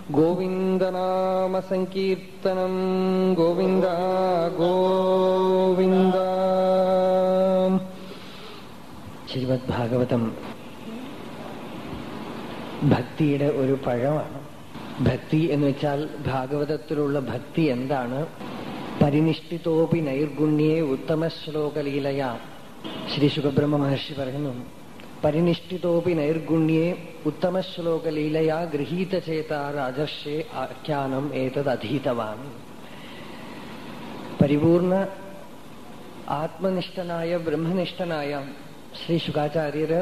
ഗോവിന്ദനാമസങ്കീർത്തനം ഗോവിന്ദ ഗോവിന്ദ ശ്രീമദ് ഭാഗവതം ഭക്തിയുടെ ഒരു പഴമാണ് ഭക്തി എന്ന് വെച്ചാൽ ഭാഗവതത്തിലുള്ള ഭക്തി എന്താണ് പരിനിഷ്ഠിതോപി നൈർഗുണ്യേ ഉത്തമ ശ്ലോകലീലയ ശ്രീ സുഖബ്രഹ്മ മഹർഷി പറയുന്നു പരിനിഷ്ഠിതോപി നൈർഗുണ്യേ ഉത്തമ ശ്ലോകലീലയാ ഗൃഹീതചേത രാജർഷേ ആഖ്യാനം ഏതത് അധീതവാൻ പരിപൂർണ ആത്മനിഷ്ഠനായ ബ്രഹ്മനിഷ്ഠനായ ശ്രീ ശുഖാചാര്യര്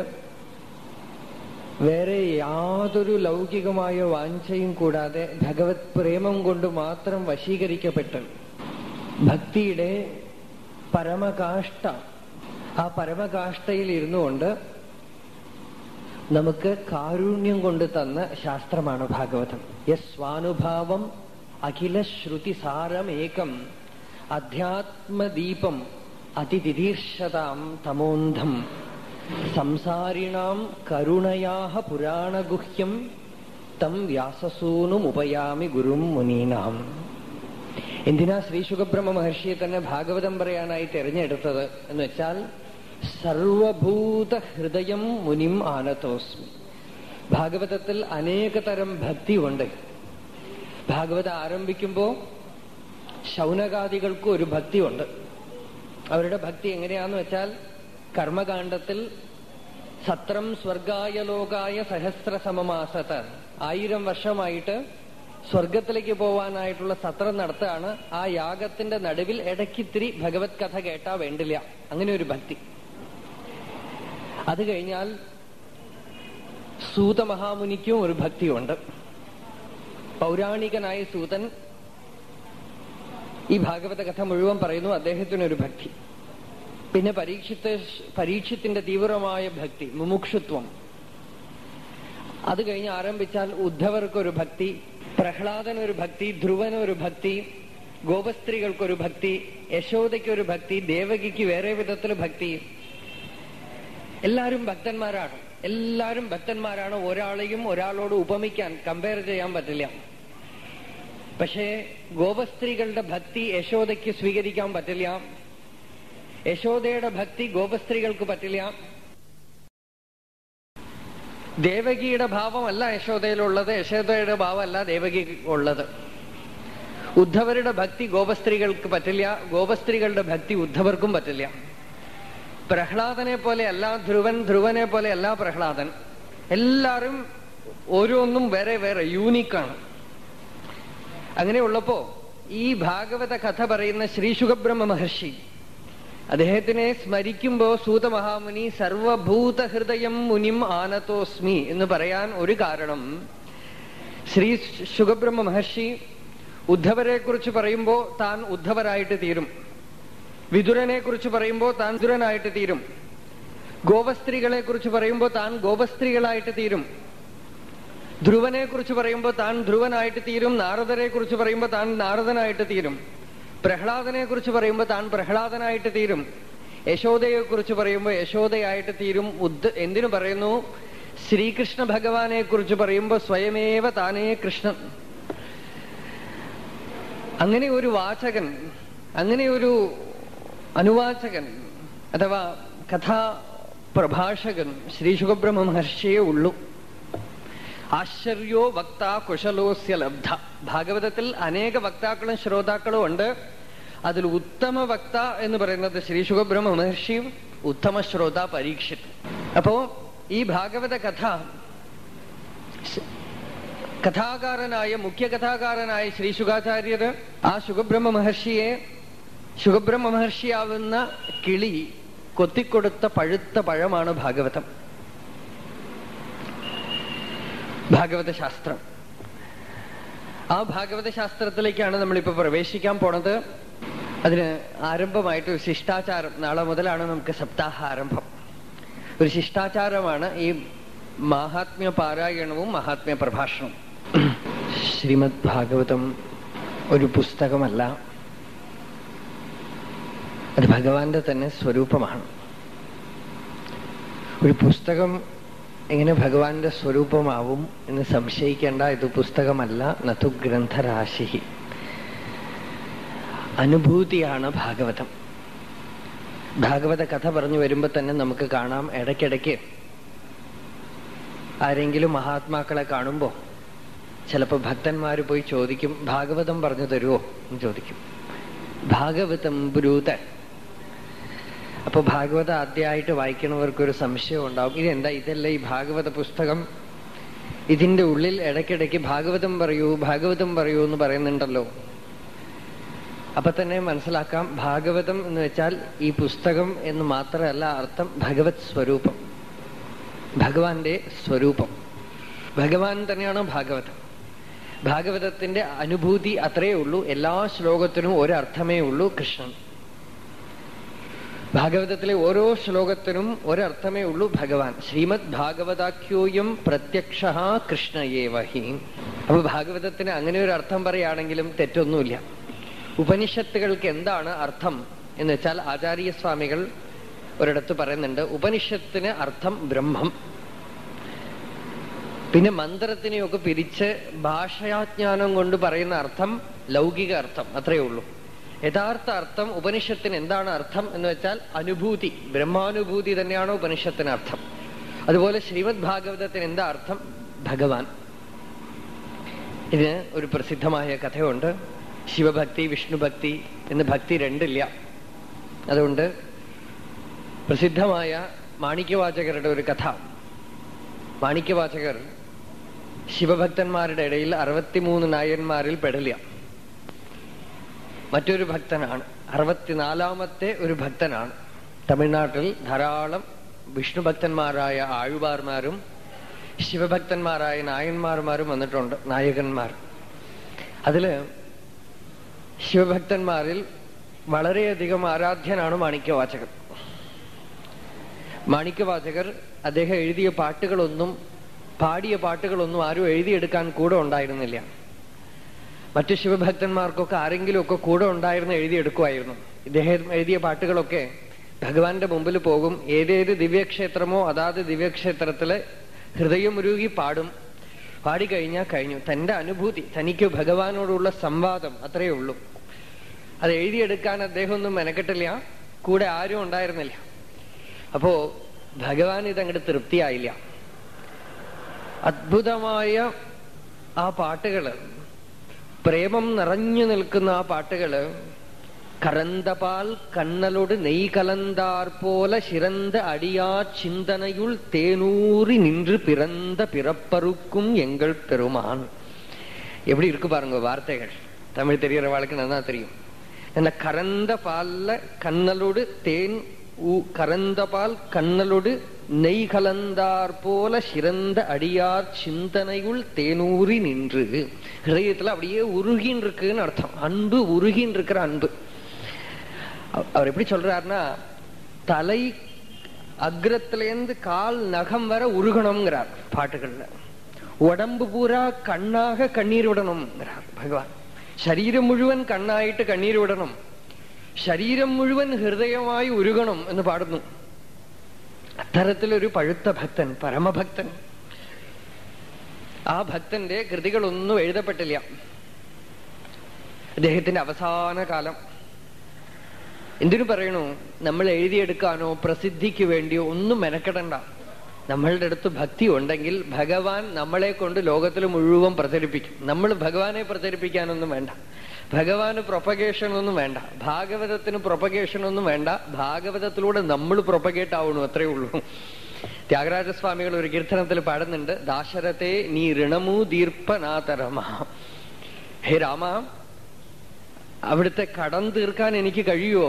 വേറെ യാതൊരു ലൗകികമായ വാഞ്ചയും കൂടാതെ ഭഗവത് പ്രേമം കൊണ്ട് മാത്രം വശീകരിക്കപ്പെട്ട് ഭക്തിയുടെ പരമകാഷ്ഠ ആ പരമകാഷ്ഠയിൽ ഇരുന്നു കൊണ്ട് നമുക്ക് കാരുണ്യം കൊണ്ട് തന്ന ശാസ്ത്രമാണ് ഭാഗവതം യസ്വാനുഭാവം അഖില ശ്രുതിസാരമേകം അധ്യാത്മദീപം അതിതിദീർഷതാം തമോന്ധം സംസാരിണാം കരുണയാ പുരാണഗുഹ്യം തം വ്യാസസൂനുമുപയാമി ഗുരും മുനീനാം എന്തിനാ ശ്രീ ശുഖബ്രഹ്മ മഹർഷിയെ തന്നെ ഭാഗവതം പറയാനായി തെരഞ്ഞെടുത്തത് എന്ന് വെച്ചാൽ സർവഭൂത ഹൃദയം മുനിം ആനത്തോസ്മി ഭാഗവതത്തിൽ അനേക തരം ഭക്തിയുണ്ട് ഭാഗവതം ആരംഭിക്കുമ്പോ ശൗനകാദികൾക്ക് ഒരു ഭക്തിയുണ്ട് അവരുടെ ഭക്തി എങ്ങനെയാന്ന് വെച്ചാൽ കർമ്മകാണ്ഡത്തിൽ സത്രം സ്വർഗായ ലോകായ സഹസ്ര സമമാസത്ത് ആയിരം വർഷമായിട്ട് സ്വർഗത്തിലേക്ക് പോവാനായിട്ടുള്ള സത്രം നടത്തുകയാണ് ആ യാഗത്തിന്റെ നടുവിൽ ഇടയ്ക്കിത്തിരി ഭഗവത് കഥ കേട്ടാ വേണ്ടില്ല അങ്ങനെ ഒരു ഭക്തി അത് കഴിഞ്ഞാൽ സൂത മഹാമുനിക്കും ഒരു ഭക്തിയുണ്ട് പൗരാണികനായ സൂതൻ ഈ ഭാഗവത കഥ മുഴുവൻ പറയുന്നു അദ്ദേഹത്തിനൊരു ഭക്തി പിന്നെ പരീക്ഷിത്ത് പരീക്ഷത്തിന്റെ തീവ്രമായ ഭക്തി മുമുക്ഷുത്വം അത് കഴിഞ്ഞ് ആരംഭിച്ചാൽ ഉദ്ധവർക്കൊരു ഭക്തി പ്രഹ്ലാദനൊരു ഭക്തി ധ്രുവനൊരു ഭക്തി ഗോപസ്ത്രീകൾക്കൊരു ഭക്തി യശോദയ്ക്കൊരു ഭക്തി ദേവകിക്ക് വേറെ വിധത്തിൽ ഭക്തി എല്ലാവരും ഭക്തന്മാരാണ് എല്ലാവരും ഭക്തന്മാരാണ് ഒരാളെയും ഒരാളോട് ഉപമിക്കാൻ കമ്പയർ ചെയ്യാൻ പറ്റില്ല പക്ഷേ ഗോപസ്ത്രീകളുടെ ഭക്തി യശോദയ്ക്ക് സ്വീകരിക്കാൻ പറ്റില്ല യശോദയുടെ ഭക്തി ഗോപസ്ത്രീകൾക്ക് പറ്റില്ല ദേവകിയുടെ ഭാവമല്ല യശോദയിലുള്ളത് യശോദയുടെ ഭാവമല്ല ദേവകി ഉള്ളത് ഉദ്ധവരുടെ ഭക്തി ഗോപസ്ത്രീകൾക്ക് പറ്റില്ല ഗോപസ്ത്രീകളുടെ ഭക്തി ഉദ്ധവർക്കും പറ്റില്ല പ്രഹ്ലാദനെ പോലെ അല്ല ധ്രുവൻ ധ്രുവനെ പോലെ അല്ല പ്രഹ്ലാദൻ എല്ലാരും ഓരോന്നും വേറെ വേറെ യൂണിക്കാണ് അങ്ങനെയുള്ളപ്പോ ഈ ഭാഗവത കഥ പറയുന്ന ശ്രീ ശുഖബ്രഹ്മ മഹർഷി അദ്ദേഹത്തിനെ സ്മരിക്കുമ്പോ സൂതമഹാമുനി സർവഭൂത ഹൃദയം മുനിം ആനത്തോസ്മി എന്ന് പറയാൻ ഒരു കാരണം ശ്രീ ശുഖബ്രഹ്മ മഹർഷി ഉദ്ധവരെ കുറിച്ച് പറയുമ്പോ താൻ ഉദ്ധവരായിട്ട് തീരും വിതുരനെ കുറിച്ച് പറയുമ്പോ താൻ വിതുരനായിട്ട് തീരും ഗോപസ്ത്രീകളെ കുറിച്ച് പറയുമ്പോ താൻ ഗോപസ്ത്രീകളായിട്ട് തീരും ധ്രുവനെ കുറിച്ച് പറയുമ്പോൾ താൻ ധ്രുവനായിട്ട് തീരും നാരദരെ കുറിച്ച് പറയുമ്പോൾ താൻ നാരദനായിട്ട് തീരും പ്രഹ്ലാദനെ കുറിച്ച് പറയുമ്പോൾ താൻ പ്രഹ്ലാദനായിട്ട് തീരും യശോദയെ കുറിച്ച് പറയുമ്പോൾ യശോദയായിട്ട് തീരും ഉദ് എന്തിനു പറയുന്നു ശ്രീകൃഷ്ണ ഭഗവാനെ കുറിച്ച് പറയുമ്പോൾ സ്വയമേവ താനേ കൃഷ്ണൻ അങ്ങനെ ഒരു വാചകൻ അങ്ങനെ ഒരു അനുവാചകൻ അഥവാ കഥാ പ്രഭാഷകൻ ശ്രീ ശുഖബ്രഹ്മ മഹർഷിയേ ഉള്ളൂ ആശ്ചര്യോ വക്ത കുശലോസ്യ ലബ്ധ ഭാഗവതത്തിൽ അനേക വക്താക്കളും ശ്രോതാക്കളും ഉണ്ട് അതിൽ ഉത്തമ വക്ത എന്ന് പറയുന്നത് ശ്രീ ശുഖബ്രഹ്മ മഹർഷിയും ഉത്തമ ശ്രോത പരീക്ഷിത് അപ്പോ ഈ ഭാഗവത കഥ കഥാകാരനായ മുഖ്യ കഥാകാരനായ ശ്രീ ശുഖാചാര്യര് ആ ശുഖബ്രഹ്മ മഹർഷിയെ ശുഖബ്രഹ്മ മഹർഷിയാവുന്ന കിളി കൊത്തിക്കൊടുത്ത പഴുത്ത പഴമാണ് ഭാഗവതം ഭാഗവത ശാസ്ത്രം ആ ഭാഗവത ശാസ്ത്രത്തിലേക്കാണ് നമ്മളിപ്പോ പ്രവേശിക്കാൻ പോണത് അതിന് ആരംഭമായിട്ട് ഒരു ശിഷ്ടാചാരം നാളെ മുതലാണ് നമുക്ക് സപ്താഹ ആരംഭം ഒരു ശിഷ്ടാചാരമാണ് ഈ മാഹാത്മ്യ പാരായണവും മഹാത്മ്യ പ്രഭാഷണവും ശ്രീമദ് ഭാഗവതം ഒരു പുസ്തകമല്ല അത് ഭഗവാന്റെ തന്നെ സ്വരൂപമാണ് ഒരു പുസ്തകം എങ്ങനെ ഭഗവാന്റെ സ്വരൂപമാവും എന്ന് സംശയിക്കേണ്ട ഇത് പുസ്തകമല്ല നതു ഗ്രന്ഥരാശി അനുഭൂതിയാണ് ഭാഗവതം ഭാഗവത കഥ പറഞ്ഞു വരുമ്പോൾ തന്നെ നമുക്ക് കാണാം ഇടയ്ക്കിടയ്ക്ക് ആരെങ്കിലും മഹാത്മാക്കളെ കാണുമ്പോൾ ചിലപ്പോൾ ഭക്തന്മാർ പോയി ചോദിക്കും ഭാഗവതം പറഞ്ഞു തരുമോ എന്ന് ചോദിക്കും ഭാഗവതം ബ്രൂത അപ്പൊ ഭാഗവത ആദ്യമായിട്ട് വായിക്കണവർക്കൊരു സംശയം ഉണ്ടാവും ഇതെന്താ ഇതല്ല ഈ ഭാഗവത പുസ്തകം ഇതിന്റെ ഉള്ളിൽ ഇടയ്ക്കിടയ്ക്ക് ഭാഗവതം പറയൂ ഭാഗവതം പറയൂ എന്ന് പറയുന്നുണ്ടല്ലോ അപ്പൊ തന്നെ മനസ്സിലാക്കാം ഭാഗവതം എന്ന് വെച്ചാൽ ഈ പുസ്തകം എന്ന് മാത്രമല്ല അർത്ഥം ഭഗവത് സ്വരൂപം ഭഗവാന്റെ സ്വരൂപം ഭഗവാൻ തന്നെയാണ് ഭാഗവതം ഭാഗവതത്തിന്റെ അനുഭൂതി അത്രയേ ഉള്ളൂ എല്ലാ ശ്ലോകത്തിനും ഒരർത്ഥമേ ഉള്ളൂ കൃഷ്ണൻ ഭാഗവതത്തിലെ ഓരോ ശ്ലോകത്തിനും ഒരർത്ഥമേ ഉള്ളൂ ഭഗവാൻ ശ്രീമദ് ഭാഗവതാഖ്യോയം പ്രത്യക്ഷ കൃഷ്ണയേവഹി അപ്പൊ ഭാഗവതത്തിന് അങ്ങനെ ഒരു അർത്ഥം പറയുകയാണെങ്കിലും തെറ്റൊന്നുമില്ല ഉപനിഷത്തുകൾക്ക് എന്താണ് അർത്ഥം എന്ന് വെച്ചാൽ ആചാര്യസ്വാമികൾ ഒരിടത്ത് പറയുന്നുണ്ട് ഉപനിഷത്തിന് അർത്ഥം ബ്രഹ്മം പിന്നെ മന്ത്രത്തിനെയൊക്കെ പിരിച്ച് ഭാഷാജ്ഞാനം കൊണ്ട് പറയുന്ന അർത്ഥം ലൗകിക അർത്ഥം അത്രയേ ഉള്ളൂ യഥാർത്ഥ അർത്ഥം ഉപനിഷത്തിന് എന്താണ് അർത്ഥം എന്ന് വെച്ചാൽ അനുഭൂതി ബ്രഹ്മാനുഭൂതി തന്നെയാണ് ഉപനിഷത്തിന് അർത്ഥം അതുപോലെ ശ്രീമദ് ഭാഗവതത്തിന് എന്താ അർത്ഥം ഭഗവാൻ ഇതിന് ഒരു പ്രസിദ്ധമായ കഥയുണ്ട് ശിവഭക്തി വിഷ്ണുഭക്തി എന്ന് ഭക്തി രണ്ടില്ല അതുകൊണ്ട് പ്രസിദ്ധമായ മാണിക്യവാചകരുടെ ഒരു കഥ മാണിക്യവാചകർ ശിവഭക്തന്മാരുടെ ഇടയിൽ അറുപത്തിമൂന്ന് നായന്മാരിൽ പെടില്ല മറ്റൊരു ഭക്തനാണ് അറുപത്തിനാലാമത്തെ ഒരു ഭക്തനാണ് തമിഴ്നാട്ടിൽ ധാരാളം വിഷ്ണു ഭക്തന്മാരായ ആഴുവാർമാരും ശിവഭക്തന്മാരായ നായന്മാർമാരും വന്നിട്ടുണ്ട് നായകന്മാർ അതില് ശിവഭക്തന്മാരിൽ വളരെയധികം ആരാധ്യനാണ് മാണിക്യവാചകർ മാണിക്യവാചകർ അദ്ദേഹം എഴുതിയ പാട്ടുകളൊന്നും പാടിയ പാട്ടുകളൊന്നും ആരും എഴുതിയെടുക്കാൻ കൂടെ ഉണ്ടായിരുന്നില്ല മറ്റു ശിവഭക്തന്മാർക്കൊക്കെ ആരെങ്കിലുമൊക്കെ കൂടെ ഉണ്ടായിരുന്ന് എഴുതിയെടുക്കുമായിരുന്നു ഇദ്ദേഹം എഴുതിയ പാട്ടുകളൊക്കെ ഭഗവാന്റെ മുമ്പിൽ പോകും ഏതേത് ദിവ്യക്ഷേത്രമോ അതാത് ദിവ്യക്ഷേത്രത്തില് ഹൃദയം ഉരുകി പാടും പാടിക്കഴിഞ്ഞാൽ കഴിഞ്ഞു തന്റെ അനുഭൂതി തനിക്ക് ഭഗവാനോടുള്ള സംവാദം അത്രയേ ഉള്ളൂ അത് എഴുതിയെടുക്കാൻ അദ്ദേഹം ഒന്നും മെനക്കെട്ടില്ല കൂടെ ആരും ഉണ്ടായിരുന്നില്ല അപ്പോ ഭഗവാൻ ഇതങ്ങോട്ട് തൃപ്തിയായില്ല അദ്ഭുതമായ ആ പാട്ടുകള് പ്രേമം നിറഞ്ഞു നിൽക്കുന്ന ആ പാട്ടുകള് കറന്തപാൽ കണ്ണലോട് നെയ് കലന്താർ പോല சிறந்த அடியா சிந்தனையுள் தேனூறி நின்று பிறந்த பிறப்பருக்கும் எங்கள் பெருமான் எப்படி இருக்கு பாருங்க வார்த்தைகள் தமிழ் தெரியறவாளுக்கு நல்லா தெரியும் அந்த கறந்த பால்ல கண்ணலோடு தேன் கறந்த பால் கண்ணலோடு நெய் கலந்தார் போல சிறந்த அடியார் சிந்தனையுள் தேனூறி நின்று ஹிரயத்துல அப்படியே உருகின் இருக்குன்னு அர்த்தம் அன்பு உருகின் இருக்கிற அன்பு அவர் எப்படி சொல்றாருன்னா தலை அக்ரத்திலேருந்து கால் நகம் வர உருகணுங்கிறார் பாட்டுகள்ல உடம்பு பூரா கண்ணாக கண்ணீர் விடணும்ங்கிறார் பகவான் ശരീരം മുഴുവൻ കണ്ണായിട്ട് കണ്ണീര് വിടണം ശരീരം മുഴുവൻ ഹൃദയമായി ഉരുകണം എന്ന് പാടുന്നു അത്തരത്തിലൊരു പഴുത്ത ഭക്തൻ പരമഭക്തൻ ആ ഭക്തന്റെ കൃതികളൊന്നും എഴുതപ്പെട്ടില്ല അദ്ദേഹത്തിന്റെ അവസാന കാലം എന്തിനു പറയണു നമ്മൾ എഴുതിയെടുക്കാനോ പ്രസിദ്ധിക്ക് വേണ്ടിയോ ഒന്നും മെനക്കെടണ്ട നമ്മളുടെ അടുത്ത് ഭക്തി ഉണ്ടെങ്കിൽ ഭഗവാൻ നമ്മളെ കൊണ്ട് ലോകത്തിൽ മുഴുവൻ പ്രചരിപ്പിക്കും നമ്മൾ ഭഗവാനെ പ്രചരിപ്പിക്കാനൊന്നും വേണ്ട ഭഗവാന് പ്രൊപ്പഗേഷൻ ഒന്നും വേണ്ട ഭാഗവതത്തിന് പ്രൊപ്പഗേഷൻ ഒന്നും വേണ്ട ഭാഗവതത്തിലൂടെ നമ്മൾ പ്രൊപ്പഗേറ്റ് ആവണു അത്രേ ഉള്ളൂ ത്യാഗരാജസ്വാമികൾ ഒരു കീർത്തനത്തിൽ പാടുന്നുണ്ട് ദാശരഥേ നീ ഋണമു ദീർപ്പനാതരമ ഹേ രാമ അവിടുത്തെ കടം തീർക്കാൻ എനിക്ക് കഴിയുമോ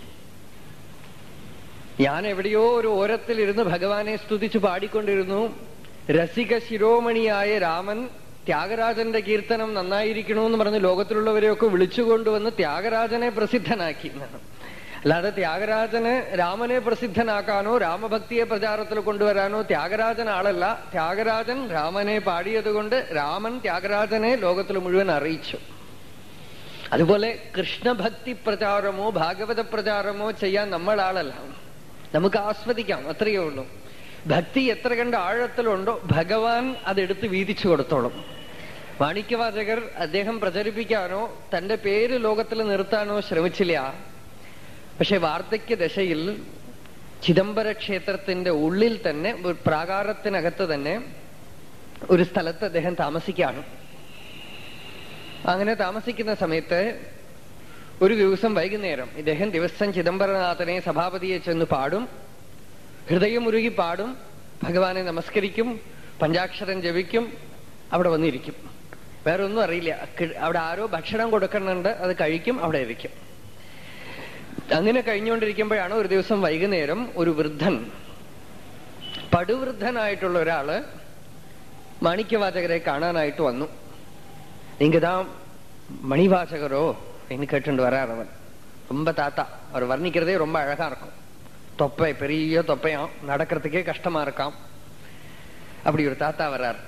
ഞാൻ എവിടെയോ ഒരു ഓരത്തിലിരുന്ന് ഭഗവാനെ സ്തുതിച്ച് പാടിക്കൊണ്ടിരുന്നു രസിക ശിരോമണിയായ രാമൻ ത്യാഗരാജന്റെ കീർത്തനം നന്നായിരിക്കണമെന്ന് പറഞ്ഞ് ലോകത്തിലുള്ളവരെയൊക്കെ വിളിച്ചുകൊണ്ടുവന്ന് ത്യാഗരാജനെ പ്രസിദ്ധനാക്കി എന്നാണ് അല്ലാതെ ത്യാഗരാജന് രാമനെ പ്രസിദ്ധനാക്കാനോ രാമഭക്തിയെ പ്രചാരത്തിൽ കൊണ്ടുവരാനോ ത്യാഗരാജൻ ആളല്ല ത്യാഗരാജൻ രാമനെ പാടിയത് കൊണ്ട് രാമൻ ത്യാഗരാജനെ ലോകത്തിൽ മുഴുവൻ അറിയിച്ചു അതുപോലെ കൃഷ്ണഭക്തി പ്രചാരമോ ഭാഗവത പ്രചാരമോ ചെയ്യാൻ നമ്മൾ ആളല്ല നമുക്ക് ആസ്വദിക്കാം അത്രയേ ഉള്ളൂ ഭക്തി എത്ര കണ്ട് ആഴത്തിലുണ്ടോ ഭഗവാൻ അതെടുത്ത് വീതിച്ചു കൊടുത്തോളും മാണിക്യവാചകർ അദ്ദേഹം പ്രചരിപ്പിക്കാനോ തന്റെ പേര് ലോകത്തിൽ നിർത്താനോ ശ്രമിച്ചില്ല പക്ഷെ വാർദ്ധക്യ ദശയിൽ ചിദംബര ക്ഷേത്രത്തിന്റെ ഉള്ളിൽ തന്നെ ഒരു പ്രാകാരത്തിനകത്ത് തന്നെ ഒരു സ്ഥലത്ത് അദ്ദേഹം താമസിക്കുകയാണ് അങ്ങനെ താമസിക്കുന്ന സമയത്ത് ഒരു ദിവസം വൈകുന്നേരം ഇദ്ദേഹം ദിവസം ചിദംബരനാഥനെ സഭാപതിയെ ചെന്ന് പാടും ഹൃദയമുരുകി പാടും ഭഗവാനെ നമസ്കരിക്കും പഞ്ചാക്ഷരം ജപിക്കും അവിടെ വന്നിരിക്കും വേറെ ഒന്നും അറിയില്ല കി- അവിടെ ആരോ ഭക്ഷണം കൊടുക്കുന്നുണ്ട് അത് കഴിക്കും അവിടെ ഇരിക്കും അങ്ങനെ കഴിഞ്ഞുകൊണ്ടിരിക്കുമ്പോഴാണ് ഒരു ദിവസം വൈകുന്നേരം ഒരു വൃദ്ധൻ പടുവൃദ്ധനായിട്ടുള്ള ഒരാള് മാണിക്യവാചകരെ കാണാനായിട്ട് വന്നു நீங்கதா மணிவாசகரோ என்று கேட்டு வரார் அவன் ரொம்ப தாத்தா அவர் வர்ணிக்கிறதே ரொம்ப அழகா இருக்கும் தொப்பை பெரிய தொப்பையாம் நடக்கிறதுக்கே கஷ்டமா இருக்காம் அப்படி ഒരു താത്ത വരാർ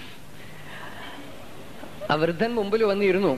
ആ വൃദ്ധൻ മുമ്പിൽ വന്നിരുന്നു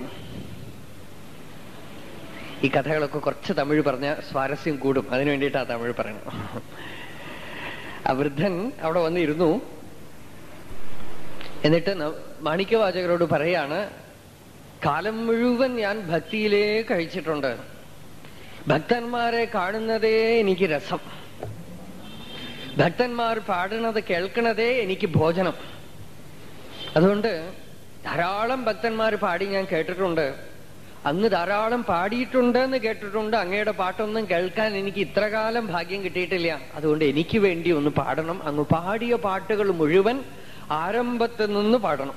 ഈ കഥകളൊക്കെ കുറച്ച് തമിഴ് പറഞ്ഞ സ്വാരസ്യം കൂടും അതിനു വേണ്ടിയിട്ടാ തമിഴ് പറയണം ആ വൃദ്ധൻ അവിടെ വന്നിരുന്നു എന്നിട്ട് ന- മാണിക്യവാചകരോട് പറയാണ് കാലം മുഴുവൻ ഞാൻ ഭക്തിയിലേ കഴിച്ചിട്ടുണ്ട് ഭക്തന്മാരെ കാണുന്നതേ എനിക്ക് രസം ഭക്തന്മാർ പാടുന്നത് കേൾക്കണതേ എനിക്ക് ഭോജനം അതുകൊണ്ട് ധാരാളം ഭക്തന്മാർ പാടി ഞാൻ കേട്ടിട്ടുണ്ട് അങ്ങ് ധാരാളം പാടിയിട്ടുണ്ട് എന്ന് കേട്ടിട്ടുണ്ട് അങ്ങയുടെ പാട്ടൊന്നും കേൾക്കാൻ എനിക്ക് ഇത്ര കാലം ഭാഗ്യം കിട്ടിയിട്ടില്ല അതുകൊണ്ട് എനിക്ക് വേണ്ടി ഒന്ന് പാടണം അങ്ങ് പാടിയ പാട്ടുകൾ മുഴുവൻ ആരംഭത്തിൽ നിന്ന് പാടണം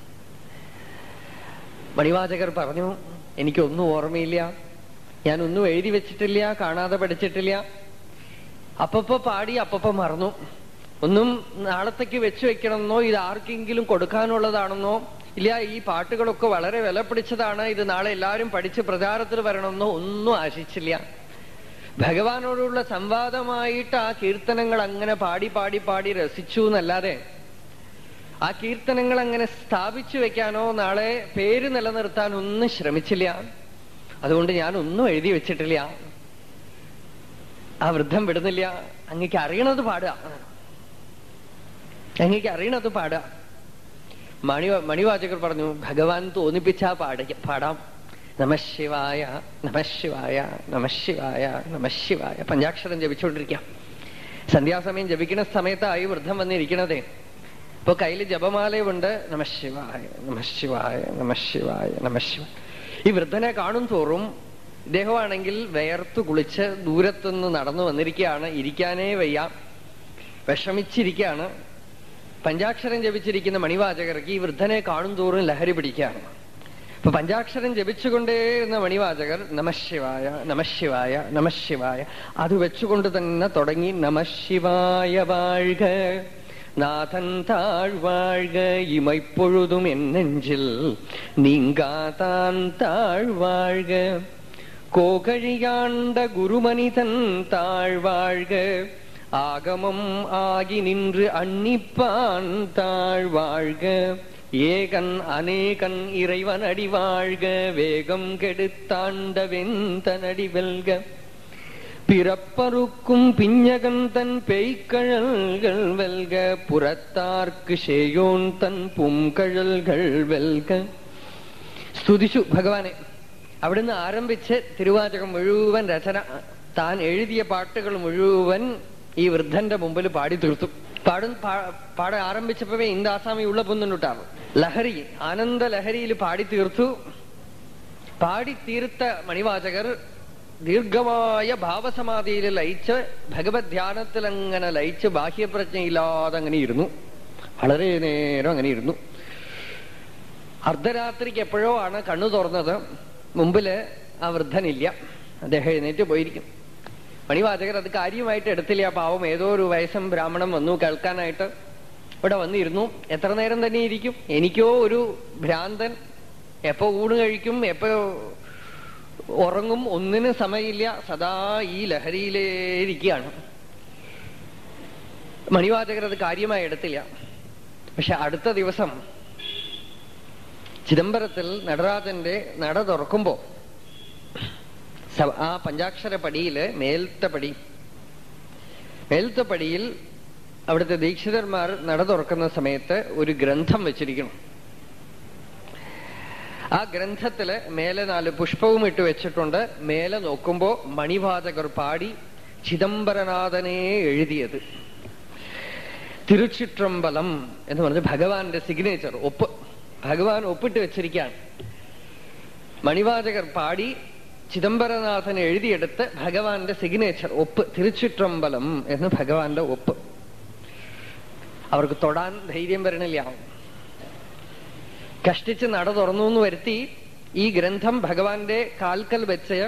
മണിവാചകർ പറഞ്ഞു എനിക്കൊന്നും ഓർമ്മയില്ല ഞാനൊന്നും എഴുതി വെച്ചിട്ടില്ല കാണാതെ പഠിച്ചിട്ടില്ല അപ്പപ്പോ പാടി അപ്പപ്പോ മറന്നു ഒന്നും നാളത്തേക്ക് വെച്ചു വെക്കണമെന്നോ ഇത് ആർക്കെങ്കിലും കൊടുക്കാനുള്ളതാണെന്നോ ഇല്ല ഈ പാട്ടുകളൊക്കെ വളരെ വില പിടിച്ചതാണ് ഇത് നാളെ എല്ലാവരും പഠിച്ച് പ്രചാരത്തിൽ വരണമെന്നോ ഒന്നും ആശിച്ചില്ല ഭഗവാനോടുള്ള സംവാദമായിട്ട് ആ കീർത്തനങ്ങൾ അങ്ങനെ പാടി പാടി പാടി രസിച്ചു എന്നല്ലാതെ ആ കീർത്തനങ്ങൾ അങ്ങനെ സ്ഥാപിച്ചു വെക്കാനോ നാളെ പേര് നിലനിർത്താൻ ഒന്നും ശ്രമിച്ചില്ല അതുകൊണ്ട് ഞാൻ ഒന്നും എഴുതി വെച്ചിട്ടില്ല ആ വൃദ്ധം വിടുന്നില്ല അങ്ങക്ക് അറിയണത് പാടുക അങ്ങക്ക് അറിയണത് പാടുക മണി മണിവാചകർ പറഞ്ഞു ഭഗവാൻ തോന്നിപ്പിച്ചാ പാട പാടാം നമശിവായ നമശിവായ നമശിവായ നമശിവായ പഞ്ചാക്ഷരം ജപിച്ചുകൊണ്ടിരിക്കാം സന്ധ്യാസമയം ജപിക്കുന്ന സമയത്തായി വൃദ്ധം വന്നിരിക്കണതേ ഇപ്പൊ കയ്യിൽ ജപമാലയുണ്ട് നമശിവായ നമശിവായ നമശിവായ നമശിവായ ഈ വൃദ്ധനെ കാണും തോറും ഇദ്ദേഹമാണെങ്കിൽ വേർത്തു കുളിച്ച് ദൂരത്തുനിന്ന് നടന്നു വന്നിരിക്കുകയാണ് ഇരിക്കാനേ വയ്യ വിഷമിച്ചിരിക്കുകയാണ് പഞ്ചാക്ഷരം ജപിച്ചിരിക്കുന്ന മണിവാചകർക്ക് ഈ വൃദ്ധനെ കാണും തോറും ലഹരി പിടിക്കുകയാണ് അപ്പൊ പഞ്ചാക്ഷരം ജപിച്ചുകൊണ്ടേയിരുന്ന മണിവാചകർ നമശിവായ നമശിവായ നമശിവായ അത് വെച്ചുകൊണ്ട് തന്നെ തുടങ്ങി നമശിവായ വാഴ്ക നാഥൻ താഴ്വാഴ്ക ഇമൈപ്പൊഴുതും എന്നെഞ്ചിൽ നീങ്കാതാൻ താഴ്വാഴ്ക கோகழியாண்ட குருமனிதன் தாழ்வாழ்க ஆகமம் ஆகி நின்று அன்னிப்பான் தாழ்வாழ்க ஏகன் அநேகன் இறைவன் அடி வாழ்க வேகம் கெடுத்தாண்ட வெந்தனடி வெல்க பிறப்பருக்கும் பிஞ்சகன் தன் பெய்கழல்கள் வெல்க പുറത്താർക്ക് ശേയോൻ തൻ പുംകഴൽകൾ വെൽക സ്തുതിച്ചു ഭഗവാനെ അവിടുന്ന് ആരംഭിച്ച് തിരുവാചകം മുഴുവൻ രചന താൻ എഴുതിയ പാട്ടുകൾ മുഴുവൻ ഈ വൃദ്ധന്റെ മുമ്പിൽ പാടി തീർത്തു പാടും പാ- പാടാൻ ആരംഭിച്ചപ്പോഴേ ഇന്ത ആസാമി ഉള്ള പൊന്നുണ്ടാവും ലഹരി ആനന്ദ ലഹരിയിൽ പാടി തീർത്തു പാടി തീർത്ത മണിവാചകർ ദീർഘമായ ഭാവസമാധിയിൽ ലയിച്ച് ഭഗവത് ധ്യാനത്തിൽ അങ്ങനെ ലയിച്ച് ബാഹ്യപ്രജ്ഞയില്ലാതെ അങ്ങനെ ഇരുന്നു വളരെ നേരം അങ്ങനെ ഇരുന്നു അർദ്ധരാത്രിക്ക് എപ്പോഴോ ആണ് കണ്ണു തുറന്നത് മുമ്പില് ആ വൃദ്ധനില്ല അദ്ദേഹം എഴുന്നേറ്റ് പോയിരിക്കും മണിവാചകർ അത് കാര്യമായിട്ട് എടുത്തില്ല പാവം ഏതോ ഒരു വയസ്സം ബ്രാഹ്മണൻ വന്നു കേൾക്കാനായിട്ട് ഇവിടെ വന്നിരുന്നു എത്ര നേരം തന്നെ ഇരിക്കും എനിക്കോ ഒരു ഭ്രാന്തൻ എപ്പോ ഊണ് കഴിക്കും എപ്പോ ഉറങ്ങും ഒന്നിനും സമയമില്ല സദാ ഈ ലഹരിയിലേ ഇരിക്കുകയാണ് മണിവാചകർ അത് കാര്യമായി എടുത്തില്ല പക്ഷെ അടുത്ത ദിവസം ചിദംബരത്തിൽ നടരാജന്റെ നട തുറക്കുമ്പോ സ- ആ പഞ്ചാക്ഷര പടിയില് മേൽത്തെ പടി മേൽത്തെ പടിയിൽ അവിടുത്തെ ദീക്ഷിതന്മാർ നട തുറക്കുന്ന സമയത്ത് ഒരു ഗ്രന്ഥം വെച്ചിരിക്കണം ആ ഗ്രന്ഥത്തില് മേലെ നാല് പുഷ്പവും ഇട്ട് വെച്ചിട്ടുണ്ട് മേലെ നോക്കുമ്പോ മണിവാചകർ പാടി ചിദംബരനാഥനെ എഴുതിയത് തിരുച്ചിട്രമ്പലം എന്ന് പറഞ്ഞ് ഭഗവാന്റെ സിഗ്നേച്ചർ ഒപ്പ് ഭഗവാൻ ഒപ്പിട്ട് വെച്ചിരിക്കുകയാണ് മണിവാചകർ പാടി ചിദംബരനാഥൻ എഴുതിയെടുത്ത് ഭഗവാന്റെ സിഗ്നേച്ചർ ഒപ്പ് തിരുച്ചിട്രമ്പലം എന്ന് ഭഗവാന്റെ ഒപ്പ് അവർക്ക് തൊടാൻ ധൈര്യം വരണില്ല കഷ്ടിച്ച് നട തുറന്നു എന്ന് വരുത്തി ഈ ഗ്രന്ഥം ഭഗവാന്റെ കാൽക്കൽ വെച്ച്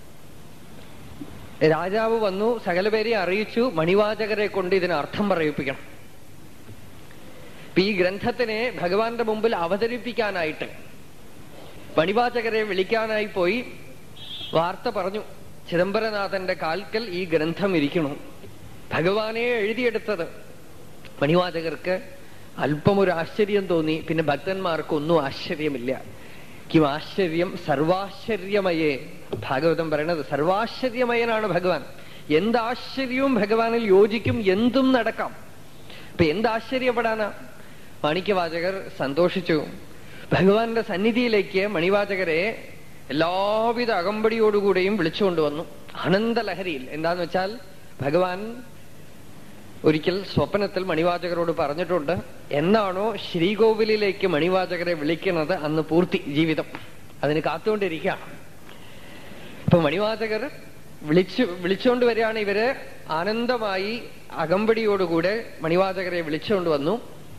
രാജാവ് വന്നു സകല പേരെ അറിയിച്ചു മണിവാചകരെ കൊണ്ട് ഇതിന് അർത്ഥം പറയിപ്പിക്കണം ഇപ്പൊ ഈ ഗ്രന്ഥത്തിനെ ഭഗവാന്റെ മുമ്പിൽ അവതരിപ്പിക്കാനായിട്ട് മണിവാചകരെ വിളിക്കാനായി പോയി വാർത്ത പറഞ്ഞു ചിദംബരനാഥന്റെ കാൽക്കൽ ഈ ഗ്രന്ഥം ഇരിക്കണു ഭഗവാനെ എഴുതിയെടുത്തത് മണിവാചകർക്ക് അല്പം ഒരു ആശ്ചര്യം തോന്നി പിന്നെ ഭക്തന്മാർക്ക് ഒന്നും ആശ്ചര്യമില്ല കിം ആശ്ചര്യം സർവാശ്ചര്യമയേ ഭാഗവതം പറയണത് സർവാശ്ചര്യമയനാണ് ഭഗവാൻ എന്താശ്ചര്യവും ഭഗവാനിൽ യോജിക്കും എന്തും നടക്കാം ഇപ്പൊ എന്താശ്ചര്യപ്പെടാനാ മാണിക്യവാചകർ സന്തോഷിച്ചു ഭഗവാന്റെ സന്നിധിയിലേക്ക് മണിവാചകരെ എല്ലാവിധ അകമ്പടിയോടുകൂടെയും വിളിച്ചുകൊണ്ടുവന്നു ആനന്ദലഹരിയിൽ എന്താന്ന് വെച്ചാൽ ഭഗവാൻ ഒരിക്കൽ സ്വപ്നത്തിൽ മണിവാചകരോട് പറഞ്ഞിട്ടുണ്ട് എന്നാണോ ശ്രീകോവിലിലേക്ക് മണിവാചകരെ വിളിക്കുന്നത് അന്ന് പൂർത്തി ജീവിതം അതിന് കാത്തുകൊണ്ടിരിക്കുകയാണ് ഇപ്പൊ മണിവാചകർ വിളിച്ചു വിളിച്ചുകൊണ്ട് വരികയാണ് ഇവര് ആനന്ദമായി അകമ്പടിയോടുകൂടെ മണിവാചകരെ വിളിച്ചുകൊണ്ട് വന്നു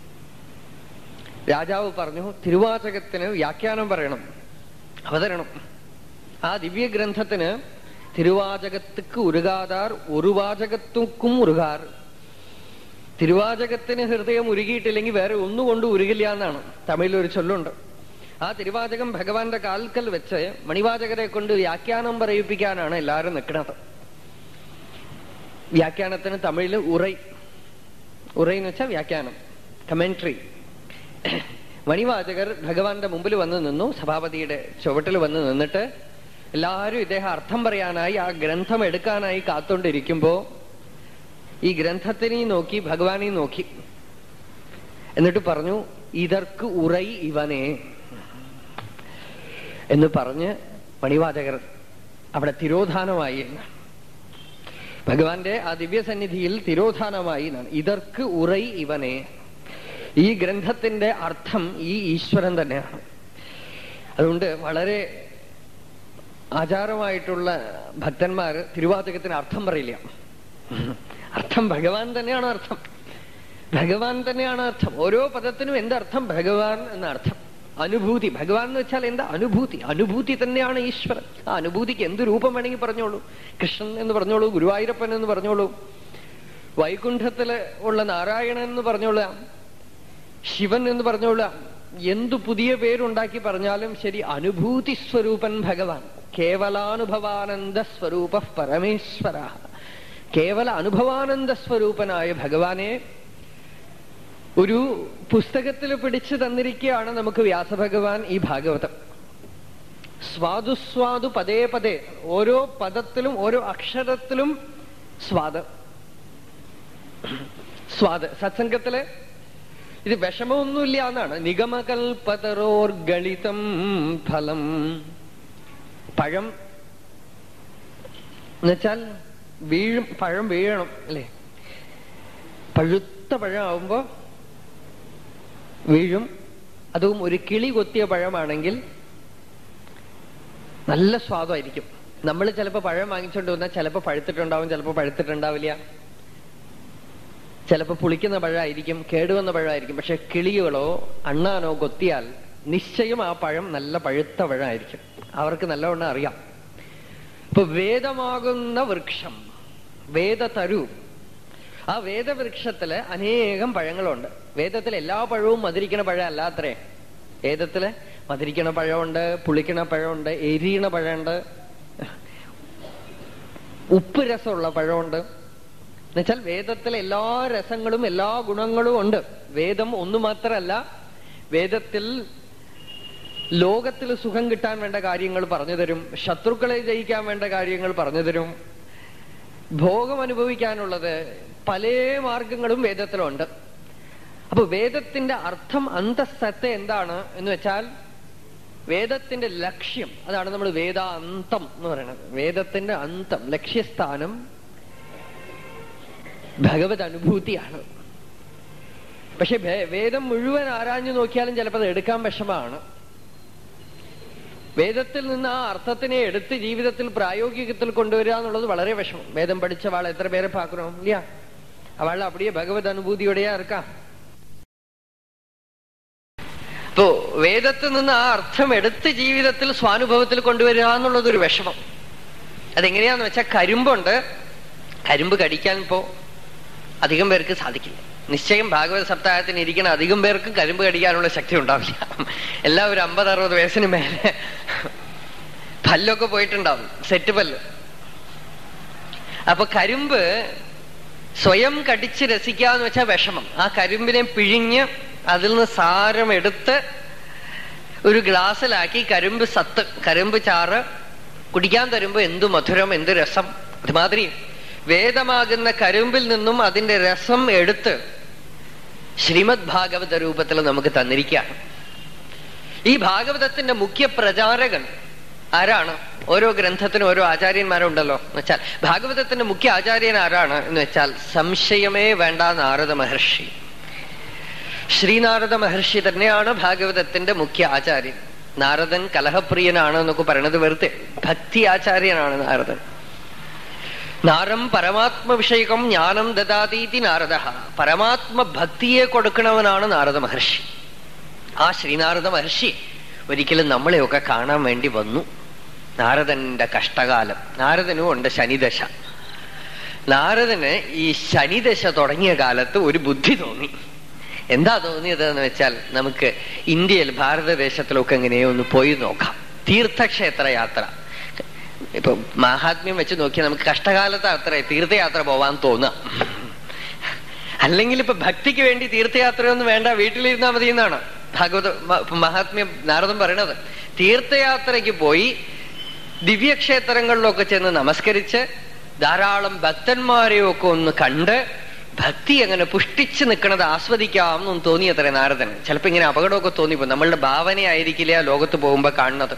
രാജാവ് പറഞ്ഞു തിരുവാചകത്തിന് വ്യാഖ്യാനം പറയണം അവതരണം ആ ദിവ്യഗ്രന്ഥത്തിന് തിരുവാചകത്തുക്ക് ഉരുകാതാർ ഒരു വാചകത്തുക്കും ഉരുകാർ തിരുവാചകത്തിന് ഹൃദയം ഉരുകിയിട്ടില്ലെങ്കിൽ വേറെ ഒന്നുകൊണ്ട് ഉരുകില്ല എന്നാണ് തമിഴിൽ ഒരു ചൊല്ലുണ്ട് ആ തിരുവാചകം ഭഗവാന്റെ കാൽക്കൽ വെച്ച് മണിവാചകരെ കൊണ്ട് വ്യാഖ്യാനം പറയിപ്പിക്കാനാണ് എല്ലാവരും നിൽക്കുന്നത് വ്യാഖ്യാനത്തിന് തമിഴില് ഉറൈ ഉറൈ എന്ന് വെച്ചാൽ വ്യാഖ്യാനം കമന്ററി മണിവാചകർ ഭഗവാന്റെ മുമ്പിൽ വന്ന് നിന്നു സഭാപതിയുടെ ചുവട്ടിൽ വന്ന് നിന്നിട്ട് എല്ലാവരും ഇദ്ദേഹം അർത്ഥം പറയാനായി ആ ഗ്രന്ഥം എടുക്കാനായി കാത്തോണ്ടിരിക്കുമ്പോ ഈ ഗ്രന്ഥത്തിനെ നോക്കി ഭഗവാനെ നോക്കി എന്നിട്ട് പറഞ്ഞു ഇതർക്ക് ഉറൈ ഇവനെ എന്ന് പറഞ്ഞ് മണിവാചകർ അവിടെ തിരോധാനമായി എന്നാണ് ഭഗവാന്റെ ആ ദിവ്യസന്നിധിയിൽ തിരോധാനമായി എന്നാണ് ഇതർക്ക് ഉറൈ ഇവനെ ഈ ഗ്രന്ഥത്തിന്റെ അർത്ഥം ഈ ഈശ്വരൻ തന്നെയാണ് അതുകൊണ്ട് വളരെ ആചാരമായിട്ടുള്ള ഭക്തന്മാർ തിരുവാചകത്തിന് അർത്ഥം പറയില്ല അർത്ഥം ഭഗവാൻ തന്നെയാണ് അർത്ഥം ഭഗവാൻ തന്നെയാണ് അർത്ഥം ഓരോ പദത്തിനും എന്തർത്ഥം ഭഗവാൻ എന്ന അർത്ഥം അനുഭൂതി ഭഗവാൻ എന്ന് വെച്ചാൽ എന്താ അനുഭൂതി അനുഭൂതി തന്നെയാണ് ഈശ്വരൻ ആ അനുഭൂതിക്ക് എന്ത് രൂപം വേണമെങ്കിൽ പറഞ്ഞോളൂ കൃഷ്ണൻ എന്ന് പറഞ്ഞോളൂ ഗുരുവായൂരപ്പൻ എന്ന് പറഞ്ഞോളൂ വൈകുണ്ഠത്തില് ഉള്ള നാരായണൻ എന്ന് പറഞ്ഞോളാം ശിവൻ എന്ന് പറഞ്ഞോളാം എന്തു പുതിയ പേരുണ്ടാക്കി പറഞ്ഞാലും ശരി അനുഭൂതി സ്വരൂപൻ ഭഗവാൻ കേവലാനുഭവാനന്ദ സ്വരൂപ പരമേശ്വര കേവല അനുഭവാനന്ദ സ്വരൂപനായ ഭഗവാനെ ഒരു പുസ്തകത്തിൽ പിടിച്ചു തന്നിരിക്കുകയാണ് നമുക്ക് വ്യാസഭഗവാൻ ഈ ഭാഗവതം സ്വാദുസ്വാദു പതേ പതേ ഓരോ പദത്തിലും ഓരോ അക്ഷരത്തിലും സ്വാദ് സ്വാദ് സത്സംഗത്തില് ഇത് വിഷമമൊന്നുമില്ല എന്നാണ് നിഗമകൽപതരോർഗളിതം ഫലം പഴം എന്നുവെച്ചാൽ വീഴും പഴം വീഴണം അല്ലേ പഴുത്ത പഴമാവുമ്പോ വീഴും അതും ഒരു കിളി കൊത്തിയ പഴമാണെങ്കിൽ നല്ല സ്വാദമായിരിക്കും നമ്മൾ ചിലപ്പോൾ പഴം വാങ്ങിച്ചോണ്ട് വന്നാൽ ചിലപ്പോൾ പഴുത്തിട്ടുണ്ടാവും ചിലപ്പോൾ പഴുത്തിട്ടുണ്ടാവില്ല ചിലപ്പോൾ പുളിക്കുന്ന പഴമായിരിക്കും കേടുവന്ന പഴമായിരിക്കും പക്ഷെ കിളികളോ അണ്ണാനോ കൊത്തിയാൽ നിശ്ചയം ആ പഴം നല്ല പഴുത്ത പഴമായിരിക്കും അവർക്ക് നല്ലവണ്ണം അറിയാം ഇപ്പൊ വേദമാകുന്ന വൃക്ഷം വേദതരു ആ വേദവൃക്ഷത്തില് അനേകം പഴങ്ങളുണ്ട് വേദത്തിൽ എല്ലാ പഴവും മധുരിക്കണ പഴം അല്ലാത്രേ വേദത്തില് മധുരിക്കണ പഴമുണ്ട് പുളിക്കണ പഴമുണ്ട് എരിയണ പഴമുണ്ട് ഉപ്പ് രസമുള്ള പഴമുണ്ട് എന്നുവെച്ചാൽ വേദത്തിലെ എല്ലാ രസങ്ങളും എല്ലാ ഗുണങ്ങളും ഉണ്ട് വേദം ഒന്നു മാത്രമല്ല വേദത്തിൽ ലോകത്തിൽ സുഖം കിട്ടാൻ വേണ്ട കാര്യങ്ങൾ പറഞ്ഞു തരും ശത്രുക്കളെ ജയിക്കാൻ വേണ്ട കാര്യങ്ങൾ പറഞ്ഞു തരും ഭോഗം അനുഭവിക്കാനുള്ളത് പല മാർഗങ്ങളും വേദത്തിലുണ്ട് അപ്പൊ വേദത്തിന്റെ അർത്ഥം അന്തസ്സത്തെ എന്താണ് എന്ന് വെച്ചാൽ വേദത്തിന്റെ ലക്ഷ്യം അതാണ് നമ്മൾ വേദാന്തം എന്ന് പറയുന്നത് വേദത്തിന്റെ അന്തം ലക്ഷ്യസ്ഥാനം ഭഗവത് അനുഭൂതിയാണ് പക്ഷെ ഭേ- വേദം മുഴുവൻ ആരാഞ്ഞു നോക്കിയാലും ചിലപ്പോൾ അത് എടുക്കാൻ വിഷമാണ് വേദത്തിൽ നിന്ന് ആ അർത്ഥത്തിനെ എടുത്ത് ജീവിതത്തിൽ പ്രായോഗികത്തിൽ കൊണ്ടുവരിക എന്നുള്ളത് വളരെ വിഷമം വേദം പഠിച്ച വാൾ എത്ര പേരെ പാക്കണോ ഇല്ല അവളെ അപ്പടിയെ ഭഗവത് അനുഭൂതിയോടെയാ ഇറക്കാം അപ്പോ വേദത്തിൽ നിന്ന് ആ അർത്ഥം എടുത്ത് ജീവിതത്തിൽ സ്വാനുഭവത്തിൽ കൊണ്ടുവരിക എന്നുള്ളത് ഒരു വിഷമം അതെങ്ങനെയാന്ന് വെച്ചാൽ കരിമ്പുണ്ട് കരിമ്പ് കടിക്കാൻ ഇപ്പോ അധികം പേർക്ക് സാധിക്കില്ല നിശ്ചയം ഭാഗവത സപ്താഹത്തിന് ഇരിക്കുന്ന അധികം പേർക്ക് കരിമ്പ് കടിക്കാനുള്ള ശക്തി ഉണ്ടാവില്ല എല്ലാവരും അമ്പത് അറുപത് വയസ്സിന് മേലെ പല്ലൊക്കെ പോയിട്ടുണ്ടാവും സെറ്റ് പല്ല് അപ്പൊ കരിമ്പ് സ്വയം കടിച്ച് രസിക്കാന്ന് വെച്ചാൽ വിഷമം ആ കരിമ്പിനെ പിഴിഞ്ഞ് അതിൽ നിന്ന് സാരം എടുത്ത് ഒരു ഗ്ലാസ്സിലാക്കി കരിമ്പ് സത്ത് കരിമ്പ് ചാറ് കുടിക്കാൻ തരുമ്പോ എന്തു മധുരം എന്ത് രസം അതുമാതിരി വേദമാകുന്ന കരിമ്പിൽ നിന്നും അതിന്റെ രസം എടുത്ത് ശ്രീമദ് ഭാഗവത രൂപത്തിൽ നമുക്ക് തന്നിരിക്കുകയാണ് ഈ ഭാഗവതത്തിന്റെ മുഖ്യ പ്രചാരകൻ ആരാണ് ഓരോ ഗ്രന്ഥത്തിനും ഓരോ ആചാര്യന്മാരുണ്ടല്ലോ എന്ന് വെച്ചാൽ ഭാഗവതത്തിന്റെ മുഖ്യ ആചാര്യൻ ആരാണ് എന്ന് വെച്ചാൽ സംശയമേ വേണ്ട നാരദ മഹർഷി ശ്രീനാരദ മഹർഷി തന്നെയാണ് ഭാഗവതത്തിന്റെ മുഖ്യ ആചാര്യൻ നാരദൻ കലഹപ്രിയനാണ് എന്നൊക്കെ പറയണത് വെറുതെ ഭക്തി ആചാര്യനാണ് നാരദൻ നാരം പരമാത്മ വിഷയകം ജ്ഞാനം ദദാതീതി നാരദ പരമാത്മ ഭക്തിയെ കൊടുക്കണവനാണ് നാരദ മഹർഷി ആ ശ്രീനാരദ മഹർഷി ഒരിക്കലും നമ്മളെയൊക്കെ കാണാൻ വേണ്ടി വന്നു നാരദന്റെ കഷ്ടകാലം നാരദനും ഉണ്ട് ശനിദശ നാരദന് ഈ ശനിദശ തുടങ്ങിയ കാലത്ത് ഒരു ബുദ്ധി തോന്നി എന്താ തോന്നിയത് എന്ന് വെച്ചാൽ നമുക്ക് ഇന്ത്യയിൽ ഭാരതദേശത്തിലൊക്കെ എങ്ങനെയോ ഒന്ന് പോയി നോക്കാം തീർത്ഥക്ഷേത്ര യാത്ര ഇപ്പൊ മഹാത്മ്യം വെച്ച് നോക്കിയാൽ നമുക്ക് കഷ്ടകാലത്ത് അത്ര തീർത്ഥയാത്ര പോവാൻ തോന്നാം അല്ലെങ്കിൽ ഇപ്പൊ ഭക്തിക്ക് വേണ്ടി തീർത്ഥയാത്രയൊന്നും വേണ്ട വീട്ടിലിരുന്നാൽ മതി എന്നാണ് ഭാഗവത മ- മഹാത്മ്യം നാരദം പറയണത് തീർത്ഥയാത്രയ്ക്ക് പോയി ദിവ്യക്ഷേത്രങ്ങളിലൊക്കെ ചെന്ന് നമസ്കരിച്ച് ധാരാളം ഭക്തന്മാരെയൊക്കെ ഒന്ന് കണ്ട് ഭക്തി അങ്ങനെ പുഷ്ടിച്ച് നിൽക്കുന്നത് ആസ്വദിക്കാം എന്നും തോന്നിയത്രേ നാരദന് ചിലപ്പോ ഇങ്ങനെ അപകടമൊക്കെ തോന്നിപ്പോ നമ്മളുടെ ഭാവനയായിരിക്കില്ല ലോകത്ത് പോകുമ്പോ കാണുന്നത്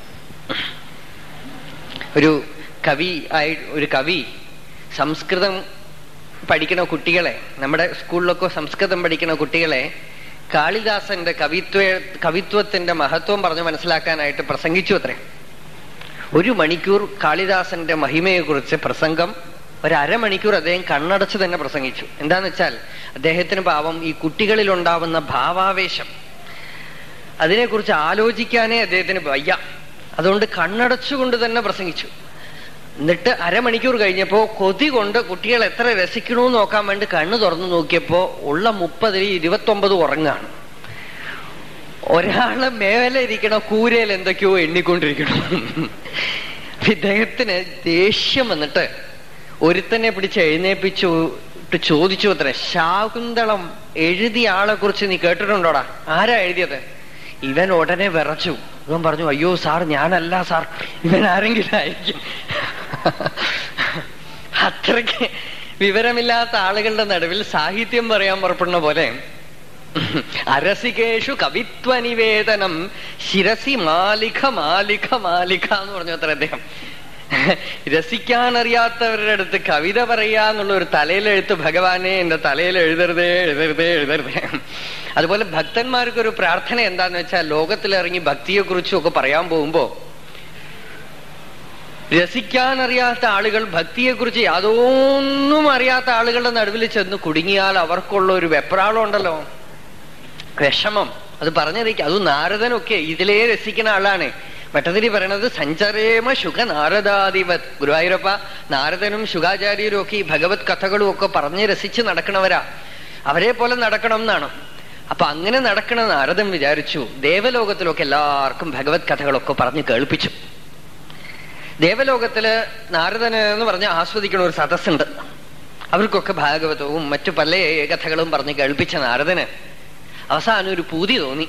ഒരു കവി ആയി ഒരു കവി സംസ്കൃതം പഠിക്കുന്ന കുട്ടികളെ നമ്മുടെ സ്കൂളിലൊക്കെ സംസ്കൃതം പഠിക്കുന്ന കുട്ടികളെ കാളിദാസന്റെ കവിത്വ കവിത്വത്തിന്റെ മഹത്വം പറഞ്ഞു മനസ്സിലാക്കാനായിട്ട് പ്രസംഗിച്ചു അത്രേ ഒരു മണിക്കൂർ കാളിദാസന്റെ മഹിമയെക്കുറിച്ച് പ്രസംഗം ഒരു അരമണിക്കൂർ അദ്ദേഹം കണ്ണടച്ച് തന്നെ പ്രസംഗിച്ചു എന്താന്ന് വെച്ചാൽ അദ്ദേഹത്തിന് പാവം ഈ കുട്ടികളിൽ ഉണ്ടാവുന്ന ഭാവാവേശം അതിനെക്കുറിച്ച് ആലോചിക്കാനേ അദ്ദേഹത്തിന് വയ്യ അതുകൊണ്ട് കണ്ണടച്ചുകൊണ്ട് തന്നെ പ്രസംഗിച്ചു എന്നിട്ട് അരമണിക്കൂർ കഴിഞ്ഞപ്പോ കൊതി കൊണ്ട് കുട്ടികൾ എത്ര രസിക്കണമെന്ന് നോക്കാൻ വേണ്ടി കണ്ണു തുറന്നു നോക്കിയപ്പോ ഉള്ള മുപ്പതിൽ ഇരുപത്തൊമ്പത് ഉറങ്ങാണ് ഒരാള് മേലെ ഇരിക്കണ കൂരയിൽ എന്തൊക്കെയോ എണ്ണിക്കൊണ്ടിരിക്കണം ഇദ്ദേഹത്തിന് ദേഷ്യം വന്നിട്ട് ഒരുത്തനെ പിടിച്ച് എഴുന്നേപ്പിച്ചു ട്ട് ചോദിച്ചു അത്ര ശാകുന്തളം എഴുതിയ ആളെ കുറിച്ച് നീ കേട്ടിട്ടുണ്ടോടാ ആരാ എഴുതിയത് ഇവൻ ഉടനെ വിറച്ചു ഇവൻ പറഞ്ഞു അയ്യോ സാർ ഞാനല്ല സാർ ഇവൻ ആരെങ്കിലും ആയിരിക്കും അത്രയ്ക്ക് വിവരമില്ലാത്ത ആളുകളുടെ നടുവിൽ സാഹിത്യം പറയാൻ പുറപ്പെടുന്ന പോലെ അരസികേഷു കവിത്വ നിവേദനം ശിരസി മാലിക മാലിക മാലിക എന്ന് പറഞ്ഞു അത്ര അദ്ദേഹം രസിക്കാൻ അറിയാത്തവരുടെ അടുത്ത് കവിത പറയാ എന്നുള്ള ഒരു തലയിലെഴുത്ത് ഭഗവാനെ എന്റെ തലയിൽ എഴുതരുതേ എഴുതരുതേ എഴുതരുതേ അതുപോലെ ഭക്തന്മാർക്ക് ഒരു പ്രാർത്ഥന എന്താന്ന് വെച്ചാൽ ലോകത്തിലിറങ്ങി ഭക്തിയെ കുറിച്ചും ഒക്കെ പറയാൻ പോകുമ്പോ രസിക്കാൻ അറിയാത്ത ആളുകൾ ഭക്തിയെക്കുറിച്ച് യാതൊന്നും അറിയാത്ത ആളുകളുടെ നടുവിൽ ചെന്ന് കുടുങ്ങിയാൽ അവർക്കുള്ള ഒരു വെപ്രാളം ഉണ്ടല്ലോ വിഷമം അത് പറഞ്ഞറിയിക്കുക അത് നാരദനൊക്കെ ഇതിലേ രസിക്കുന്ന ആളാണ് ഭട്ടതിരി പറയണത് സഞ്ചരേമ ശുഖ നാരദാധിപത് ഗുരുവായൂരപ്പ നാരദനും ശുഖാചാര്യരും ഒക്കെ ഈ ഭഗവത് കഥകളും ഒക്കെ പറഞ്ഞ് രസിച്ച് നടക്കണവരാ അവരെ പോലെ നടക്കണം എന്നാണ് അപ്പൊ അങ്ങനെ നടക്കണ നാരദൻ വിചാരിച്ചു ദേവലോകത്തിലൊക്കെ എല്ലാവർക്കും ഭഗവത് കഥകളൊക്കെ പറഞ്ഞ് കേൾപ്പിച്ചു ദേവലോകത്തില് നാരദന് എന്ന് പറഞ്ഞ് ആസ്വദിക്കണ ഒരു സദസ്സുണ്ട് അവർക്കൊക്കെ ഭാഗവതവും മറ്റു പല കഥകളും പറഞ്ഞ് കേൾപ്പിച്ച നാരദന് അവസാനം ഒരു പൂതി തോന്നി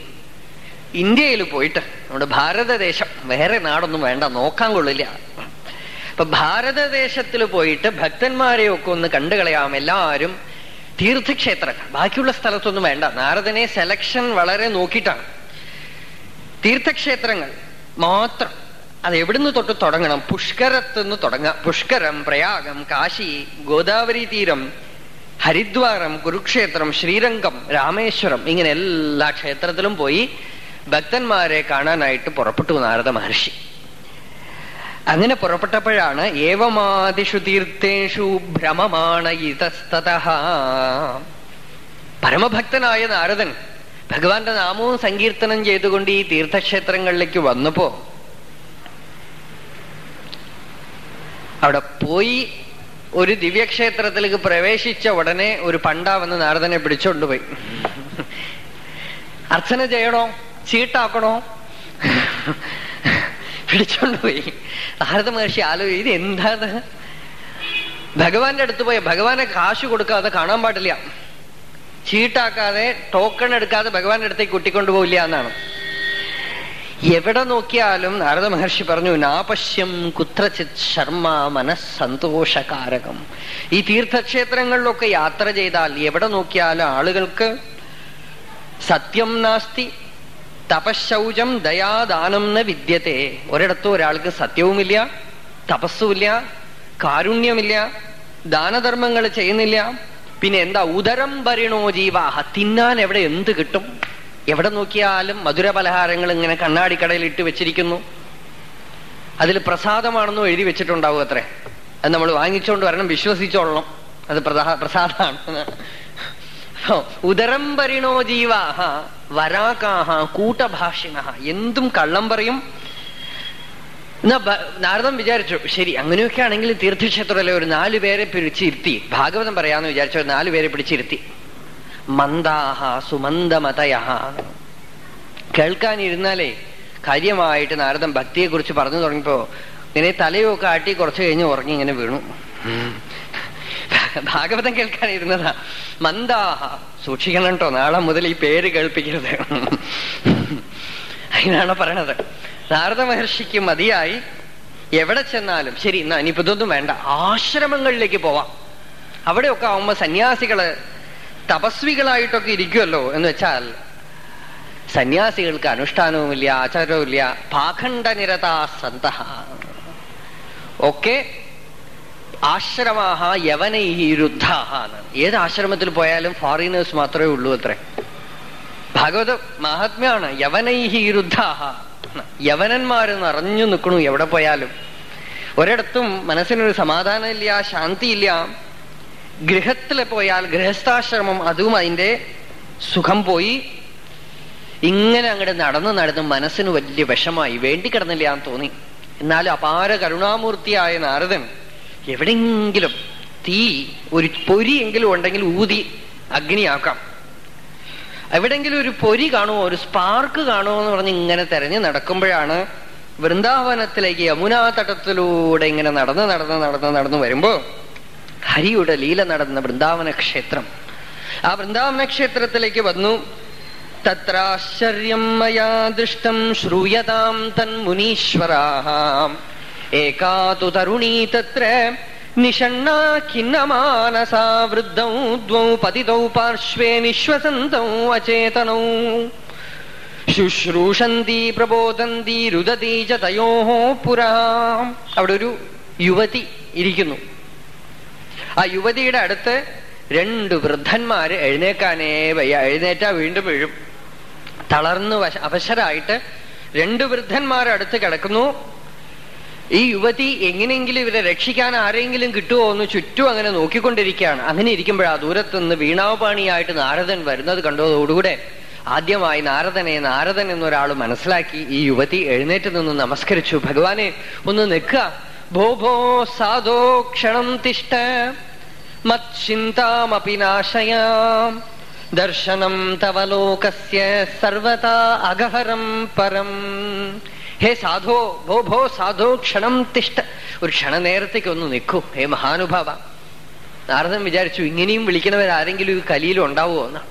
ഇന്ത്യയിൽ പോയിട്ട് നമ്മുടെ ഭാരതദേശം വേറെ നാടൊന്നും വേണ്ട നോക്കാൻ കൊള്ളില്ല ഇപ്പൊ ഭാരതദേശത്തിൽ പോയിട്ട് ഭക്തന്മാരെയൊക്കെ ഒന്ന് കണ്ടുകളയാം എല്ലാവരും തീർത്ഥക്ഷേത്രങ്ങൾ ബാക്കിയുള്ള സ്ഥലത്തൊന്നും വേണ്ട നാരദനെ സെലക്ഷൻ വളരെ നോക്കിയിട്ടാണ് തീർത്ഥക്ഷേത്രങ്ങൾ മാത്രം അത് എവിടുന്ന് തൊട്ട് തുടങ്ങണം പുഷ്കരത്തുനിന്ന് തുടങ്ങാം പുഷ്കരം പ്രയാഗം കാശി ഗോദാവരി തീരം ഹരിദ്വാരം കുരുക്ഷേത്രം ശ്രീരംഗം രാമേശ്വരം ഇങ്ങനെ എല്ലാ ക്ഷേത്രത്തിലും പോയി ഭക്തന്മാരെ കാണാനായിട്ട് പുറപ്പെട്ടു നാരദ മഹർഷി അങ്ങനെ പുറപ്പെട്ടപ്പോഴാണ് ഏവമാദിഷു തീർത്ഥേഷു ഭ്രമമാണ് ഇതസ്തത പരമഭക്തനായ നാരദൻ ഭഗവാന്റെ നാമവും സങ്കീർത്തനം ചെയ്തുകൊണ്ട് ഈ തീർത്ഥക്ഷേത്രങ്ങളിലേക്ക് വന്നപ്പോ അവിടെ പോയി ഒരു ദിവ്യക്ഷേത്രത്തിലേക്ക് പ്രവേശിച്ച ഉടനെ ഒരു പണ്ട വന്ന് നാരദനെ പിടിച്ചോണ്ടുപോയി അർച്ചന ചെയ്യണോ ചീട്ടാക്കണോ പിടിച്ചോണ്ടുപോയി നാരദ മഹർഷി ആലോചി ഇത് എന്താണ് ഭഗവാന്റെ അടുത്ത് പോയി ഭഗവാനെ കാശ് കൊടുക്കാതെ കാണാൻ പാടില്ല ചീട്ടാക്കാതെ ടോക്കൺ എടുക്കാതെ ഭഗവാന്റെ അടുത്തേക്ക് കൂട്ടിക്കൊണ്ടുപോയില്ല എന്നാണ് എവിടെ നോക്കിയാലും നാരദ മഹർഷി പറഞ്ഞു നാപശ്യം കുത്രചിത് ശർമ്മ മനസ്സന്തോഷകാരകം ഈ തീർത്ഥക്ഷേത്രങ്ങളിലൊക്കെ യാത്ര ചെയ്താൽ എവിടെ നോക്കിയാലും ആളുകൾക്ക് സത്യം നാസ്തി തപശൗചം ദയാദാനം ന വിദ്യത്തെ ഒരിടത്തും ഒരാൾക്ക് സത്യവുമില്ല തപസ്സുമില്ല കാരുണ്യമില്ല ദാനധർമ്മങ്ങൾ ചെയ്യുന്നില്ല പിന്നെ എന്താ ഉദരം ഭരിണോ ജീവാഹ തിന്നാൻ എവിടെ എന്ത് കിട്ടും എവിടെ നോക്കിയാലും മധുര പലഹാരങ്ങൾ ഇങ്ങനെ കണ്ണാടിക്കടയിൽ ഇട്ട് വെച്ചിരിക്കുന്നു അതിൽ പ്രസാദമാണെന്നും എഴുതി വെച്ചിട്ടുണ്ടാവും അത്രേ അത് നമ്മൾ വാങ്ങിച്ചോണ്ട് വരണം വിശ്വസിച്ചോളണം അത് പ്രസാ പ്രസാദമാണ് ഉദരം പരിണോ ജീവാഹ വരാകാഹ കൂട്ടഭാഷിണ എന്തും കള്ളം പറയും എന്നാ നാരദം വിചാരിച്ചു ശരി അങ്ങനെയൊക്കെ ആണെങ്കിൽ തീർത്ഥക്ഷേത്രത്തിലെ ഒരു നാലു പേരെ പിടിച്ചിരുത്തി ഭാഗവതം പറയാന്ന് വിചാരിച്ച ഒരു നാലു പേരെ പിടിച്ചിരുത്തി മന്ദാഹ സുമന്ദമതയ കേൾക്കാനിരുന്നാലേ കാര്യമായിട്ട് നാരദം ഭക്തിയെ കുറിച്ച് പറഞ്ഞു തുടങ്ങിയപ്പോ ഇങ്ങനെ തലയൊക്കെ ആട്ടി കുറച്ചു കഴിഞ്ഞ് ഉറങ്ങി ഇങ്ങനെ വീണു ഭാഗവതം കേൾക്കാനിരുന്നതാ മന്ദാഹ സൂക്ഷിക്കണം കേട്ടോ നാളെ മുതൽ ഈ പേര് കേൾപ്പിക്കരുത് അതിനാണ് പറയണത് നാരദ മഹർഷിക്ക് മതിയായി എവിടെ ചെന്നാലും ശരി എന്നാ ഇനിയിപ്പോ ഇതൊന്നും വേണ്ട ആശ്രമങ്ങളിലേക്ക് പോവാം അവിടെയൊക്കെ ആവുമ്പോ സന്യാസികള് തപസ്വികളായിട്ടൊക്കെ ഇരിക്കുമല്ലോ എന്ന് വെച്ചാൽ സന്യാസികൾക്ക് അനുഷ്ഠാനവുമില്ല ആചാരവുമില്ല പാഖണ്ഡനിരതാ സന്ത ഒക്കെ ആശ്രമാഹ യവനൈരുദ്ധാഹ ഏത് ആശ്രമത്തിൽ പോയാലും ഫോറിനേഴ്സ് മാത്രമേ ഉള്ളൂ അത്രേ ഭാഗവത മഹാത്മ്യാണ് യവനൈരുദ്ധാഹ യവനന്മാര് നിറഞ്ഞു നിൽക്കണു എവിടെ പോയാലും ഒരിടത്തും മനസ്സിനൊരു സമാധാനമില്ല ശാന്തിയില്ല ഗൃഹത്തിൽ പോയാൽ ഗൃഹസ്ഥാശ്രമം അതും അതിന്റെ സുഖം പോയി ഇങ്ങനെ അങ്ങോട്ട് നടന്ന് നടന്ന് മനസ്സിന് വലിയ വിഷമായി വേണ്ടി കിടന്നില്ല എന്ന് തോന്നി എന്നാലും അപാര കരുണാമൂർത്തിയായ നാരദൻ എവിടെയെങ്കിലും തീ ഒരു പൊരിയെങ്കിലും ഉണ്ടെങ്കിൽ ഊതി അഗ്നിയാക്കാം എവിടെങ്കിലും ഒരു പൊരി കാണുമോ ഒരു സ്പാർക്ക് കാണുമോ എന്ന് പറഞ്ഞ് ഇങ്ങനെ തെരഞ്ഞു നടക്കുമ്പോഴാണ് വൃന്ദാവനത്തിലേക്ക് യമുനാ തടത്തിലൂടെ ഇങ്ങനെ നടന്ന് നടന്ന് നടന്ന് നടന്ന് വരുമ്പോ ഹരിയുടെ ലീല നടന്ന വൃന്ദാവന ക്ഷേത്രം ആ വൃന്ദാവന ക്ഷേത്രത്തിലേക്ക് വന്നു തത്രാശ്ചര്യം മയാ ദൃഷ്ടം ശ്രൂയതാം തന്മുനീശ്വരാ ഏകാതു തരുണീ തത്ര നിഷണ്ണാ ഖിന്നമാനസാ വൃദ്ധൗ ദ്വൗ പതിതൗ പാർശ്വേ നിശ്വസന്തൗ അചേതനൗ ശുശ്രൂഷന്തി പ്രബോധന്തി രുദതി ച തയോ പുരാ അവിടെ ഒരു യുവതി ഇരിക്കുന്നു ആ യുവതിയുടെ അടുത്ത് രണ്ട് വൃദ്ധന്മാര് എഴുന്നേക്കാനേ വയ്യ എഴുന്നേറ്റാ വീണ്ടും വീഴും തളർന്നു വശ- അവശരായിട്ട് രണ്ട് വൃദ്ധന്മാർ അടുത്ത് കിടക്കുന്നു ഈ യുവതി എങ്ങനെയെങ്കിലും ഇവരെ രക്ഷിക്കാൻ ആരെങ്കിലും കിട്ടുമോ എന്ന് ചുറ്റും അങ്ങനെ നോക്കിക്കൊണ്ടിരിക്കുകയാണ് അങ്ങനെ ഇരിക്കുമ്പോഴാ ദൂരത്ത് നിന്ന് വീണാപാണിയായിട്ട് നാരദൻ വരുന്നത് കണ്ടതോടുകൂടെ ആദ്യമായി നാരദനെ നാരദൻ എന്നൊരാൾ മനസ്സിലാക്കി ഈ യുവതി എഴുന്നേറ്റ് നിന്ന് നമസ്കരിച്ചു ഭഗവാനെ ഒന്ന് നിൽക്കുക ഭോ ഭോ സാധോ ക്ഷണം തിഷ്ട മച്ചിന്താമപി നാശയാം ദർശനം തവ ലോകസ്യ സർവതാ അഗഹരം പരം ഹേ സാധോ ഭോ ഭോ സാധോ ക്ഷണം തിഷ്ട ഒരു ക്ഷണനേരത്തേക്ക് ഒന്ന് നിൽക്കൂ ഹേ മഹാനുഭാവ നാരദൻ വിചാരിച്ചു ഇങ്ങനെയും വിളിക്കുന്നവരാരെങ്കിലും ഈ കലിയിൽ ഉണ്ടാവുമോ എന്നാ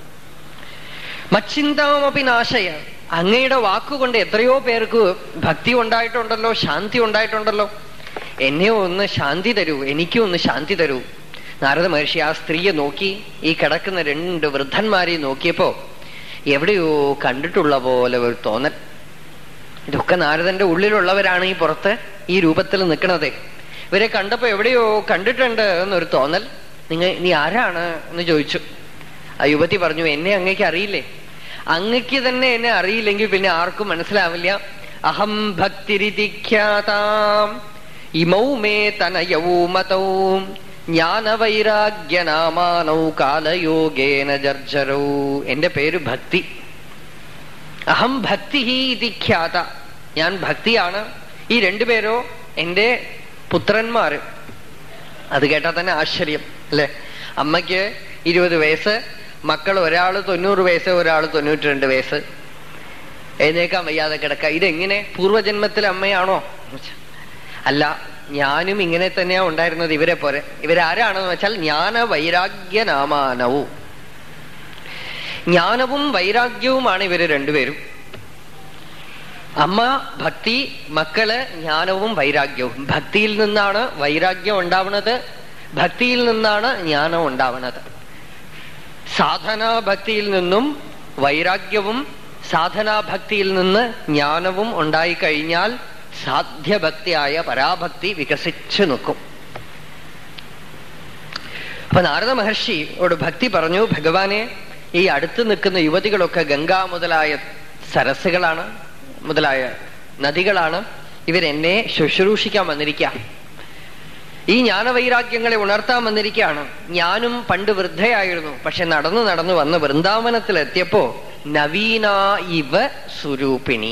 മച്ചിന്താമപി നാശയ അങ്ങയുടെ വാക്കുകൊണ്ട് എത്രയോ പേർക്ക് ഭക്തി ഉണ്ടായിട്ടുണ്ടല്ലോ ശാന്തി ഉണ്ടായിട്ടുണ്ടല്ലോ എന്നെ ഒന്ന് ശാന്തി തരൂ എനിക്കും ഒന്ന് ശാന്തി തരൂ നാരദ മഹർഷി ആ സ്ത്രീയെ നോക്കി ഈ കിടക്കുന്ന രണ്ട് വൃദ്ധന്മാരെ നോക്കിയപ്പോ എവിടെയോ കണ്ടിട്ടുള്ള പോലെ ഒരു തോന്നൽ ഇതൊക്കെ നാരദന്റെ ഉള്ളിലുള്ളവരാണ് ഈ പുറത്ത് ഈ രൂപത്തിൽ നിൽക്കണത് ഇവരെ കണ്ടപ്പോ എവിടെയോ കണ്ടിട്ടുണ്ട് എന്നൊരു തോന്നൽ നിങ്ങൾ നീ ആരാണ് എന്ന് ചോദിച്ചു ആ യുവതി പറഞ്ഞു എന്നെ അങ്ങേക്ക് അറിയില്ലേ അങ്ങക്ക് തന്നെ എന്നെ അറിയില്ലെങ്കിൽ പിന്നെ ആർക്കും മനസ്സിലാവില്ല അഹം ഭക്തിരിതിഖ്യാതാം ഇമൗ മേ തനയവൂ മതൗ ജ്ഞാനവൈരാഗ്യനാമാനൗ കാലയോഗേന ജർജരൗ എന്റെ പേര് ഭക്തി അഹം ഭക്തി ഇതി ഖ്യാത ഞാൻ ഭക്തിയാണ് ഈ രണ്ടുപേരോ എന്റെ പുത്രന്മാര് അത് കേട്ടാൽ തന്നെ ആശ്ചര്യം അല്ലെ അമ്മയ്ക്ക് ഇരുപത് വയസ്സ് മക്കൾ ഒരാള് തൊണ്ണൂറ് വയസ്സ് ഒരാള് തൊണ്ണൂറ്റി രണ്ട് വയസ്സ് എഴുന്നേക്കാൻ വയ്യാതെ കിടക്ക ഇതെങ്ങനെ പൂർവജന്മത്തിലെ അമ്മയാണോ അല്ല ഞാനും ഇങ്ങനെ തന്നെയാ ഉണ്ടായിരുന്നത് ഇവരെ പോലെ ഇവരാരാണെന്ന് വെച്ചാൽ ജ്ഞാന വൈരാഗ്യനാമാനവും ജ്ഞാനവും വൈരാഗ്യവുമാണ് ഇവര് രണ്ടുപേരും അമ്മ ഭക്തി മക്കള് ജ്ഞാനവും വൈരാഗ്യവും ഭക്തിയിൽ നിന്നാണ് വൈരാഗ്യം ഉണ്ടാവുന്നത് ഭക്തിയിൽ നിന്നാണ് ജ്ഞാനം ഉണ്ടാവുന്നത് സാധനാഭക്തിയിൽ നിന്നും വൈരാഗ്യവും സാധനാഭക്തിയിൽ നിന്ന് ജ്ഞാനവും ഉണ്ടായിക്കഴിഞ്ഞാൽ സാധ്യഭക്തിയായ പരാഭക്തി വികസിച്ചു നിൽക്കും അപ്പൊ നാരദ മഹർഷിയോട് ഭക്തി പറഞ്ഞു ഭഗവാനെ ഈ അടുത്ത് നിൽക്കുന്ന യുവതികളൊക്കെ ഗംഗ മുതലായ സരസ്സുകളാണ് മുതലായ നദികളാണ് ഇവരെന്നെ ശുശ്രൂഷിക്കാൻ വന്നിരിക്കുക ഈ ജ്ഞാനവൈരാഗ്യങ്ങളെ ഉണർത്താൻ വന്നിരിക്കുകയാണ് ഞാനും പണ്ട് വൃദ്ധയായിരുന്നു പക്ഷെ നടന്നു നടന്നു വന്ന് വൃന്ദാവനത്തിലെത്തിയപ്പോ നവീന ഇവ സ്വരൂപിണി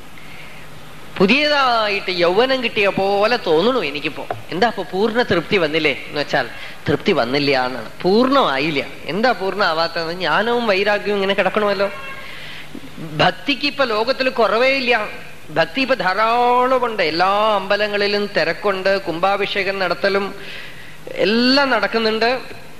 പുതിയതായിട്ട് യൗവനം കിട്ടിയ പോലെ തോന്നണു എനിക്കിപ്പോ എന്താ ഇപ്പൊ പൂർണ്ണ തൃപ്തി വന്നില്ലേ എന്ന് വെച്ചാൽ തൃപ്തി വന്നില്ല എന്നാണ് പൂർണ്ണമായില്ല എന്താ പൂർണ്ണമാവാത്തത് ജ്ഞാനവും വൈരാഗ്യവും ഇങ്ങനെ കിടക്കണമല്ലോ ഭക്തിക്ക് ഇപ്പൊ ലോകത്തിൽ കുറവേ ഇല്ല ഭക്തി ഇപ്പൊ ധാരാളമുണ്ട് എല്ലാ അമ്പലങ്ങളിലും തിരക്കുണ്ട് കുംഭാഭിഷേകം നടത്തലും എല്ലാം നടക്കുന്നുണ്ട്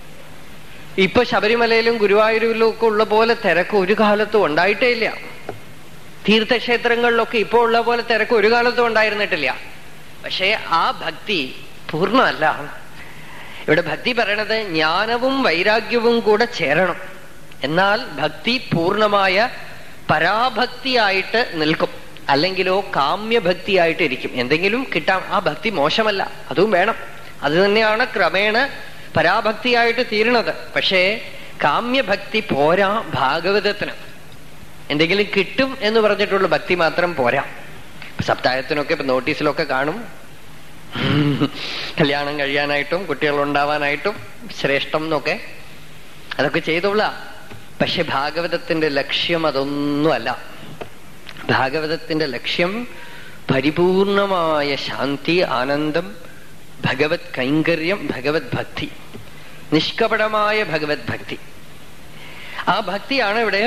ഇപ്പൊ ശബരിമലയിലും ഗുരുവായൂരിലും ഒക്കെ ഉള്ള പോലെ തിരക്ക് ഒരു കാലത്തും ഉണ്ടായിട്ടേ ഇല്ല തീർത്ഥക്ഷേത്രങ്ങളിലൊക്കെ ഇപ്പോൾ ഉള്ള പോലെ തിരക്ക് ഒരു കാലത്തും ഉണ്ടായിരുന്നിട്ടില്ല പക്ഷേ ആ ഭക്തി പൂർണ്ണമല്ല ഇവിടെ ഭക്തി പറയണത് ജ്ഞാനവും വൈരാഗ്യവും കൂടെ ചേരണം എന്നാൽ ഭക്തി പൂർണ്ണമായ പരാഭക്തിയായിട്ട് നിൽക്കും അല്ലെങ്കിലോ കാമ്യഭക്തിയായിട്ട് ഇരിക്കും എന്തെങ്കിലും കിട്ടാം ആ ഭക്തി മോശമല്ല അതും വേണം അത് തന്നെയാണ് ക്രമേണ പരാഭക്തിയായിട്ട് തീരണത് പക്ഷേ കാമ്യഭക്തി പോരാ ഭാഗവതത്തിന് എന്തെങ്കിലും കിട്ടും എന്ന് പറഞ്ഞിട്ടുള്ള ഭക്തി മാത്രം പോരാ സപ്താഹത്തിനൊക്കെ ഇപ്പൊ നോട്ടീസിലൊക്കെ കാണും കല്യാണം കഴിയാനായിട്ടും കുട്ടികൾ ഉണ്ടാവാനായിട്ടും ശ്രേഷ്ഠം എന്നൊക്കെ അതൊക്കെ ചെയ്തോളാം പക്ഷെ ഭാഗവതത്തിന്റെ ലക്ഷ്യം അതൊന്നുമല്ല ഭാഗവതത്തിന്റെ ലക്ഷ്യം പരിപൂർണമായ ശാന്തി ആനന്ദം ഭഗവത് കൈങ്കര്യം ഭഗവത് ഭക്തി നിഷ്കപടമായ ഭഗവത് ഭക്തി ആ ഭക്തിയാണ് ഇവിടെ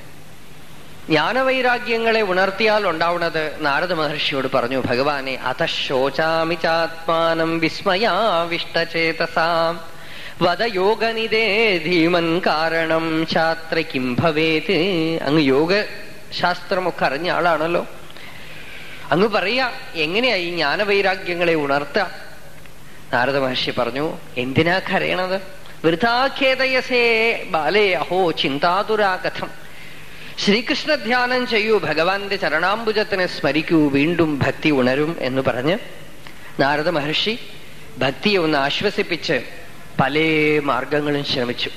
ജ്ഞാനവൈരാഗ്യങ്ങളെ ഉണർത്തിയാൽ ഉണ്ടാവുന്നത് നാരദ മഹർഷിയോട് പറഞ്ഞു ഭഗവാനെ അതശോചാമി ചാത്മാനം വിസ്മയാവിഷ്ടചേതസാം വദയോഗനിതേ ധീമൻ കാരണം ശാസ്ത്ര കിം ഭവേത് അങ്ങ് യോഗ ശാസ്ത്രമൊക്കെ അറിഞ്ഞ ആളാണല്ലോ അങ്ങ് പറയാ എങ്ങനെയാ ഈ ജ്ഞാനവൈരാഗ്യങ്ങളെ ഉണർത്തുക നാരദ മഹർഷി പറഞ്ഞു എന്തിനാ കരയണത് വൃഥാഖേതയസേ ബാലേ അഹോ ചിന്താതുരാ കഥം ശ്രീകൃഷ്ണ ധ്യാനം ചെയ്യൂ ഭഗവാന്റെ ചരണാംബുജത്തിനെ സ്മരിക്കൂ വീണ്ടും ഭക്തി ഉണരും എന്ന് പറഞ്ഞ് നാരദ മഹർഷി ഭക്തിയെ ഒന്ന് ആശ്വസിപ്പിച്ച് പല മാർഗങ്ങളും ശ്രമിച്ചു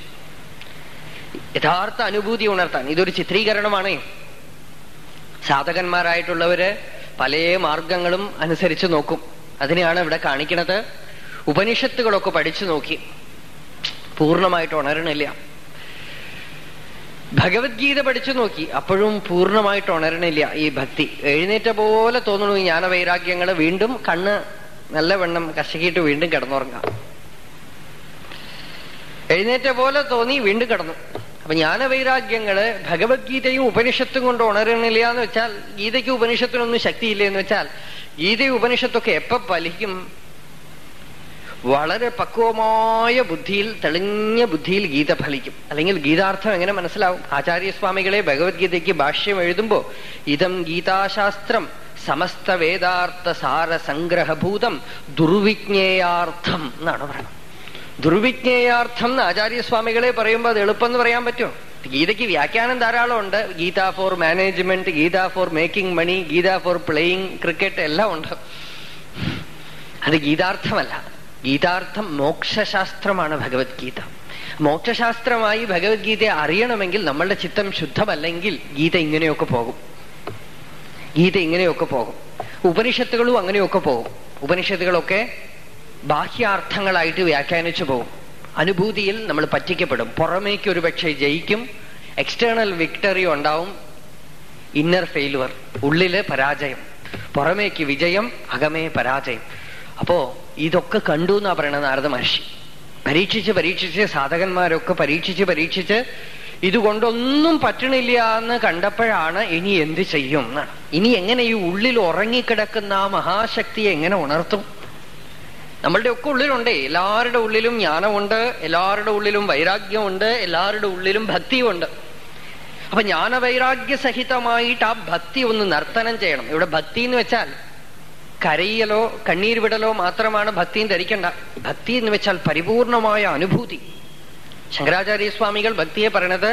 യഥാർത്ഥ അനുഭൂതി ഉണർത്താൻ ഇതൊരു ചിത്രീകരണമാണ് സാധകന്മാരായിട്ടുള്ളവര് പല മാർഗങ്ങളും അനുസരിച്ച് നോക്കും അതിനെയാണ് ഇവിടെ കാണിക്കുന്നത് ഉപനിഷത്തുകളൊക്കെ പഠിച്ചു നോക്കി പൂർണ്ണമായിട്ട് ഉണരണില്ല ഭഗവത്ഗീത പഠിച്ചു നോക്കി അപ്പോഴും പൂർണ്ണമായിട്ട് ഉണരണില്ല ഈ ഭക്തി എഴുന്നേറ്റ പോലെ തോന്നുന്നു ഈ ജ്ഞാനവൈരാഗ്യങ്ങൾ വീണ്ടും കണ്ണ് നല്ലവണ്ണം കശക്കിയിട്ട് വീണ്ടും കിടന്നുറങ്ങാം എഴുന്നേറ്റ പോലെ തോന്നി വീണ്ടും കിടന്നു അപ്പൊ ജ്ഞാനവൈരാഗ്യങ്ങള് ഭഗവത്ഗീതയും ഉപനിഷത്തും കൊണ്ട് ഉണരണില്ല എന്ന് വെച്ചാൽ ഗീതയ്ക്ക് ഉപനിഷത്തിനൊന്നും ശക്തിയില്ല എന്ന് വെച്ചാൽ ഗീതയും ഉപനിഷത്തൊക്കെ എപ്പോ ഫലിക്കും വളരെ പക്വമായ ബുദ്ധിയിൽ തെളിഞ്ഞ ബുദ്ധിയിൽ ഗീത ഫലിക്കും അല്ലെങ്കിൽ ഗീതാർത്ഥം എങ്ങനെ മനസ്സിലാവും ആചാര്യസ്വാമികളെ ഭഗവത്ഗീതയ്ക്ക് ഭാഷ്യം എഴുതുമ്പോ ഇതം ഗീതാശാസ്ത്രം സമസ്ത വേദാർത്ഥ സാര സംഗ്രഹഭൂതം ദുർവിജ്ഞേയാർത്ഥം എന്നാണ് പറയുന്നത് ദുർവിജ്ഞേയാർത്ഥം എന്ന് ആചാര്യസ്വാമികളെ പറയുമ്പോൾ അത് എളുപ്പം പറയാൻ പറ്റുമോ ഗീതയ്ക്ക് വ്യാഖ്യാനം ധാരാളം ഉണ്ട് Gita for management Gita for making money Gita for playing cricket എല്ലാം ഉണ്ട് അത് ഗീതാർത്ഥമല്ല ഗീതാർത്ഥം മോക്ഷശാസ്ത്രമാണ് ഭഗവത്ഗീത മോക്ഷശാസ്ത്രമായി ഭഗവത്ഗീതയെ അറിയണമെങ്കിൽ നമ്മളുടെ ചിത്തം ശുദ്ധമല്ലെങ്കിൽ ഗീത ഇങ്ങനെയൊക്കെ പോകും ഗീത ഇങ്ങനെയൊക്കെ പോകും ഉപനിഷത്തുകളും അങ്ങനെയൊക്കെ പോകും ഉപനിഷത്തുകളൊക്കെ ബാഹ്യാർത്ഥങ്ങളായിട്ട് വ്യാഖ്യാനിച്ചു പോകും അനുഭൂതിയിൽ നമ്മൾ പറ്റിക്കപ്പെടും പുറമേക്ക് ഒരുപക്ഷെ ജയിക്കും എക്സ്റ്റേണൽ വിക്ടറി ഉണ്ടാവും ഇന്നർ ഫെയിലുവർ ഉള്ളില് പരാജയം പുറമേക്ക് വിജയം അകമേ പരാജയം അപ്പോ ഇതൊക്കെ കണ്ടു എന്നാ പറയണത് നാരദ മഹർഷി പരീക്ഷിച്ച് പരീക്ഷിച്ച് സാധകന്മാരൊക്കെ പരീക്ഷിച്ച് പരീക്ഷിച്ച് ഇതുകൊണ്ടൊന്നും പറ്റണില്ല എന്ന് കണ്ടപ്പോഴാണ് ഇനി എന്ത് ചെയ്യും എന്നാണ് ഇനി എങ്ങനെ ഈ ഉള്ളിൽ ഉറങ്ങിക്കിടക്കുന്ന ആ മഹാശക്തിയെ എങ്ങനെ ഉണർത്തും നമ്മളുടെ ഒക്കെ ഉള്ളിലുണ്ടേ എല്ലാവരുടെ ഉള്ളിലും ജ്ഞാനമുണ്ട് എല്ലാവരുടെ ഉള്ളിലും വൈരാഗ്യമുണ്ട് എല്ലാവരുടെ ഉള്ളിലും ഭക്തിയുമുണ്ട് അപ്പൊ ജ്ഞാനവൈരാഗ്യ സഹിതമായിട്ട് ആ ഭക്തി ഒന്ന് നർത്തനം ചെയ്യണം ഇവിടെ ഭക്തി എന്ന് വെച്ചാൽ കരയലോ കണ്ണീർ വിടലോ മാത്രമാണ് ഭക്തിയും ധരിക്കണ്ട ഭക്തി എന്ന് വെച്ചാൽ പരിപൂർണമായ അനുഭൂതി ശങ്കരാചാര്യസ്വാമികൾ ഭക്തിയെ പറയണത്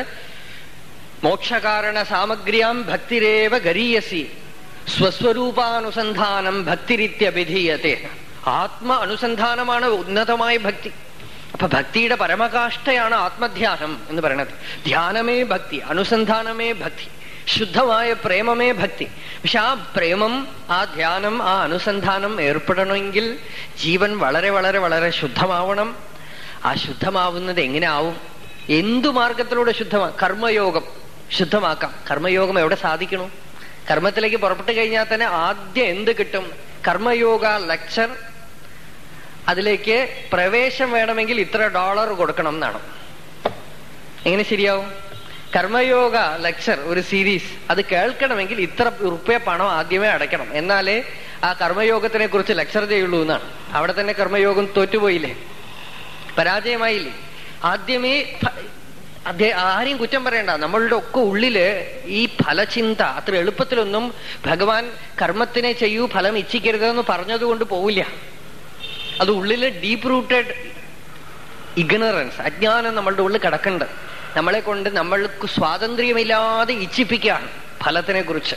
മോക്ഷകാരണ സാമഗ്രിയാം ഭക്തിരേവ ഗരീയസി സ്വസ്വരൂപാനുസന്ധാനം ഭക്തിരിത്യഭിധീയത്തെ ആത്മ അനുസന്ധാനമാണ് ഉന്നതമായ ഭക്തി അപ്പൊ ഭക്തിയുടെ പരമകാഷ്ഠയാണ് ആത്മധ്യാനം എന്ന് പറയുന്നത് ധ്യാനമേ ഭക്തി അനുസന്ധാനമേ ഭക്തി ശുദ്ധമായ പ്രേമമേ ഭക്തി പക്ഷെ ആ പ്രേമം ആ ധ്യാനം ആ അനുസന്ധാനം ഏർപ്പെടണമെങ്കിൽ ജീവൻ വളരെ വളരെ വളരെ ശുദ്ധമാവണം ആ ശുദ്ധമാവുന്നത് എങ്ങനെ ആവും എന്തു മാർഗത്തിലൂടെ ശുദ്ധമാ കർമ്മയോഗം ശുദ്ധമാക്കാം കർമ്മയോഗം എവിടെ സാധിക്കണു കർമ്മത്തിലേക്ക് പുറപ്പെട്ടു കഴിഞ്ഞാൽ തന്നെ ആദ്യം എന്ത് കിട്ടും കർമ്മയോഗ ലെക്ചർ അതിലേക്ക് പ്രവേശം വേണമെങ്കിൽ ഇത്ര ഡോളർ കൊടുക്കണം എന്നാണ് എങ്ങനെ ശരിയാവും കർമ്മയോഗ ലെക്ചർ ഒരു സീരീസ് അത് കേൾക്കണമെങ്കിൽ ഇത്ര ഉറുപ്പ്യ പണം ആദ്യമേ അടയ്ക്കണം എന്നാലേ ആ കർമ്മയോഗത്തിനെ കുറിച്ച് ലെക്ചർ ചെയ്യുള്ളൂ എന്നാണ് അവിടെ തന്നെ കർമ്മയോഗം തോറ്റുപോയില്ലേ പരാജയമായില്ലേ ആദ്യമേ അദ്ദേഹം ആരെയും കുറ്റം പറയണ്ട നമ്മളുടെ ഒക്കെ ഉള്ളില് ഈ ഫലചിന്ത അത്ര എളുപ്പത്തിലൊന്നും ഭഗവാൻ കർമ്മത്തിനെ ചെയ്യൂ ഫലം ഇച്ഛിക്കരുതെന്ന് പറഞ്ഞതുകൊണ്ട് പോവില്ല അത് ഉള്ളില് ഡീപ്പ് റൂട്ടഡ് ഇഗ്നറൻസ് അജ്ഞാനം നമ്മളുടെ ഉള്ളിൽ കിടക്കുന്നുണ്ട് നമ്മളെ കൊണ്ട് നമ്മൾക്ക് സ്വാതന്ത്ര്യമില്ലാതെ ഇച്ഛിപ്പിക്കുകയാണ് ഫലത്തിനെ കുറിച്ച്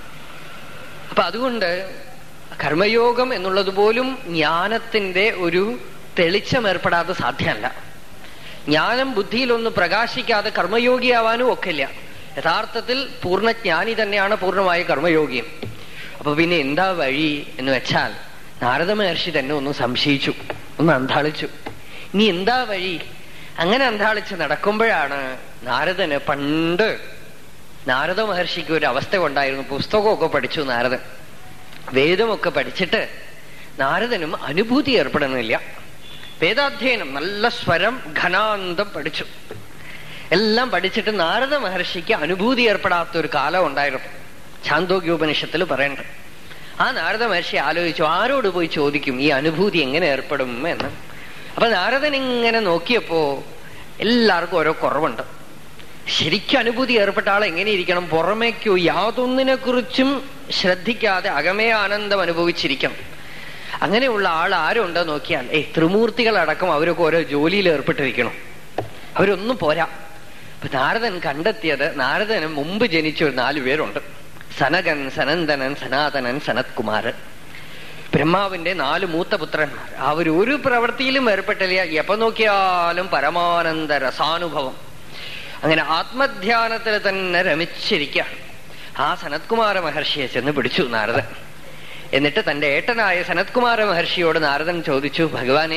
അപ്പൊ അതുകൊണ്ട് കർമ്മയോഗം എന്നുള്ളത് പോലും ജ്ഞാനത്തിന്റെ ഒരു തെളിച്ചം ഏർപ്പെടാതെ സാധ്യമല്ല ജ്ഞാനം ബുദ്ധിയിലൊന്ന് പ്രകാശിക്കാതെ കർമ്മയോഗിയാവാനും ഒക്കില്ല യഥാർത്ഥത്തിൽ പൂർണ്ണജ്ഞാനി തന്നെയാണ് പൂർണ്ണമായ കർമ്മയോഗിയും അപ്പൊ പിന്നെ എന്താ വഴി എന്ന് വെച്ചാൽ നാരദ മഹർഷി തന്നെ ഒന്ന് സംശയിച്ചു ഒന്ന് അന്താളിച്ചു ഇനി എന്താ വഴി അങ്ങനെ അന്താളിച്ച് നടക്കുമ്പോഴാണ് നാരദന് പണ്ട് നാരദ മഹർഷിക്ക് ഒരു അവസ്ഥ ഉണ്ടായിരുന്നു പുസ്തകമൊക്കെ പഠിച്ചു നാരദൻ വേദമൊക്കെ പഠിച്ചിട്ട് നാരദനും അനുഭൂതി ഏർപ്പെടുന്നില്ല വേദാധ്യയനം നല്ല സ്വരം ഘനാന്തം പഠിച്ചു എല്ലാം പഠിച്ചിട്ട് നാരദ മഹർഷിക്ക് അനുഭൂതി ഏർപ്പെടാത്ത ഒരു കാലം ഉണ്ടായിരുന്നു ഛാന്തോഗ്യോപനിഷത്തിൽ പറയണ്ട ആ നാരദ മഹർഷി ആലോചിച്ചു ആരോട് പോയി ചോദിക്കും ഈ അനുഭൂതി എങ്ങനെ ഏർപ്പെടും എന്ന് അപ്പൊ നാരദൻ ഇങ്ങനെ നോക്കിയപ്പോ എല്ലാവർക്കും ഓരോ കുറവുണ്ട് ശരിക്കും അനുഭൂതി ഏർപ്പെട്ട ആൾ എങ്ങനെ ഇരിക്കണം പുറമേക്കോ യാതൊന്നിനെ കുറിച്ചും ശ്രദ്ധിക്കാതെ അകമേ ആനന്ദം അനുഭവിച്ചിരിക്കണം അങ്ങനെയുള്ള ആൾ ആരുണ്ടോ നോക്കിയാൽ ഏയ് ത്രിമൂർത്തികളടക്കം അവരൊക്കെ ഓരോ ജോലിയിൽ ഏർപ്പെട്ടിരിക്കണം അവരൊന്നും പോരാ അപ്പൊ നാരദൻ കണ്ടെത്തിയത് നാരദന് മുമ്പ് ജനിച്ച ഒരു നാലു പേരുണ്ട് സനകൻ സനന്ദനൻ സനാതനൻ സനത്കുമാരൻ ബ്രഹ്മാവിന്റെ നാല് മൂത്ത പുത്രന്മാർ അവർ ഒരു പ്രവൃത്തിയിലും ഏർപ്പെട്ടില്ല എപ്പോ നോക്കിയാലും പരമാനന്ദ രസാനുഭവം അങ്ങനെ ആത്മധ്യാനത്തിൽ തന്നെ രമിച്ചിരിക്കുകയാണ് ആ സനത്കുമാര മഹർഷിയെ ചെന്ന് പിടിച്ചു നാരദൻ എന്നിട്ട് തന്റെ ഏട്ടനായ സനത്കുമാര മഹർഷിയോട് നാരദൻ ചോദിച്ചു ഭഗവാനെ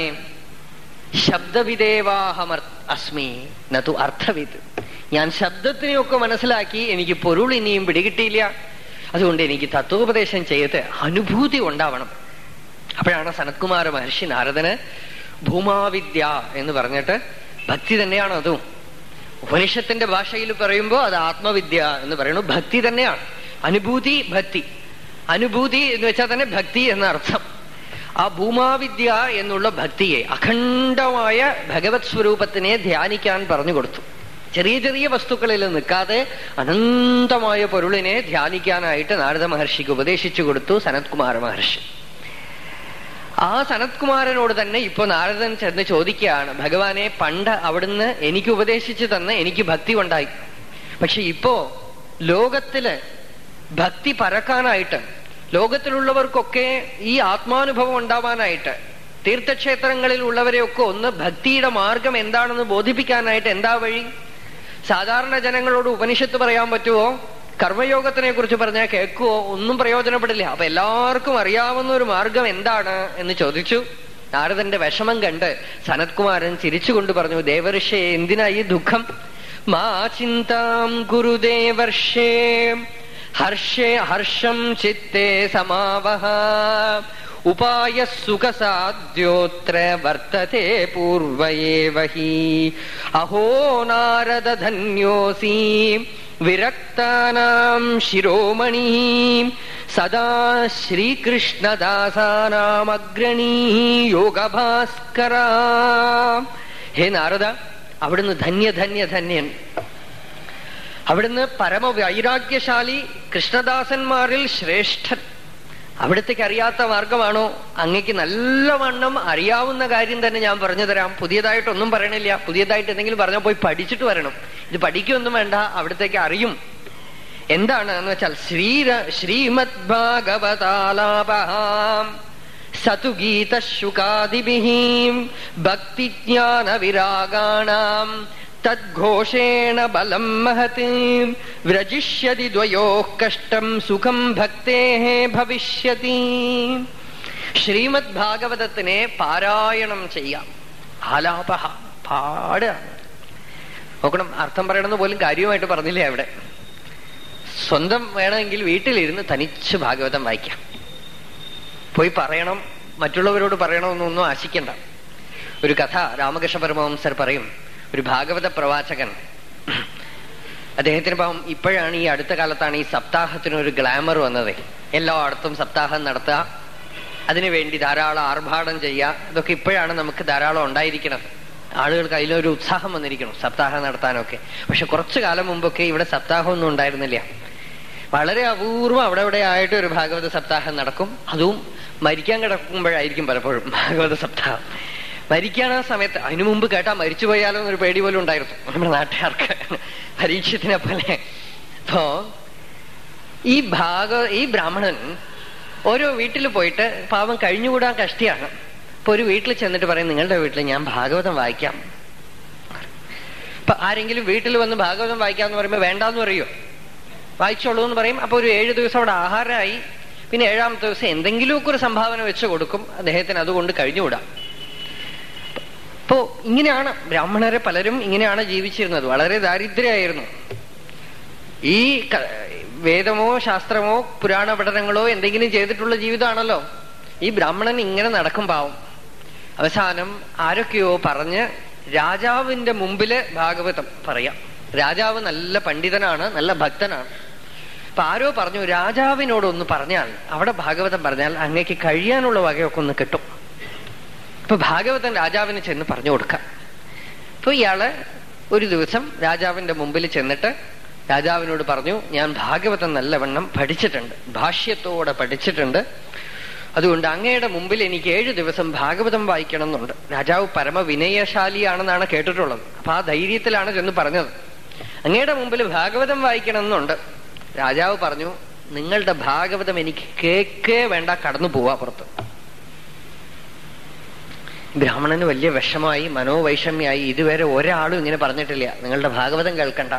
ശബ്ദവിദേവാഹമർ അസ്മി നതു അർത്ഥവിത് ഞാൻ ശബ്ദത്തിനെയൊക്കെ മനസ്സിലാക്കി എനിക്ക് പൊരുൾ ഇനിയും പിടികിട്ടിയില്ല അതുകൊണ്ട് എനിക്ക് തത്വോപദേശം ചെയ്ത് അനുഭൂതി ഉണ്ടാവണം അപ്പോഴാണ് സനത്കുമാര മഹർഷി നാരദന് ഭൂമാവിദ്യ എന്ന് പറഞ്ഞിട്ട് ഭക്തി തന്നെയാണ് അതും ഉപനിഷത്തിന്റെ ഭാഷയിൽ പറയുമ്പോൾ അത് ആത്മവിദ്യ എന്ന് പറയുന്നു ഭക്തി തന്നെയാണ് അനുഭൂതി ഭക്തി അനുഭൂതി എന്ന് വെച്ചാൽ തന്നെ ഭക്തി എന്ന അർത്ഥം ആ ഭൂമാവിദ്യ എന്നുള്ള ഭക്തിയെ അഖണ്ഡമായ ഭഗവത് സ്വരൂപത്തിനെ ധ്യാനിക്കാൻ പറഞ്ഞു കൊടുത്തു ചെറിയ ചെറിയ വസ്തുക്കളിൽ നിൽക്കാതെ അനന്തമായ പൊരുളിനെ ധ്യാനിക്കാനായിട്ട് നാരദ മഹർഷിക്ക് ഉപദേശിച്ചു കൊടുത്തു സനത്കുമാര മഹർഷി ആ സനത്കുമാരനോട് തന്നെ ഇപ്പൊ നാരദൻ ചെന്ന് ചോദിക്കുകയാണ് ഭഗവാനെ പണ്ട് അവിടുന്ന് എനിക്ക് ഉപദേശിച്ചു തന്ന് എനിക്ക് ഭക്തി ഉണ്ടായി പക്ഷെ ഇപ്പോ ലോകത്തില് ഭക്തി പരക്കാനായിട്ട് ലോകത്തിലുള്ളവർക്കൊക്കെ ഈ ആത്മാനുഭവം ഉണ്ടാവാനായിട്ട് തീർത്ഥക്ഷേത്രങ്ങളിൽ ഉള്ളവരെയൊക്കെ ഒന്ന് ഭക്തിയുടെ മാർഗം എന്താണെന്ന് ബോധിപ്പിക്കാനായിട്ട് എന്താ വഴി സാധാരണ ജനങ്ങളോട് ഉപനിഷത്ത് പറയാൻ പറ്റുമോ കർമ്മയോഗത്തിനെ കുറിച്ച് പറഞ്ഞാൽ കേൾക്കുവോ ഒന്നും പ്രയോജനപ്പെടില്ല അപ്പൊ എല്ലാവർക്കും അറിയാവുന്ന ഒരു മാർഗം എന്താണ് എന്ന് ചോദിച്ചു നാരദന്റെ വിഷമം കണ്ട് സനത്കുമാരൻ ചിരിച്ചുകൊണ്ട് പറഞ്ഞു ദേവർഷേ എന്തിനാ ഈ ദുഃഖം മാ ചിന്താം ഗുരുദേവർഷേ ഹർഷേ ഹർഷം ചിത്തേ സമാവഹ ഉപായ സുഖസാദ്യോത്ര വർത്തത്തെ പൂർവയേവ ഹി അഹോ നാരദധന്യോസി വിരക്താനാം ശിരോമണി സദാ ശ്രീകൃഷ്ണദാസാനാമഗ്രണീ യോഗഭാസ്കര ഹേ നാരദ അവിടുന്ന് ധന്യ ധന്യ ധന്യൻ അവിടുന്ന് പരമവൈരാഗ്യശാലി കൃഷ്ണദാസന്മാരിൽ ശ്രേഷ്ഠൻ അവിടത്തേക്ക് അറിയാത്ത മാർഗമാണോ അങ്ങക്ക് നല്ലവണ്ണം അറിയാവുന്ന കാര്യം തന്നെ ഞാൻ പറഞ്ഞു തരാം പുതിയതായിട്ടൊന്നും പറയണില്ല പുതിയതായിട്ട് എന്തെങ്കിലും പറഞ്ഞാൽ പോയി പഠിച്ചിട്ട് വരണം ഇത് പഠിക്കൊന്നും വേണ്ട അവിടത്തേക്ക് അറിയും എന്താണ് എന്ന് വെച്ചാൽ ശ്രീര ശ്രീമദ് ഭാഗവതാലാപഹാം സതു ഗീതശുകാദിഭിः ഭക്തിജ്ഞാന വിരാഗാണാം തദ്ഘോഷേണ ബലം മഹത് വ്രജിഷ്യതി ദ്വയോः കഷ്ടം സുഖം ഭക്തേ ഭവിഷ്യതി ശ്രീമദ് ഭാഗവതത്തിനെ പാരായണം ചെയ്യാം ആലാപഹ പാടുക നോക്കണം അർത്ഥം പറയണമെന്ന് പോലും കാര്യമായിട്ട് പറഞ്ഞില്ലേ അവിടെ സ്വന്തം വേണമെങ്കിൽ വീട്ടിലിരുന്ന് തനിച്ച് ഭാഗവതം വായിക്കാം പോയി പറയണം മറ്റുള്ളവരോട് പറയണമെന്നൊന്നും ആശിക്കണ്ട ഒരു കഥ രാമകൃഷ്ണ പരമഹംസർ പറയും ഒരു ഭാഗവത പ്രവാചകൻ അദ്ദേഹത്തിന് പാവം ഇപ്പോഴാണ് ഈ അടുത്ത കാലത്താണ് ഈ സപ്താഹത്തിന് ഒരു ഗ്ലാമർ വന്നത് എല്ലായിടത്തും സപ്താഹം നടത്തുക അതിനുവേണ്ടി ധാരാളം ആർഭാടം ചെയ്യുക ഇതൊക്കെ ഇപ്പോഴാണ് നമുക്ക് ധാരാളം ഉണ്ടായിരിക്കുന്നത് ആളുകൾക്ക് അതിലൊരു ഉത്സാഹം വന്നിരിക്കണം സപ്താഹം നടത്താനൊക്കെ പക്ഷെ കുറച്ചു കാലം മുമ്പൊക്കെ ഇവിടെ സപ്താഹമൊന്നും ഉണ്ടായിരുന്നില്ല വളരെ അപൂർവം അവിടെ അവിടെ ആയിട്ട് ഒരു ഭാഗവത സപ്താഹം നടക്കും അതും മരിക്കാൻ കിടക്കുമ്പോഴായിരിക്കും പലപ്പോഴും ഭാഗവത സപ്താഹം മരിക്കാൻ ആ സമയത്ത് അതിനു മുമ്പ് കേട്ടാ മരിച്ചു പോയാലോ എന്നൊരു പേടി പോലും ഉണ്ടായിരുന്നു നമ്മുടെ നാട്ടുകാർക്ക് പരീക്ഷത്തിനെ പോലെ അപ്പോ ഈ ഭാഗ ഈ ബ്രാഹ്മണൻ ഓരോ വീട്ടിൽ പോയിട്ട് പാവം കഴിഞ്ഞുകൂടാൻ കഷ്ടിയാണ് അപ്പൊ ഒരു വീട്ടിൽ ചെന്നിട്ട് പറയും നിങ്ങളുടെ വീട്ടിൽ ഞാൻ ഭാഗവതം വായിക്കാം അപ്പൊ ആരെങ്കിലും വീട്ടിൽ വന്ന് ഭാഗവതം വായിക്കാന്ന് പറയുമ്പോ വേണ്ടാന്ന് പറയോ വായിച്ചോളൂ എന്ന് പറയും അപ്പൊ ഒരു ഏഴു ദിവസം അവിടെ ആഹാരമായി പിന്നെ ഏഴാമത്തെ ദിവസം എന്തെങ്കിലുമൊക്കെ ഒരു സംഭാവന വെച്ച് കൊടുക്കും അദ്ദേഹത്തിന് അതുകൊണ്ട് കഴിഞ്ഞുകൂടാ അപ്പോ ഇങ്ങനെയാണ് ബ്രാഹ്മണരെ പലരും ഇങ്ങനെയാണ് ജീവിച്ചിരുന്നത് വളരെ ദാരിദ്ര്യമായിരുന്നു ഈ വേദമോ ശാസ്ത്രമോ പുരാണ പഠനങ്ങളോ എന്തെങ്കിലും ചെയ്തിട്ടുള്ള ജീവിതമാണല്ലോ ഈ ബ്രാഹ്മണൻ ഇങ്ങനെ നടക്കും പാവം അവസാനം ആരൊക്കെയോ പറഞ്ഞ് രാജാവിന്റെ മുമ്പില് ഭാഗവതം പറയാം രാജാവ് നല്ല പണ്ഡിതനാണ് നല്ല ഭക്തനാണ് അപ്പൊ ആരോ പറഞ്ഞു രാജാവിനോടൊന്ന് പറഞ്ഞാൽ അവിടെ ഭാഗവതം പറഞ്ഞാൽ അങ്ങേക്ക് കഴിയാനുള്ള വകയൊക്കെ ഒന്ന് കിട്ടും അപ്പൊ ഭാഗവതൻ രാജാവിന് ചെന്ന് പറഞ്ഞു കൊടുക്കാം അപ്പൊ ഇയാള് ഒരു ദിവസം രാജാവിന്റെ മുമ്പിൽ ചെന്നിട്ട് രാജാവിനോട് പറഞ്ഞു ഞാൻ ഭാഗവതം നല്ലവണ്ണം പഠിച്ചിട്ടുണ്ട് ഭാഷ്യത്തോടെ പഠിച്ചിട്ടുണ്ട് അതുകൊണ്ട് അങ്ങയുടെ മുമ്പിൽ എനിക്ക് ഏഴു ദിവസം ഭാഗവതം വായിക്കണം എന്നുണ്ട് രാജാവ് പരമവിനയശാലിയാണെന്നാണ് കേട്ടിട്ടുള്ളത് അപ്പൊ ആ ധൈര്യത്തിലാണ് ചെന്ന് പറഞ്ഞത് അങ്ങയുടെ മുമ്പിൽ ഭാഗവതം വായിക്കണം എന്നുണ്ട് രാജാവ് പറഞ്ഞു നിങ്ങളുടെ ഭാഗവതം എനിക്ക് കേക്കേ വേണ്ട കടന്നു പോവാ പുറത്ത് ബ്രാഹ്മണന് വലിയ വിഷമായി മനോവൈഷമ്യായി ഇതുവരെ ഒരാളും ഇങ്ങനെ പറഞ്ഞിട്ടില്ല നിങ്ങളുടെ ഭാഗവതം കേൾക്കണ്ട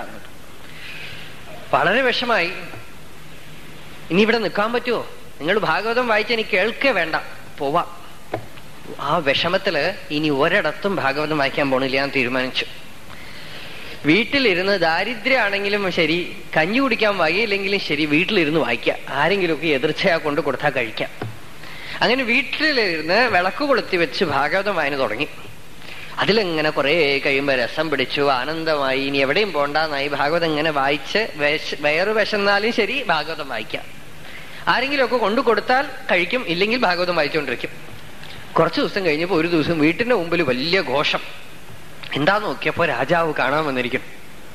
വളരെ വിഷമായി ഇനി ഇവിടെ നിൽക്കാൻ പറ്റുമോ നിങ്ങൾ ഭാഗവതം വായിച്ച് എനിക്ക് കേൾക്കേ വേണ്ട പോവാ ആ വിഷമത്തില് ഇനി ഒരിടത്തും ഭാഗവതം വായിക്കാൻ പോണില്ല ഞാൻ തീരുമാനിച്ചു വീട്ടിലിരുന്ന് ദാരിദ്ര്യമാണെങ്കിലും ശരി കഞ്ഞി കുടിക്കാൻ വകയില്ലെങ്കിലും ശരി വീട്ടിലിരുന്ന് വായിക്കാം ആരെങ്കിലുമൊക്കെ എതിർച്ചയാ കൊണ്ട് കൊടുത്താൽ കഴിക്കാം അങ്ങനെ വീട്ടിലിരുന്ന് വിളക്ക് കൊളുത്തി വെച്ച് ഭാഗവതം വായന തുടങ്ങി അതിലിങ്ങനെ കുറെ കഴിയുമ്പോ രസം പിടിച്ചു ആനന്ദമായി ഇനി എവിടെയും പോണ്ടാന്നായി ഭാഗവതം ഇങ്ങനെ വായിച്ച് വയറ് വിശന്നാലും ശരി ഭാഗവതം വായിക്കാം ആരെങ്കിലുമൊക്കെ കൊണ്ടു കൊടുത്താൽ കഴിക്കും ഇല്ലെങ്കിൽ ഭാഗവതം വായിച്ചുകൊണ്ടിരിക്കും കുറച്ചു ദിവസം കഴിഞ്ഞപ്പോ ഒരു ദിവസം വീട്ടിന്റെ മുമ്പിൽ വലിയ ഘോഷം എന്താ നോക്കിയപ്പോ രാജാവ് കാണാൻ വന്നിരിക്കും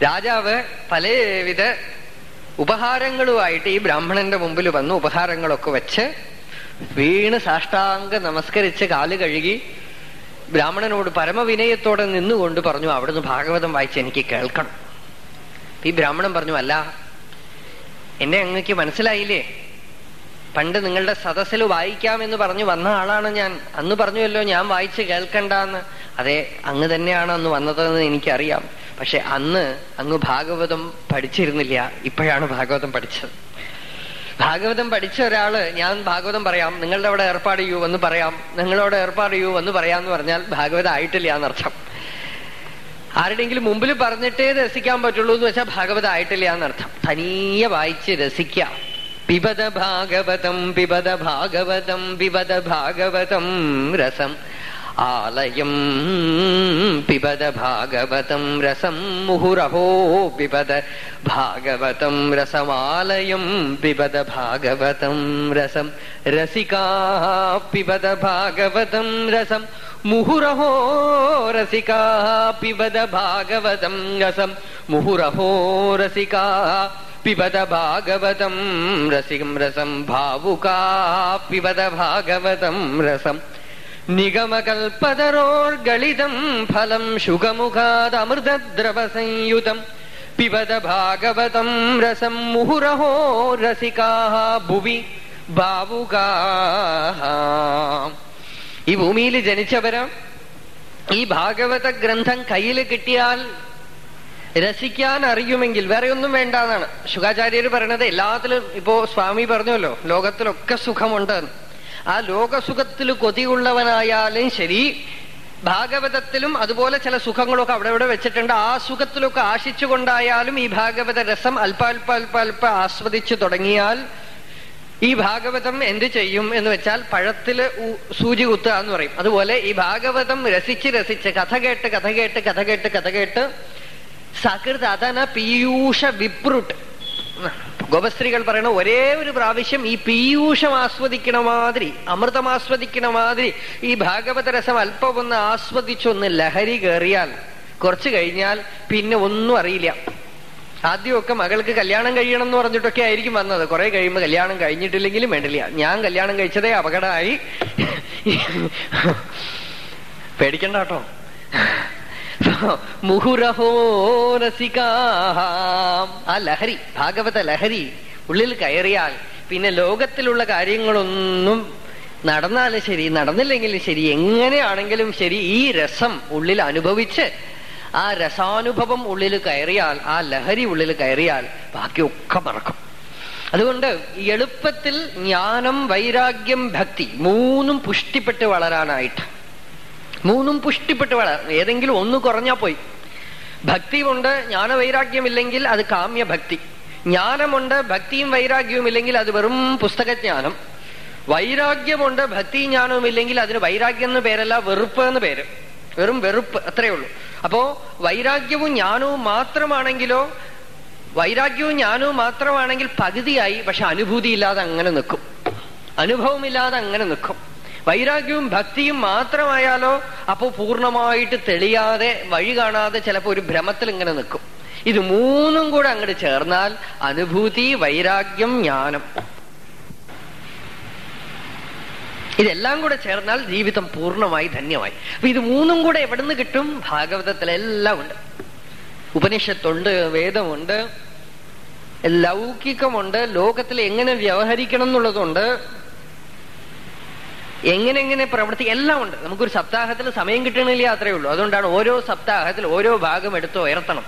രാജാവ് പലവിധ ഉപഹാരങ്ങളുമായിട്ട് ഈ ബ്രാഹ്മണന്റെ മുമ്പിൽ വന്ന് ഉപഹാരങ്ങളൊക്കെ വെച്ച് വീണ് സാഷ്ടാംഗ നമസ്കരിച്ച് കാല് കഴുകി ബ്രാഹ്മണനോട് പരമവിനയത്തോടെ നിന്നുകൊണ്ട് പറഞ്ഞു അവിടുന്ന് ഭാഗവതം വായിച്ച് എനിക്ക് കേൾക്കണം ഈ ബ്രാഹ്മണൻ പറഞ്ഞു അല്ല എന്നെ അങ്ങക്ക് മനസ്സിലായില്ലേ പണ്ട് നിങ്ങളുടെ സദസ്സിൽ വായിക്കാമെന്ന് പറഞ്ഞു വന്ന ആളാണ് ഞാൻ അന്ന് പറഞ്ഞുവല്ലോ ഞാൻ വായിച്ച് കേൾക്കണ്ടെന്ന് അതെ അങ്ങ് തന്നെയാണ് അന്ന് വന്നതെന്ന് എനിക്കറിയാം പക്ഷെ അന്ന് അങ്ങ് ഭാഗവതം പഠിച്ചിരുന്നില്ല ഇപ്പോഴാണ് ഭാഗവതം പഠിച്ചത് ഭാഗവതം പഠിച്ച ഒരാള് ഞാൻ ഭാഗവതം പറയാം നിങ്ങളുടെ അവിടെ ഏർപ്പാട് ചെയ്യൂ എന്ന് പറയാം നിങ്ങളവിടെ ഏർപ്പാട് ചെയ്യൂ എന്ന് പറയാന്ന് പറഞ്ഞാൽ ഭാഗവതം ആയിട്ടില്ല എന്നർത്ഥം ആരുടെങ്കിലും മുമ്പിൽ പറഞ്ഞിട്ടേ രസിക്കാൻ പറ്റുള്ളൂ എന്ന് വെച്ചാൽ ഭാഗവതം ആയിട്ടില്ല എന്നർത്ഥം തനിയെ വായിച്ച് രസിക്കാം പിബത ഭാഗവതം പിബത ഭാഗവതം പിബത ഭാഗവതം രസം ആലയം പിബത ഭാഗവതം രസം മുഹുരഹോ പിബത ഭാഗവതം രസമാലയം പിബത ഭാഗവതം രസം രസികാ പിബത ഭാഗവതം രസം മുഹുരഹോ രസികാ പിബത ഭാഗവതം രസം മുഹുരഹോ രസികാ പിബത ഭാഗവതം രസികം രസം ഭാവുകാ പിബത ഭാഗവതം രസം നിഗമകൽപതരോർഗളിതം ഫലം ശുഖമുഖാദമൃതദ്രവ സംയുതം പിബത ഭാഗവതം രസം മുഹുരഹോ രസികാ ഭുവി ഭാവുകാ ഈ ഭൂമിയിൽ ജനിച്ചവര് ഈ ഭാഗവത ഗ്രന്ഥം കയ്യിൽ കിട്ടിയാൽ രസിക്കാൻ അറിയുമെങ്കിൽ വേറെ ഒന്നും വേണ്ടാന്നാണ് ശുഖാചാര്യർ പറയണത് എല്ലാത്തിലും ഇപ്പോ സ്വാമി പറഞ്ഞല്ലോ ലോകത്തിലൊക്കെ സുഖമുണ്ട് ആ ലോകസുഖത്തിൽ കൊതിയുള്ളവനായാലും ശരി ഭാഗവതത്തിലും അതുപോലെ ചില സുഖങ്ങളൊക്കെ അവിടെ ഇവിടെ വെച്ചിട്ടുണ്ട് ആ സുഖത്തിലൊക്കെ ആശിച്ചുകൊണ്ടായാലും ഈ ഭാഗവത രസം അല്പാൽപ അല്പ അല്പ ആസ്വദിച്ചു തുടങ്ങിയാൽ ഈ ഭാഗവതം എന്ത് ചെയ്യും എന്ന് വെച്ചാൽ പഴത്തില് ഊ- സൂചി കുത്തുക എന്ന് പറയും അതുപോലെ ഈ ഭാഗവതം രസിച്ച് രസിച്ച് കഥ കേട്ട് കഥ കേട്ട് കഥ കേട്ട് കഥ കേട്ട് സകൃത് അതന പീയൂഷ വിപ്രുട്ട് ഗോപസ്ത്രീകൾ പറയണ ഒരേ ഒരു പ്രാവശ്യം ഈ പീയൂഷം ആസ്വദിക്കണ മാതിരി അമൃതം ആസ്വദിക്കണ മാതിരി ഈ ഭാഗവത രസം അല്പം ഒന്ന് ആസ്വദിച്ചൊന്ന് ലഹരി കയറിയാൽ കുറച്ചു കഴിഞ്ഞാൽ പിന്നെ ഒന്നും അറിയില്ല ആദ്യമൊക്കെ മകൾക്ക് കല്യാണം കഴിയണം എന്ന് പറഞ്ഞിട്ടൊക്കെ ആയിരിക്കും വന്നത് കുറെ കഴിയുമ്പോൾ കല്യാണം കഴിഞ്ഞിട്ടില്ലെങ്കിലും വേണ്ടില്ല ഞാൻ കല്യാണം കഴിച്ചതേ അപകടമായി പേടിക്കണ്ട കേട്ടോ മുഹുരഹോ രസികാം ആ ലഹരി ഭാഗവത ലഹരി ഉള്ളിൽ കയറിയാൽ പിന്നെ ലോകത്തിലുള്ള കാര്യങ്ങളൊന്നും നടന്നാലും ശരി നടന്നില്ലെങ്കിലും ശരി എങ്ങനെയാണെങ്കിലും ശരി ഈ രസം ഉള്ളിൽ അനുഭവിച്ച് ആ രസാനുഭവം ഉള്ളിൽ കയറിയാൽ ആ ലഹരി ഉള്ളിൽ കയറിയാൽ ബാക്കിയൊക്കെ മറക്കും അതുകൊണ്ട് എളുപ്പത്തിൽ ജ്ഞാനം വൈരാഗ്യം ഭക്തി മൂന്നും പുഷ്ടിപ്പെട്ട് വളരാനായിട്ട് മൂന്നും പുഷ്ടിപ്പെട്ട് വളർ ഏതെങ്കിലും ഒന്ന് കുറഞ്ഞാ പോയി ഭക്തിയുണ്ട് ജ്ഞാനവൈരാഗ്യമില്ലെങ്കിൽ അത് കാമ്യഭക്തി ജ്ഞാനമുണ്ട് ഭക്തിയും വൈരാഗ്യവും ഇല്ലെങ്കിൽ അത് വെറും പുസ്തകജ്ഞാനം വൈരാഗ്യമുണ്ട് ഭക്തി ജ്ഞാനവും ഇല്ലെങ്കിൽ അതിന് വൈരാഗ്യം എന്ന് പേരല്ല വെറുപ്പ് എന്ന് പേര് വെറും വെറുപ്പ് അത്രയേ ഉള്ളൂ അപ്പോ വൈരാഗ്യവും ജ്ഞാനവും മാത്രമാണെങ്കിലോ വൈരാഗ്യവും ജ്ഞാനവും മാത്രമാണെങ്കിൽ പകുതിയായി പക്ഷെ അനുഭൂതി ഇല്ലാതെ അങ്ങനെ നിൽക്കും അനുഭവമില്ലാതെ അങ്ങനെ നിൽക്കും വൈരാഗ്യവും ഭക്തിയും മാത്രമായാലോ അപ്പോ പൂർണ്ണമായിട്ട് തെളിയാതെ വഴി കാണാതെ ചിലപ്പോ ഒരു ഭ്രമത്തിൽ ഇങ്ങനെ നിൽക്കും ഇത് മൂന്നും കൂടെ അങ്ങോട്ട് ചേർന്നാൽ അനുഭൂതി വൈരാഗ്യം ജ്ഞാനം ഇതെല്ലാം കൂടെ ചേർന്നാൽ ജീവിതം പൂർണ്ണമായി ധന്യമായി അപ്പൊ ഇത് മൂന്നും കൂടെ എവിടുന്ന് കിട്ടും ഭാഗവതത്തിലെല്ലാം ഉണ്ട് ഉപനിഷത്തുണ്ട് വേദമുണ്ട് ലൗകികമുണ്ട് ലോകത്തിൽ എങ്ങനെ വ്യവഹരിക്കണം എന്നുള്ളതുണ്ട് എങ്ങനെ എങ്ങനെ പ്രവർത്തി എല്ലാം ഉണ്ട് നമുക്കൊരു സപ്താഹത്തിൽ സമയം കിട്ടണില്ല അത്രേ ഉള്ളൂ അതുകൊണ്ടാണ് ഓരോ സപ്താഹത്തിൽ ഓരോ ഭാഗം എടുത്ത് ഉയർത്തണം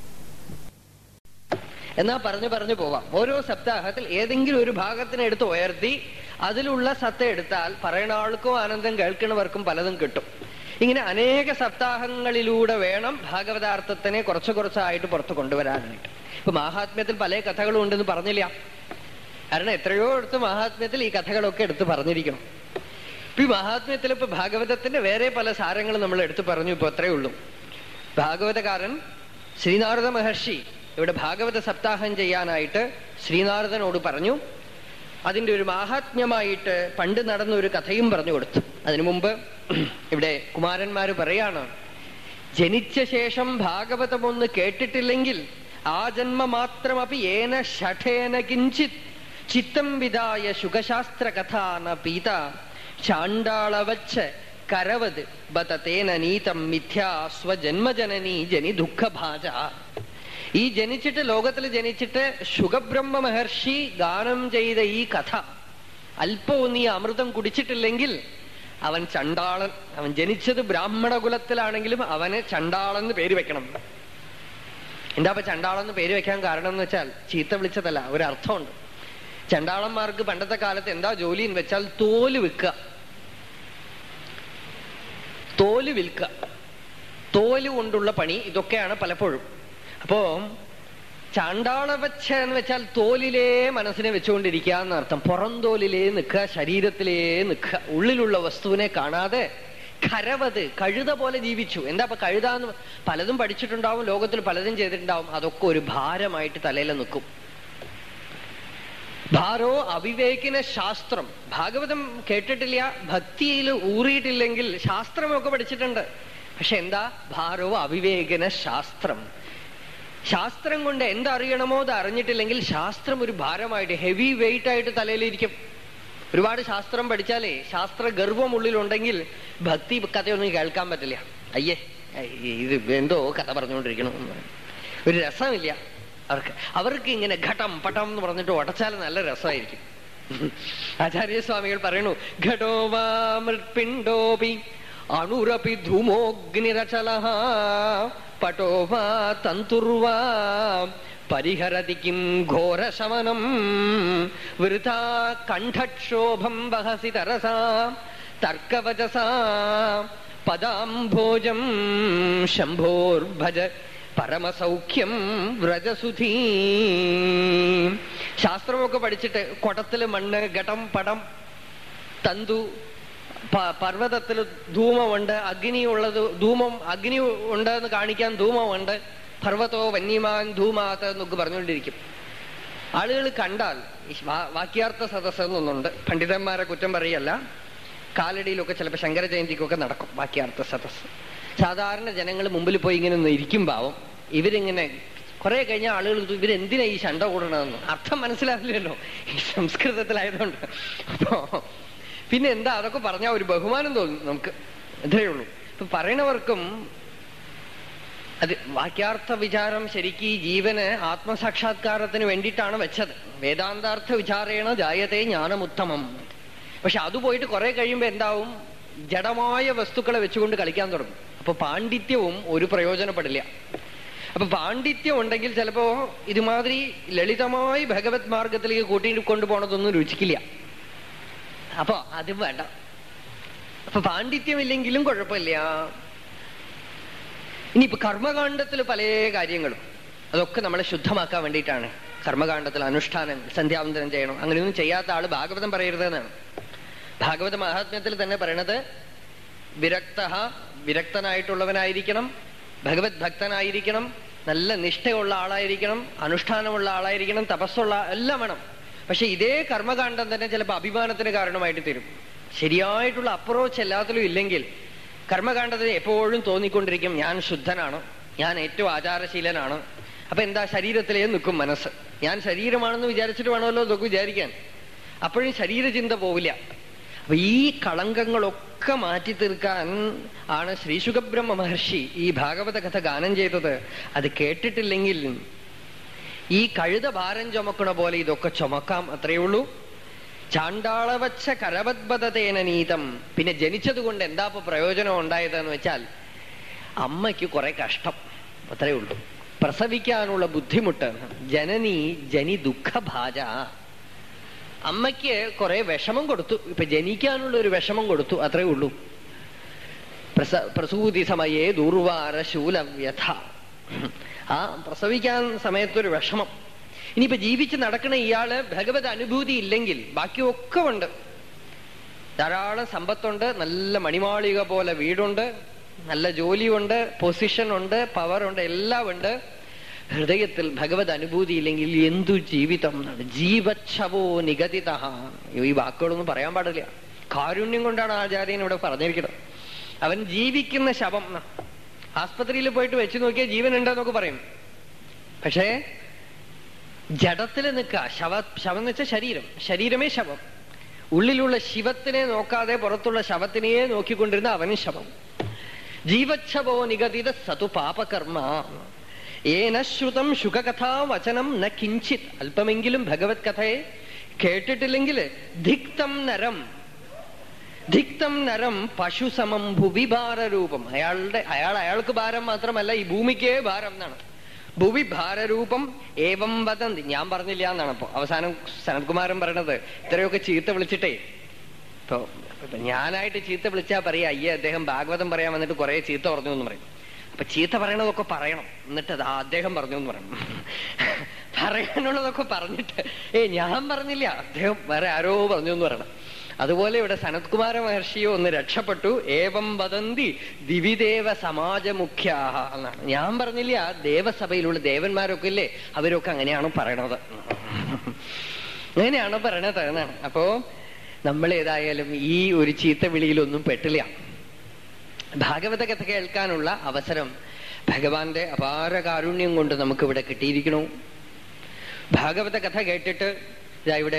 എന്നാ പറഞ്ഞു പറഞ്ഞു പോവാം ഓരോ സപ്താഹത്തിൽ ഏതെങ്കിലും ഒരു ഭാഗത്തിനെ എടുത്ത് ഉയർത്തി അതിലുള്ള സത്ത എടുത്താൽ പറയണ ആൾക്കും ആനന്ദം കേൾക്കുന്നവർക്കും പലതും കിട്ടും ഇങ്ങനെ അനേക സപ്താഹങ്ങളിലൂടെ വേണം ഭാഗവതാർത്ഥത്തിനെ കുറച്ച് കുറച്ചായിട്ട് പുറത്ത് കൊണ്ടുവരാനായിട്ട് ഇപ്പൊ മഹാത്മ്യത്തിൽ പല കഥകളും ഉണ്ടെന്ന് പറഞ്ഞില്ല കാരണം എത്രയോ എടുത്ത് മഹാത്മ്യത്തിൽ ഈ കഥകളൊക്കെ എടുത്ത് പറഞ്ഞിരിക്കണം ഇപ്പൊ ഈ മഹാത്മ്യത്തിൽ ഇപ്പൊ ഭാഗവതത്തിന്റെ വേറെ പല സാരങ്ങളും നമ്മൾ എടുത്തു പറഞ്ഞു ഇപ്പൊ അത്രേ ഉള്ളൂ ഭാഗവതകാരൻ ശ്രീനാരദ മഹർഷി ഇവിടെ ഭാഗവത സപ്താഹം ചെയ്യാനായിട്ട് ശ്രീനാരദനോട് പറഞ്ഞു അതിന്റെ ഒരു മാഹാത്മ്യമായിട്ട് പണ്ട് നടന്ന ഒരു കഥയും പറഞ്ഞു കൊടുത്തു അതിനു മുമ്പ് ഇവിടെ കുമാരന്മാര് പറയാണ് ജനിച്ച ശേഷം ഭാഗവതം ഒന്ന് കേട്ടിട്ടില്ലെങ്കിൽ ആ ജന്മ മാത്രമപി ഏന ഷഠേന കിഞ്ചിത് ചിത്തം വിദായ ശുഖശാസ്ത്ര കഥാന പീത ചാണ്ടാളവച്ച് കരവത് ബത തേന നീതം മിഥ്യാ സ്വജന്മജനനി ജനി ദുഃഖഭാജ ഈ ജനിച്ചിട്ട് ലോകത്തിൽ ജനിച്ചിട്ട് ശുഖബ്രഹ്മ മഹർഷി ഗാനം ചെയ്ത ഈ കഥ അല്പവും നീ അമൃതം കുടിച്ചിട്ടില്ലെങ്കിൽ അവൻ ചണ്ടാളൻ അവൻ ജനിച്ചത് ബ്രാഹ്മണ കുലത്തിലാണെങ്കിലും അവന് ചണ്ടാളൻ എന്ന് പേര് വെക്കണം എന്താ ഇപ്പൊ ചണ്ടാളൻ എന്ന് പേര് വെക്കാൻ കാരണം എന്ന് വെച്ചാൽ ചീത്ത വിളിച്ചതല്ല ഒരർത്ഥമുണ്ട് ചണ്ടാളന്മാർക്ക് പണ്ടത്തെ കാലത്ത് എന്താ ജോലി എന്ന് വെച്ചാൽ തോല് വിൽക്കുക തോല് വിൽക്കുക തോല് കൊണ്ടുള്ള പണി ഇതൊക്കെയാണ് പലപ്പോഴും അപ്പോ ചാണ്ടാളവച്ച എന്ന് വെച്ചാൽ തോലിലേ മനസ്സിനെ വെച്ചുകൊണ്ടിരിക്കുക എന്നർത്ഥം പുറംതോലിലേ നിൽക്കുക ശരീരത്തിലേ നിൽക്കുക ഉള്ളിലുള്ള വസ്തുവിനെ കാണാതെ ഖരവത് കഴുത പോലെ ജീവിച്ചു എന്താ ഇപ്പൊ കഴുതാന്ന് പലതും പഠിച്ചിട്ടുണ്ടാവും ലോകത്തിൽ പലതും ചെയ്തിട്ടുണ്ടാവും അതൊക്കെ ഒരു ഭാരമായിട്ട് തലയിൽ നിൽക്കും ഭാരോ അവിവേകിന ശാസ്ത്രം ഭാഗവതം കേട്ടിട്ടില്ല ഭക്തിയിൽ ഊറിയിട്ടില്ലെങ്കിൽ ശാസ്ത്രമൊക്കെ പഠിച്ചിട്ടുണ്ട് പക്ഷെ എന്താ ഭാരോ അവിവേകിന ശാസ്ത്രം ശാസ്ത്രം കൊണ്ട് എന്തറിയണമോ അത് അറിഞ്ഞിട്ടില്ലെങ്കിൽ ശാസ്ത്രം ഒരു ഭാരമായിട്ട് ഹെവി വെയിറ്റ് ആയിട്ട് തലയിലിരിക്കും ഒരുപാട് ശാസ്ത്രം പഠിച്ചാലേ ശാസ്ത്ര ഗർവം ഉള്ളിലുണ്ടെങ്കിൽ ഭക്തി കഥയൊന്നും കേൾക്കാൻ പറ്റില്ല അയ്യേ ഇത് എന്തോ കഥ പറഞ്ഞുകൊണ്ടിരിക്കണം ഒരു രസമില്ല അവർക്ക് അവർക്ക് ഇങ്ങനെ ഘടം പടം എന്ന് പറഞ്ഞിട്ട് ഉടച്ചാൽ നല്ല രസമായിരിക്കും ആചാര്യസ്വാമികൾ പറയണു ഘടോവാ മൃത്പിണ്ടോപി അണുരപി ധൂമോഗ്നിരചല പട്ടോ വാ തന്തുർവാ പരിഹരതി കിം ഘോരശമനം വൃഥാ കണ്ഠക്ഷോഭം വഹസി തരസാ തർക്കവചസാ പദാംഭോജം ശംഭോർഭജ പരമസൗഖ്യം വ്രജസുധീ ശാസ്ത്രമൊക്കെ പഠിച്ചിട്ട് കുടത്തില് മണ്ണ് ഘടം പടം തന്തു പർവ്വതത്തിൽ ധൂമമുണ്ട് അഗ്നിയുള്ളത് ധൂമം അഗ്നി ഉണ്ട് എന്ന് കാണിക്കാൻ ധൂമമുണ്ട് പർവ്വതോ വന്യമാൻ ധൂമാത്ത് എന്നൊക്കെ പറഞ്ഞുകൊണ്ടിരിക്കും ആളുകൾ കണ്ടാൽ വാക്യാർത്ഥ സദസ്സ് എന്നൊന്നുണ്ട് പണ്ഡിതന്മാരെ കുറ്റം പറയല്ല കാലടിയിലൊക്കെ ചിലപ്പോൾ ശങ്കര ജയന്തിക്കൊക്കെ നടക്കും വാക്യാർത്ഥ സദസ്സ് സാധാരണ ജനങ്ങൾ മുമ്പിൽ പോയി ഇങ്ങനെ ഒന്ന് ഇരിക്കുമ്പാവും ഇവരിങ്ങനെ കുറെ കഴിഞ്ഞ ആളുകൾ ഇവരെന്തിനാ ഈ ശണ്ട കൂടണമെന്ന് അർത്ഥം മനസ്സിലാവില്ലല്ലോ ഈ സംസ്കൃതത്തിലായതുകൊണ്ട് അപ്പോ പിന്നെ എന്താ അതൊക്കെ പറഞ്ഞാൽ ഒരു ബഹുമാനം തോന്നും നമുക്ക് ഇത്രയേ ഉള്ളൂ ഇപ്പൊ പറയണവർക്കും അത് വാക്യാർത്ഥ വിചാരം ശരിക്കും ഈ ജീവന് ആത്മസാക്ഷാത്കാരത്തിന് വേണ്ടിയിട്ടാണ് വെച്ചത് വേദാന്താർത്ഥ വിചാരേണ ജായത്തെ ജ്ഞാനമുത്തമം പക്ഷെ അത് പോയിട്ട് കുറെ കഴിയുമ്പോ എന്താവും ജഡമായ വസ്തുക്കളെ വെച്ചുകൊണ്ട് കളിക്കാൻ തുടങ്ങും അപ്പൊ പാണ്ഡിത്യവും ഒരു പ്രയോജനപ്പെടില്ല അപ്പൊ പാണ്ഡിത്യം ഉണ്ടെങ്കിൽ ചിലപ്പോ ഇതുമാതിരി ലളിതമായി ഭഗവത് മാർഗത്തിലേക്ക് കൂട്ടി കൊണ്ടുപോണതൊന്നും രുചിക്കില്ല അപ്പൊ അതും വേണ്ട അപ്പൊ പാണ്ഡിത്യമില്ലെങ്കിലും കുഴപ്പമില്ല ഇനിയിപ്പോ കർമ്മകാണ്ഡത്തിൽ പല കാര്യങ്ങളും അതൊക്കെ നമ്മളെ ശുദ്ധമാക്കാൻ വേണ്ടിയിട്ടാണ് കർമ്മകാണ്ഡത്തിൽ അനുഷ്ഠാനം സന്ധ്യാവന്തനം ചെയ്യണം അങ്ങനെയൊന്നും ചെയ്യാത്ത ആള് ഭാഗവതം പറയരുതെന്നാണ് ഭാഗവത മഹാത്മ്യത്തിൽ തന്നെ പറയണത് വിരക്ത വിരക്തനായിട്ടുള്ളവനായിരിക്കണം ഭഗവത് ഭക്തനായിരിക്കണം നല്ല നിഷ്ഠയുള്ള ആളായിരിക്കണം അനുഷ്ഠാനമുള്ള ആളായിരിക്കണം തപസ്സുള്ള എല്ലാം വേണം പക്ഷെ ഇതേ കർമ്മകാണ്ഡം തന്നെ ചിലപ്പോൾ അഭിമാനത്തിന് കാരണമായിട്ട് തരും ശരിയായിട്ടുള്ള അപ്രോച്ച് എല്ലാത്തിലും ഇല്ലെങ്കിൽ കർമ്മകാണ്ഡത്തിന് എപ്പോഴും തോന്നിക്കൊണ്ടിരിക്കും ഞാൻ ശുദ്ധനാണ് ഞാൻ ഏറ്റവും ആചാരശീലനാണ് അപ്പൊ എന്താ ശരീരത്തിലേ നിൽക്കും മനസ്സ് ഞാൻ ശരീരമാണെന്ന് വിചാരിച്ചിട്ട് വേണമല്ലോ ഇതൊക്കെ വിചാരിക്കാൻ അപ്പോഴും ശരീരചിന്ത പോവില്ല അപ്പൊ ഈ കളങ്കങ്ങളൊക്കെ മാറ്റി തീർക്കാൻ ആണ് ശ്രീശുഖബ്രഹ്മ മഹർഷി ഈ ഭാഗവത കഥ ഗാനം ചെയ്തത് അത് കേട്ടിട്ടില്ലെങ്കിൽ ഈ കഴുത ഭാരം ചുമക്കണ പോലെ ഇതൊക്കെ ചുമക്കാം അത്രയേ ഉള്ളൂ ചാണ്ടാളവച്ച കരവദ്ബതേന നീതം പിന്നെ ജനിച്ചത് കൊണ്ട് എന്താ ഇപ്പൊ പ്രയോജനം ഉണ്ടായതെന്ന് വെച്ചാൽ അമ്മയ്ക്ക് കുറെ കഷ്ടം അത്രയേ ഉള്ളൂ പ്രസവിക്കാനുള്ള ബുദ്ധിമുട്ട് ജനനി ജനി ദുഃഖഭാജ അമ്മയ്ക്ക് കുറെ വിഷമം കൊടുത്തു ഇപ്പൊ ജനിക്കാനുള്ള ഒരു വിഷമം കൊടുത്തു അത്രേ ഉള്ളൂ പ്രസ പ്രസൂതി സമയേ ദുർവാര ശൂലവ്യഥ ആ പ്രസവിക്കാൻ സമയത്തൊരു വിഷമം ഇനിയിപ്പോ ജീവിച്ച് നടക്കണ ഇയാള് ഭഗവത് അനുഭൂതി ഇല്ലെങ്കിൽ ബാക്കിയൊക്കെ ഉണ്ട് ധാരാളം സമ്പത്തുണ്ട് നല്ല മണിമാളിക പോലെ വീടുണ്ട് നല്ല ജോലിയുണ്ട് പൊസിഷൻ ഉണ്ട് പവർ ഉണ്ട് എല്ലാം ഉണ്ട് ഹൃദയത്തിൽ ഭഗവത് അനുഭൂതി ഇല്ലെങ്കിൽ എന്തു ജീവിതം എന്നാണ് ജീവച്ഛവോ നിഗതിത ഈ വാക്കുകളൊന്നും പറയാൻ പാടില്ല കാരുണ്യം കൊണ്ടാണ് ആചാര്യൻ ഇവിടെ പറഞ്ഞിരിക്കുന്നത് അവൻ ജീവിക്കുന്ന ശവം ആസ്പത്രിയിൽ പോയിട്ട് വെച്ച് നോക്കിയാൽ ജീവൻ ഉണ്ടെന്നൊക്കെ പറയും പക്ഷേ ജഡത്തിൽ നിൽക്കുക ശവ ശവം എന്ന് വെച്ചാൽ ശരീരം ശരീരമേ ശവം ഉള്ളിലുള്ള ശിവത്തിനെ നോക്കാതെ പുറത്തുള്ള ശവത്തിനെയേ നോക്കിക്കൊണ്ടിരുന്ന അവനും ശവം ജീവച്ഛവോ നിഗതിത സതു പാപകർമ്മ ഏന ശ്രുതം ശുഖകഥാ വചനം ന കിഞ്ചിത് അല്പമെങ്കിലും ഭഗവത് കഥയെ കേട്ടിട്ടില്ലെങ്കിൽ ധിക്തം നരം ധിക്തം നരം പശുസമം ഭുവിഭാരരൂപം അയാളുടെ അയാൾ അയാൾക്ക് ഭാരം മാത്രമല്ല ഈ ഭൂമിക്കേ ഭാരം എന്നാണ് ഭുവി ഭാരരൂപം ഏവം വദന്തി ഞാൻ പറഞ്ഞില്ല എന്നാണ് അപ്പൊ അവസാനം സനത്കുമാരൻ പറയണത് ഇത്രയൊക്കെ ചീത്ത വിളിച്ചിട്ടേ ഇപ്പൊ ഇപ്പൊ ഞാനായിട്ട് ചീത്ത വിളിച്ചാ പറയാ അയ്യേ അദ്ദേഹം ഭാഗവതം പറയാൻ വന്നിട്ട് കുറെ ചീത്ത പറഞ്ഞു എന്ന് പറയും അപ്പൊ ചീത്ത പറയണതൊക്കെ പറയണം എന്നിട്ട് അതാ അദ്ദേഹം പറഞ്ഞു എന്ന് പറയണം പറയാനുള്ളതൊക്കെ പറഞ്ഞിട്ട് ഏ ഞാൻ പറഞ്ഞില്ല അദ്ദേഹം വേറെ ആരോ പറഞ്ഞു എന്ന് പറയണം അതുപോലെ ഇവിടെ സനത്കുമാര മഹർഷിയോ ഒന്ന് രക്ഷപ്പെട്ടു ഏവം വദന്തി ദിവിദേവ സമാജമുഖ്യാഹ എന്നാണ് ഞാൻ പറഞ്ഞില്ല ദേവസഭയിലുള്ള ദേവന്മാരൊക്കെ ഇല്ലേ അവരൊക്കെ അങ്ങനെയാണ് പറയണത് അങ്ങനെയാണ് പറയണത് എന്നാണ് അപ്പോ നമ്മൾ ഏതായാലും ഈ ഒരു ചീത്ത വിളിയിലൊന്നും പെട്ടില്ല ഭാഗവത കഥ കേൾക്കാനുള്ള അവസരം ഭഗവാന്റെ അപാര കാരുണ്യം കൊണ്ട് നമുക്ക് ഇവിടെ കിട്ടിയിരിക്കണു ഭാഗവത കഥ കേട്ടിട്ട് ഇതാ ഇവിടെ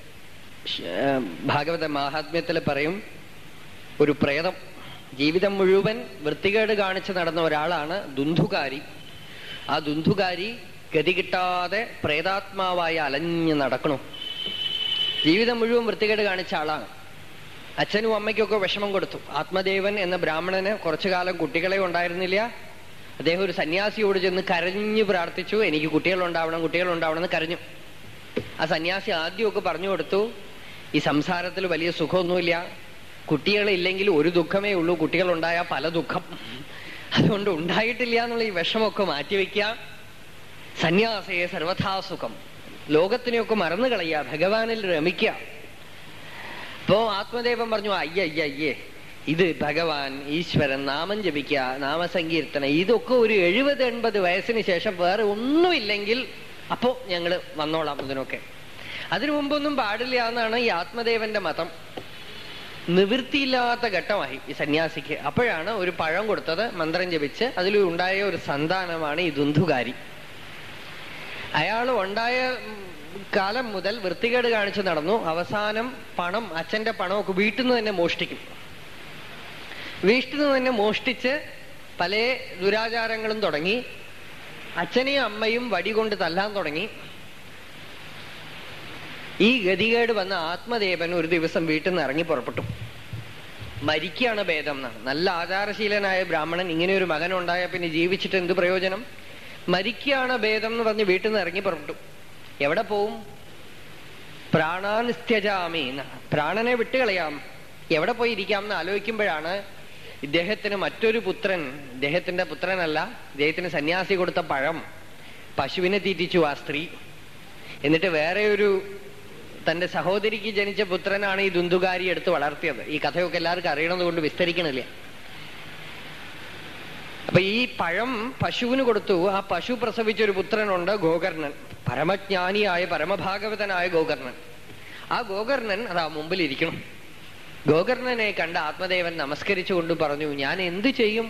ഭാഗവത മാഹാത്മ്യത്തിൽ പറയും ഒരു പ്രേതം ജീവിതം മുഴുവൻ വൃത്തികേട് കാണിച്ച് നടന്ന ഒരാളാണ് ദുന്ധുകാരി ആ ദുന്ധുകാരി ഗതി കിട്ടാതെ പ്രേതാത്മാവായി അലഞ്ഞു നടക്കണു ജീവിതം മുഴുവൻ വൃത്തികേട് കാണിച്ച ആളാണ് അച്ഛനും അമ്മയ്ക്കൊക്കെ വിഷമം കൊടുത്തു ആത്മദേവൻ എന്ന ബ്രാഹ്മണന് കുറച്ചു കാലം കുട്ടികളെ ഉണ്ടായിരുന്നില്ല അദ്ദേഹം ഒരു സന്യാസിയോട് ചെന്ന് കരഞ്ഞു പ്രാർത്ഥിച്ചു എനിക്ക് കുട്ടികൾ ഉണ്ടാവണം കുട്ടികൾ ഉണ്ടാവണം എന്ന് കരഞ്ഞു ആ സന്യാസി ആദ്യമൊക്കെ പറഞ്ഞു കൊടുത്തു ഈ സംസാരത്തിൽ വലിയ സുഖമൊന്നുമില്ല കുട്ടികളില്ലെങ്കിൽ ഒരു ദുഃഖമേ ഉള്ളൂ കുട്ടികൾ ഉണ്ടായാൽ പല ദുഃഖം അതുകൊണ്ട് ഉണ്ടായിട്ടില്ല എന്നുള്ള ഈ വിഷമൊക്കെ മാറ്റിവെക്കുക സന്യാസയെ സർവഥാ സുഖം ലോകത്തിനെയൊക്കെ മറന്നു കളയുക ഭഗവാനിൽ രമിക്കുക അപ്പോ ആത്മദേവൻ പറഞ്ഞു അയ്യ അയ്യ അയ്യേ ഇത് ഭഗവാൻ ഈശ്വരൻ നാമം ജപിക്കുക നാമസങ്കീർത്തനം ഇതൊക്കെ ഒരു എഴുപത് എൺപത് വയസ്സിന് ശേഷം വേറെ ഒന്നുമില്ലെങ്കിൽ അപ്പോ ഞങ്ങള് വന്നോളാം ഇതിനൊക്കെ അതിനു മുമ്പൊന്നും പാടില്ല എന്നാണ് ഈ ആത്മദേവന്റെ മതം നിവൃത്തിയില്ലാത്ത ഘട്ടമായി ഈ സന്യാസിക്ക് അപ്പോഴാണ് ഒരു പഴം കൊടുത്തത് മന്ത്രം ജപിച്ച് അതിൽ ഉണ്ടായ ഒരു സന്താനമാണ് ഈ ദുന്ധുകാരി അയാൾ ഉണ്ടായ കാലം മുതൽ വൃത്തികേട് കാണിച്ച് നടന്നു അവസാനം പണം അച്ഛന്റെ പണമൊക്കെ വീട്ടിൽ നിന്ന് തന്നെ മോഷ്ടിക്കും വീട്ടിൽ നിന്ന് തന്നെ മോഷ്ടിച്ച് പല ദുരാചാരങ്ങളും തുടങ്ങി അച്ഛനെയും അമ്മയും വടി കൊണ്ട് തല്ലാൻ തുടങ്ങി ഈ ഗതികേട് വന്ന ആത്മദേവൻ ഒരു ദിവസം വീട്ടിൽ നിന്ന് ഇറങ്ങി പുറപ്പെട്ടു മരിക്കുകയാണ് ഭേദം എന്നാണ് നല്ല ആചാരശീലനായ ബ്രാഹ്മണൻ ഇങ്ങനെ ഒരു മകൻ ഉണ്ടായ പിന്നെ ജീവിച്ചിട്ട് എന്ത് പ്രയോജനം മരിക്കുകയാണ് ഭേദം എന്ന് പറഞ്ഞ് വീട്ടിൽ നിന്ന് ഇറങ്ങി പുറപ്പെട്ടു എവിടെ പോവും പ്രാണാനിസ്ത്യജാമി എന്നാണ് പ്രാണനെ വിട്ടുകളയാം എവിടെ പോയി ഇരിക്കാം എന്ന് ആലോചിക്കുമ്പോഴാണ് ഇദ്ദേഹത്തിന് മറ്റൊരു പുത്രൻ ഇദ്ദേഹത്തിന്റെ പുത്രനല്ല ഇദ്ദേഹത്തിന് സന്യാസി കൊടുത്ത പഴം പശുവിനെ തീറ്റിച്ചു ആ സ്ത്രീ എന്നിട്ട് വേറെ ഒരു തന്റെ സഹോദരിക്ക് ജനിച്ച പുത്രനാണ് ഈ ദുന്തുകാരി എടുത്ത് വളർത്തിയത് ഈ കഥയൊക്കെ എല്ലാവർക്കും അറിയണത് കൊണ്ട് വിസ്തരിക്കണില്ല അപ്പൊ ഈ പഴം പശുവിന് കൊടുത്തു ആ പശു പ്രസവിച്ച ഒരു പുത്രനുണ്ട് ഗോകർണൻ പരമജ്ഞാനിയായ പരമഭാഗവതനായ ഗോകർണൻ ആ ഗോകർണൻ അതാ മുമ്പിൽ ഇരിക്കണം ഗോകർണനെ കണ്ട ആത്മദേവൻ നമസ്കരിച്ചുകൊണ്ട് പറഞ്ഞു ഞാൻ എന്തു ചെയ്യും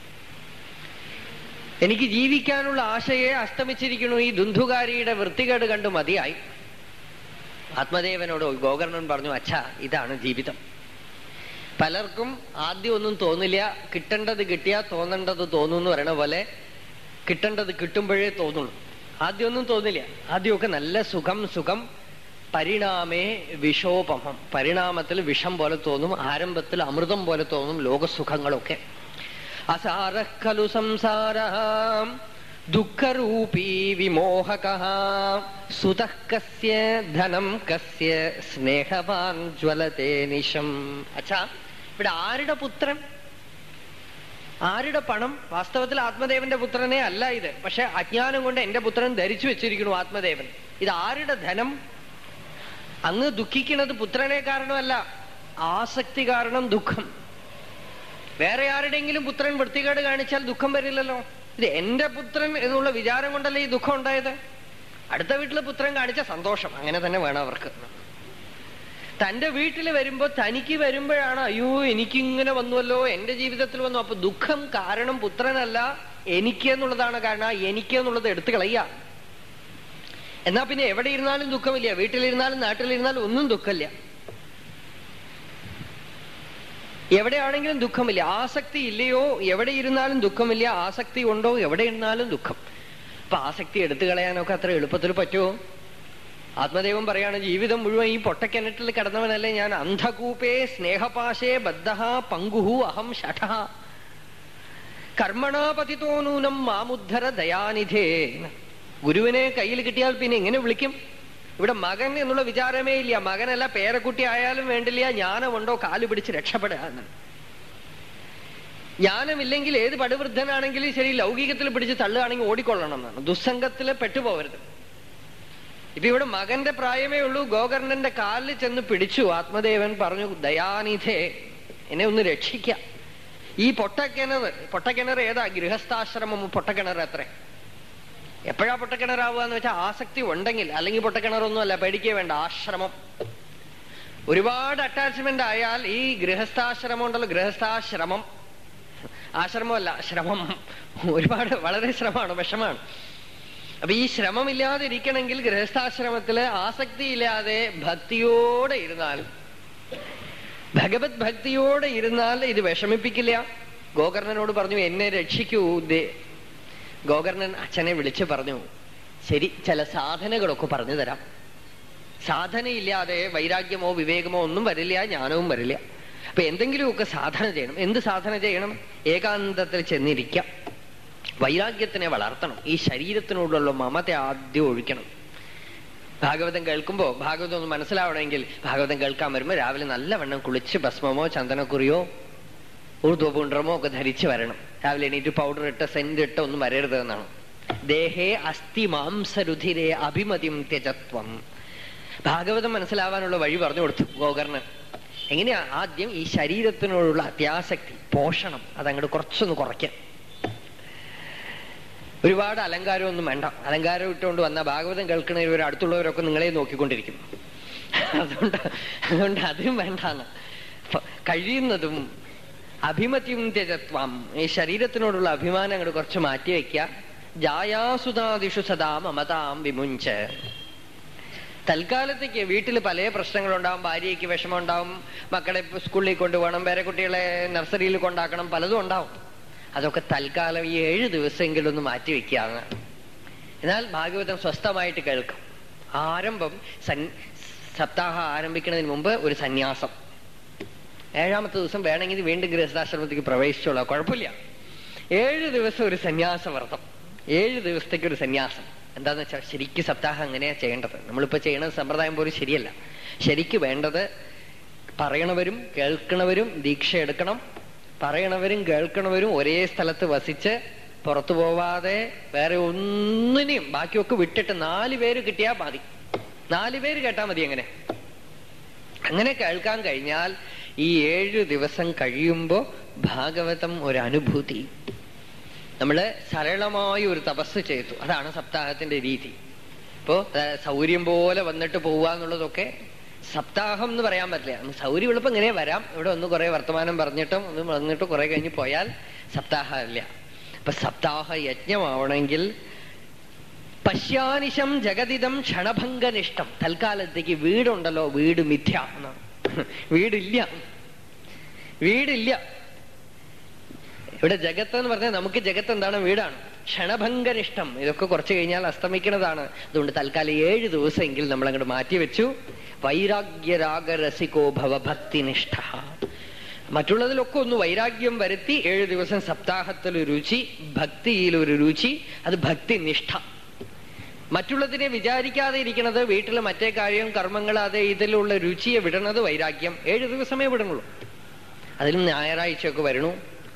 എനിക്ക് ജീവിക്കാനുള്ള ആശയെ അസ്തമിച്ചിരിക്കണു ഈ ദുന്ധുകാരിയുടെ വൃത്തികേട് കണ്ടു മതിയായി ആത്മദേവനോട് ഗോകർണൻ പറഞ്ഞു അച്ഛാ ഇതാണ് ജീവിതം പലർക്കും ആദ്യം ഒന്നും തോന്നില്ല കിട്ടേണ്ടത് കിട്ടിയാ തോന്നേണ്ടത് തോന്നും എന്ന് പറയണ പോലെ കിട്ടേണ്ടത് കിട്ടുമ്പോഴേ തോന്നുള്ളൂ ആദ്യമൊന്നും തോന്നില്ല ആദ്യമൊക്കെ നല്ല സുഖം സുഖം പരിണാമേ വിഷോപമം പരിണാമത്തിൽ വിഷം പോലെ തോന്നും ആരംഭത്തിൽ അമൃതം പോലെ തോന്നും ലോകസുഖങ്ങളൊക്കെ അസാര ഖലു സംസാര ദുഃഖരൂപീ വിമോഹക സുതഃ കസ്യ ധനം കസ്യ സ്നേഹവാൻ ജ്വലത്തെ നിശം അച്ഛാ ഇവിടെ ആരുടെ പുത്രൻ ആരുടെ പണം വാസ്തവത്തിൽ ആത്മദേവന്റെ പുത്രനെ അല്ല ഇത് പക്ഷെ അജ്ഞാനം കൊണ്ട് എന്റെ പുത്രൻ ധരിച്ചു വെച്ചിരിക്കുന്നു ആത്മദേവൻ ഇത് ആരുടെ ധനം അങ്ങ് ദുഃഖിക്കുന്നത് പുത്രനെ കാരണമല്ല ആസക്തി കാരണം ദുഃഖം വേറെ ആരുടെയെങ്കിലും പുത്രൻ വൃത്തികേട് കാണിച്ചാൽ ദുഃഖം വരില്ലല്ലോ ഇത് എന്റെ പുത്രൻ എന്നുള്ള വിചാരം കൊണ്ടല്ലേ ഈ ദുഃഖം ഉണ്ടായത് അടുത്ത വീട്ടിലെ പുത്രൻ കാണിച്ച സന്തോഷം അങ്ങനെ തന്നെ വേണം അവർക്ക് തന്റെ വീട്ടിൽ വരുമ്പോ തനിക്ക് വരുമ്പോഴാണ് അയ്യോ എനിക്കിങ്ങനെ വന്നുവല്ലോ എന്റെ ജീവിതത്തിൽ വന്നു അപ്പൊ ദുഃഖം കാരണം പുത്രനല്ല എനിക്ക് എന്നുള്ളതാണ് കാരണം ആ എനിക്ക് എന്നുള്ളത് എടുത്തു കളയുക എന്നാ പിന്നെ എവിടെ ഇരുന്നാലും ദുഃഖമില്ല വീട്ടിലിരുന്നാലും നാട്ടിലിരുന്നാലും ഒന്നും ദുഃഖമില്ല എവിടെയാണെങ്കിലും ദുഃഖമില്ല ആസക്തി ഇല്ലയോ എവിടെ ഇരുന്നാലും ദുഃഖമില്ല ആസക്തി ഉണ്ടോ എവിടെ ഇരുന്നാലും ദുഃഖം അപ്പൊ ആസക്തി എടുത്തു കളയാനൊക്കെ അത്ര എളുപ്പത്തിൽ പറ്റുമോ ആത്മദേവം പറയാണ് ജീവിതം മുഴുവൻ ഈ പൊട്ടക്കിണറ്റിൽ കിടന്നവനല്ലേ ഞാൻ അന്ധകൂപേ സ്നേഹപാശേ ബദ്ധ പങ്കുഹു അഹം ഷഠ കർമ്മണാപതിതോ നൂനം മാമുദ്ധര ദയാനിധേ ഗുരുവിനെ കയ്യിൽ കിട്ടിയാൽ പിന്നെ എങ്ങനെ വിളിക്കും ഇവിടെ മകൻ എന്നുള്ള വിചാരമേ ഇല്ല മകനല്ല പേരക്കുട്ടി ആയാലും വേണ്ടില്ല ജ്ഞാനമുണ്ടോ കാല് പിടിച്ച് രക്ഷപ്പെടുക എന്ന് ജ്ഞാനമില്ലെങ്കിൽ ഏത് പടുവൃദ്ധനാണെങ്കിലും ശരി ലൗകികത്തിൽ പിടിച്ച് തള്ളുകയാണെങ്കിൽ ഓടിക്കൊള്ളണം എന്നാണ് ദുസ്സംഗത്തിൽ പെട്ടുപോകരുത് ഇപ്പൊ ഇവിടെ മകന്റെ പ്രായമേ ഉള്ളൂ ഗോകർണന്റെ കാലിൽ ചെന്ന് പിടിച്ചു ആത്മദേവൻ പറഞ്ഞു ദയാനിധേ എന്നെ ഒന്ന് രക്ഷിക്ക ഈ പൊട്ടക്കിണർ പൊട്ടക്കിണർ ഏതാ ഗൃഹസ്ഥാശ്രമം പൊട്ടക്കിണർ അത്രേ എപ്പോഴാ പൊട്ടക്കിണറാവുക എന്ന് വെച്ചാൽ ആസക്തി ഉണ്ടെങ്കിൽ അല്ലെങ്കിൽ പൊട്ടക്കിണറൊന്നും അല്ല പേടിക്കേ വേണ്ട ആശ്രമം ഒരുപാട് അറ്റാച്ച്മെന്റ് ആയാൽ ഈ ഗൃഹസ്ഥാശ്രമം ഉണ്ടല്ലോ ഗൃഹസ്ഥാശ്രമം ആശ്രമമല്ല ശ്രമം ഒരുപാട് വളരെ ശ്രമമാണ് വിഷമാണ് അപ്പൊ ഈ ശ്രമമില്ലാതെ ഇരിക്കണമെങ്കിൽ ഗൃഹസ്ഥാശ്രമത്തില് ആസക്തി ഇല്ലാതെ ഭക്തിയോടെ ഇരുന്നാൽ ഭഗവത് ഭക്തിയോടെ ഇരുന്നാൽ ഇത് വിഷമിപ്പിക്കില്ല ഗോകർണനോട് പറഞ്ഞു എന്നെ രക്ഷിക്കൂ ദേ ഗോകർണൻ അച്ഛനെ വിളിച്ചു പറഞ്ഞു ശരി ചില സാധനകളൊക്കെ പറഞ്ഞു തരാം സാധനയില്ലാതെ വൈരാഗ്യമോ വിവേകമോ ഒന്നും വരില്ല ജ്ഞാനവും വരില്ല അപ്പൊ എന്തെങ്കിലുമൊക്കെ സാധന ചെയ്യണം എന്ത് സാധന ചെയ്യണം ഏകാന്തത്തിൽ ചെന്നിരിക്കാം വൈരാഗ്യത്തിനെ വളർത്തണം ഈ ശരീരത്തിനോടുള്ള മമത ആദ്യം ഒഴിക്കണം ഭാഗവതം കേൾക്കുമ്പോ ഭാഗവതം ഒന്ന് മനസ്സിലാവണമെങ്കിൽ ഭാഗവതം കേൾക്കാൻ വരുമ്പോ രാവിലെ നല്ലവണ്ണം കുളിച്ച് ഭസ്മമോ ചന്ദനക്കുറിയോ ഊർധ്വപുണ്ഡ്രമോ ഒക്കെ ധരിച്ച് വരണം രാവിലെ എണീറ്റ് പൗഡർ ഇട്ട് സെന്റ് ഇട്ട് ഒന്നും വരരുത് എന്നാണ് ദേഹേ അസ്ഥി മാംസരുധിരെ അഭിമതിം ത്യജത്വം ഭാഗവതം മനസ്സിലാവാനുള്ള വഴി പറഞ്ഞു കൊടുത്തു ഗോകർണൻ എങ്ങനെയാ ആദ്യം ഈ ശരീരത്തിനോടുള്ള അത്യാസക്തി പോഷണം അതങ്ങോട്ട് കുറച്ചൊന്ന് കുറയ്ക്കാൻ ഒരുപാട് അലങ്കാരമൊന്നും വേണ്ട അലങ്കാരം ഇട്ടുകൊണ്ട് വന്ന ഭാഗവതം കേൾക്കുന്നവർ അടുത്തുള്ളവരൊക്കെ നിങ്ങളെ നോക്കിക്കൊണ്ടിരിക്കും അതുകൊണ്ട് അതുകൊണ്ട് അതും വേണ്ടാന്ന് കഴിയുന്നതും അഭിമത്യം ത്യജത്വം ഈ ശരീരത്തിനോടുള്ള അഭിമാനം അങ്ങോട്ട് കുറച്ച് മാറ്റി വയ്ക്കുക ജായാസുതാദിഷു സദാ മമതാം വിമുഞ്ച് തൽക്കാലത്തേക്ക് വീട്ടിൽ പല പ്രശ്നങ്ങളുണ്ടാവും ഭാര്യയ്ക്ക് വിഷമം ഉണ്ടാവും മക്കളെ സ്കൂളിൽ കൊണ്ടുപോകണം വേറെ കുട്ടികളെ നഴ്സറിയിൽ കൊണ്ടാക്കണം പലതും ഉണ്ടാവും അതൊക്കെ തൽക്കാലം ഈ ഏഴ് ദിവസമെങ്കിലും ഒന്ന് മാറ്റി വെക്കുകയാണ് എന്നാൽ ഭാഗവതം സ്വസ്ഥമായിട്ട് കേൾക്കും ആരംഭം സൻ സപ്താഹം ആരംഭിക്കുന്നതിന് മുമ്പ് ഒരു സന്യാസം ഏഴാമത്തെ ദിവസം വേണമെങ്കിൽ വീണ്ടും ഗൃഹസ്ഥാശ്രമത്തേക്ക് പ്രവേശിച്ചോളാം കുഴപ്പമില്ല ഏഴ് ദിവസം ഒരു സന്യാസ വ്രതം ഏഴ് ദിവസത്തേക്ക് ഒരു സന്യാസം എന്താന്ന് വെച്ചാൽ ശരിക്ക് സപ്താഹം അങ്ങനെയാ ചെയ്യേണ്ടത് നമ്മളിപ്പോ ചെയ്യുന്ന സമ്പ്രദായം പോലും ശരിയല്ല ശരിക്ക് വേണ്ടത് പറയണവരും കേൾക്കണവരും ദീക്ഷ എടുക്കണം പറയണവരും കേൾക്കണവരും ഒരേ സ്ഥലത്ത് വസിച്ച് പുറത്തു പോവാതെ വേറെ ഒന്നിനെയും ബാക്കിയൊക്കെ വിട്ടിട്ട് നാല് പേര് കിട്ടിയാ മതി നാല് പേര് കേട്ടാ മതി അങ്ങനെ അങ്ങനെ കേൾക്കാൻ കഴിഞ്ഞാൽ ഈ ഏഴു ദിവസം കഴിയുമ്പോ ഭാഗവതം ഒരു അനുഭൂതി നമ്മള് സരളമായ ഒരു തപസ് ചെയ്തു അതാണ് സപ്താഹത്തിന്റെ രീതി ഇപ്പോ സൗകര്യം പോലെ വന്നിട്ട് പോവുക എന്നുള്ളതൊക്കെ സപ്താഹം എന്ന് പറയാൻ പറ്റില്ല നമുക്ക് സൗകര്യം എളുപ്പം ഇങ്ങനെ വരാം ഇവിടെ ഒന്ന് കുറെ വർത്തമാനം പറഞ്ഞിട്ടും ഒന്ന് വന്നിട്ട് കുറെ കഴിഞ്ഞ് പോയാൽ സപ്താഹമില്ല അപ്പൊ സപ്താഹ യജ്ഞമാവണമെങ്കിൽ പശ്യാനിശം ജഗതിതം ക്ഷണഭംഗനിഷ്ടം തൽക്കാലത്തേക്ക് വീടുണ്ടല്ലോ വീട് മിഥ്യ എന്നാണ് വീടില്ല വീടില്ല ഇവിടെ ജഗത്ത് എന്ന് പറഞ്ഞാൽ നമുക്ക് ജഗത്ത് എന്താണ് വീടാണ് ക്ഷണഭംഗനിഷ്ടം ഇതൊക്കെ കുറച്ച് കഴിഞ്ഞാൽ അസ്തമിക്കുന്നതാണ് അതുകൊണ്ട് തൽക്കാലം ഏഴ് ദിവസമെങ്കിൽ നമ്മൾ അങ്ങോട്ട് മാറ്റിവെച്ചു വൈരാഗ്യരാഗരസികോ ഭവ ഭക്തിനിഷ്ഠ മറ്റുള്ളതിലൊക്കെ ഒന്ന് വൈരാഗ്യം വരുത്തി ഏഴ് ദിവസം സപ്താഹത്തിൽ ഒരു രുചി ഭക്തിയിൽ ഒരു രുചി അത് ഭക്തിനിഷ്ഠ മറ്റുള്ളതിനെ വിചാരിക്കാതെ ഇരിക്കുന്നത് വീട്ടിലെ മറ്റേ കാര്യം കർമ്മങ്ങൾ അത് ഇതിലുള്ള രുചിയെ വിടണത് വൈരാഗ്യം ഏഴ് ദിവസമേ വിടണുള്ളൂ അതിലും ഞായറാഴ്ചയൊക്കെ വരണു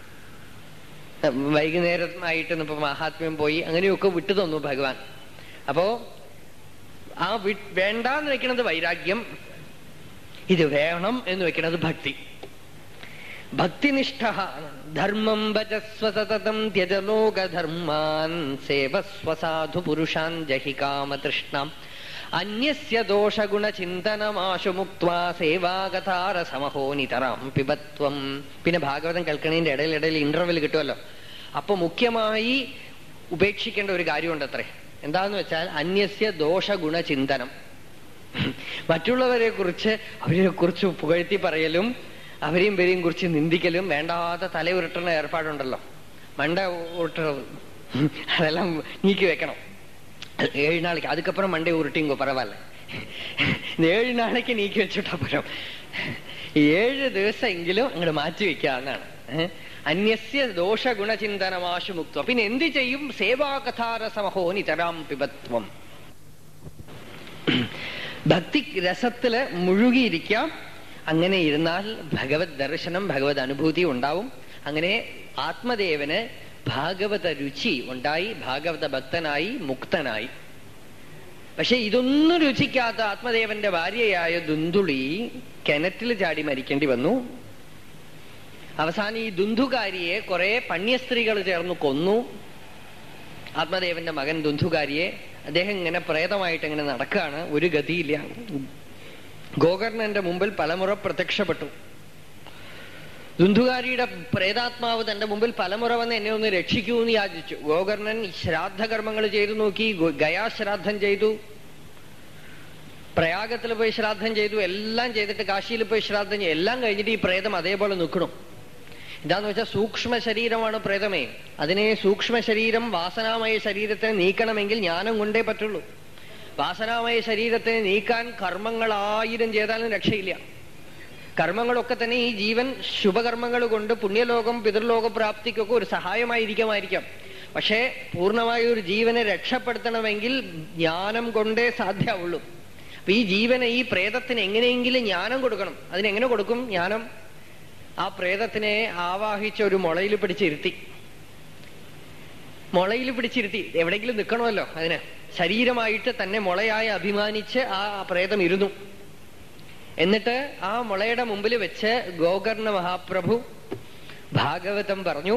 വൈകുന്നേരമായിട്ട് ഇപ്പൊ മഹാത്മ്യം പോയി അങ്ങനെയൊക്കെ വിട്ടു തന്നു ഭഗവാൻ അപ്പോ ആ വി വേണ്ടാന്ന് വെക്കണത് വൈരാഗ്യം ഇത് വേണം എന്ന് വെക്കണത് ഭക്തി ഭക്തിനിഷ്ഠ ധർമ്മം ഭജസ്വ സതതം ത്യജലോകധർമാൻ സേവസ്വ സാധു പുരുഷാൻ ജഹി കാമതൃഷ്ണാം അന്യസ്യ ദോഷഗുണചിന്തനമാശു മുക്വാ സേവാകഥാരസമഹോ നിതറാം പിബത്വം പിന്നെ ഭാഗവതം കേൾക്കണതിന്റെ ഇടയിലിടയിൽ ഇന്റർവെൽ കിട്ടുമല്ലോ അപ്പൊ മുഖ്യമായി ഉപേക്ഷിക്കേണ്ട ഒരു കാര്യമുണ്ട് അത്രേ എന്താന്ന് വെച്ചാൽ അന്യസ്യ ദോഷഗുണചിന്തനം മറ്റുള്ളവരെ കുറിച്ച് അവരെ കുറിച്ച് പുകഴ്ത്തി പറയലും അവരെയും ഇവരെയും കുറിച്ച് നിന്ദിക്കലും വേണ്ടാത്ത തലയുരുട്ടുന്ന ഏർപ്പാടുണ്ടല്ലോ മണ്ട ഉരുട്ടുന്നത് അതെല്ലാം നീക്കി വെക്കണം ഏഴ് നാளைக்கு அதுக்கப்புறம் மண்டை உருட்டிங்கோ பரவாயில்ல இந்த ஏழு நாளைக்கு നീക്കി വെച്ചിട്ടാ പോരം ഏഴ് ദിവസം എങ്കിലും അങ്ങോട്ട് മാറ്റി വെക്കാന്നാണ് ഏഹ്? അന്യസ്യ ദോഷഗുണചിന്തനമാശു മുക്തം പിന്നെ എന്ത് ചെയ്യും സേവാകഥാരസമഹോ നിതരാം പിബത്വം ഭക്തി രസത്തില് മുഴുകിയിരിക്കാം അങ്ങനെ ഇരുന്നാൽ ഭഗവത് ദർശനം ഭഗവത് അനുഭൂതി ഉണ്ടാവും അങ്ങനെ ആത്മദേവന് ഭാഗവത രുചി ഉണ്ടായി ഭാഗവത ഭക്തനായി മുക്തനായി പക്ഷെ ഇതൊന്നും രുചിക്കാത്ത ആത്മദേവന്റെ ഭാര്യയായ ദുന്തുളി കിണറ്റിൽ ചാടി മരിക്കേണ്ടി വന്നു അവസാനം ഈ ദുന്ധുകാരിയെ കുറെ പണ്യസ്ത്രീകൾ ചേർന്ന് കൊന്നു ആത്മദേവന്റെ മകൻ ദുന്ധുകാരിയെ അദ്ദേഹം ഇങ്ങനെ പ്രേതമായിട്ട് ഇങ്ങനെ നടക്കുകയാണ് ഒരു ഗതിയില്ല ഗോകർണന്റെ മുമ്പിൽ പലമുറ പ്രത്യക്ഷപ്പെട്ടു ദുന്ധുകാരിയുടെ പ്രേതാത്മാവ് തന്റെ മുമ്പിൽ പലമുറ വന്ന് എന്നെ ഒന്ന് രക്ഷിക്കൂ എന്ന് യാചിച്ചു ഗോകർണൻ ശ്രാദ്ധകർമ്മങ്ങൾ ചെയ്തു നോക്കി ഗോ- ഗയാശ്രാദ്ധം ചെയ്തു പ്രയാഗത്തിൽ പോയി ശ്രാദ്ധം ചെയ്തു എല്ലാം ചെയ്തിട്ട് കാശിയിൽ പോയി ശ്രാദ്ധം ചെയ്തു എല്ലാം കഴിഞ്ഞിട്ട് ഈ പ്രേതം അതേപോലെ നിൽക്കണം എന്താന്ന് വെച്ചാൽ സൂക്ഷ്മ ശരീരമാണ് പ്രേതമേ അതിനെ സൂക്ഷ്മ ശരീരം വാസനാമയ ശരീരത്തെ നീക്കണമെങ്കിൽ ജ്ഞാനം കൊണ്ടേ പറ്റുള്ളൂ വാസനാമയ ശരീരത്തെ നീക്കാൻ കർമ്മങ്ങൾ ആയിരം ചെയ്താലും രക്ഷയില്ല കർമ്മങ്ങളൊക്കെ തന്നെ ഈ ജീവൻ ശുഭകർമ്മങ്ങൾ കൊണ്ട് പുണ്യലോകം പിതൃലോക പ്രാപ്തിക്കൊക്കെ ഒരു സഹായമായിരിക്കുമായിരിക്കാം പക്ഷേ പൂർണ്ണമായ ഒരു ജീവനെ രക്ഷപ്പെടുത്തണമെങ്കിൽ ജ്ഞാനം കൊണ്ടേ സാധ്യമുള്ളൂ അപ്പൊ ഈ ജീവനെ ഈ പ്രേതത്തിന് എങ്ങനെയെങ്കിലും ജ്ഞാനം കൊടുക്കണം അതിനെങ്ങനെ കൊടുക്കും ജ്ഞാനം ആ പ്രേതത്തിനെ ആവാഹിച്ച ഒരു മുളയിൽ പിടിച്ചിരുത്തി മുളയിൽ പിടിച്ചിരുത്തി എവിടെയെങ്കിലും നിൽക്കണമല്ലോ അതിന് ശരീരമായിട്ട് തന്നെ മുളയായി അഭിമാനിച്ച് ആ പ്രേതം ഇരുന്നു എന്നിട്ട് ആ മുളയുടെ മുമ്പിൽ വെച്ച് ഗോകർണ മഹാപ്രഭു ഭാഗവതം പറഞ്ഞു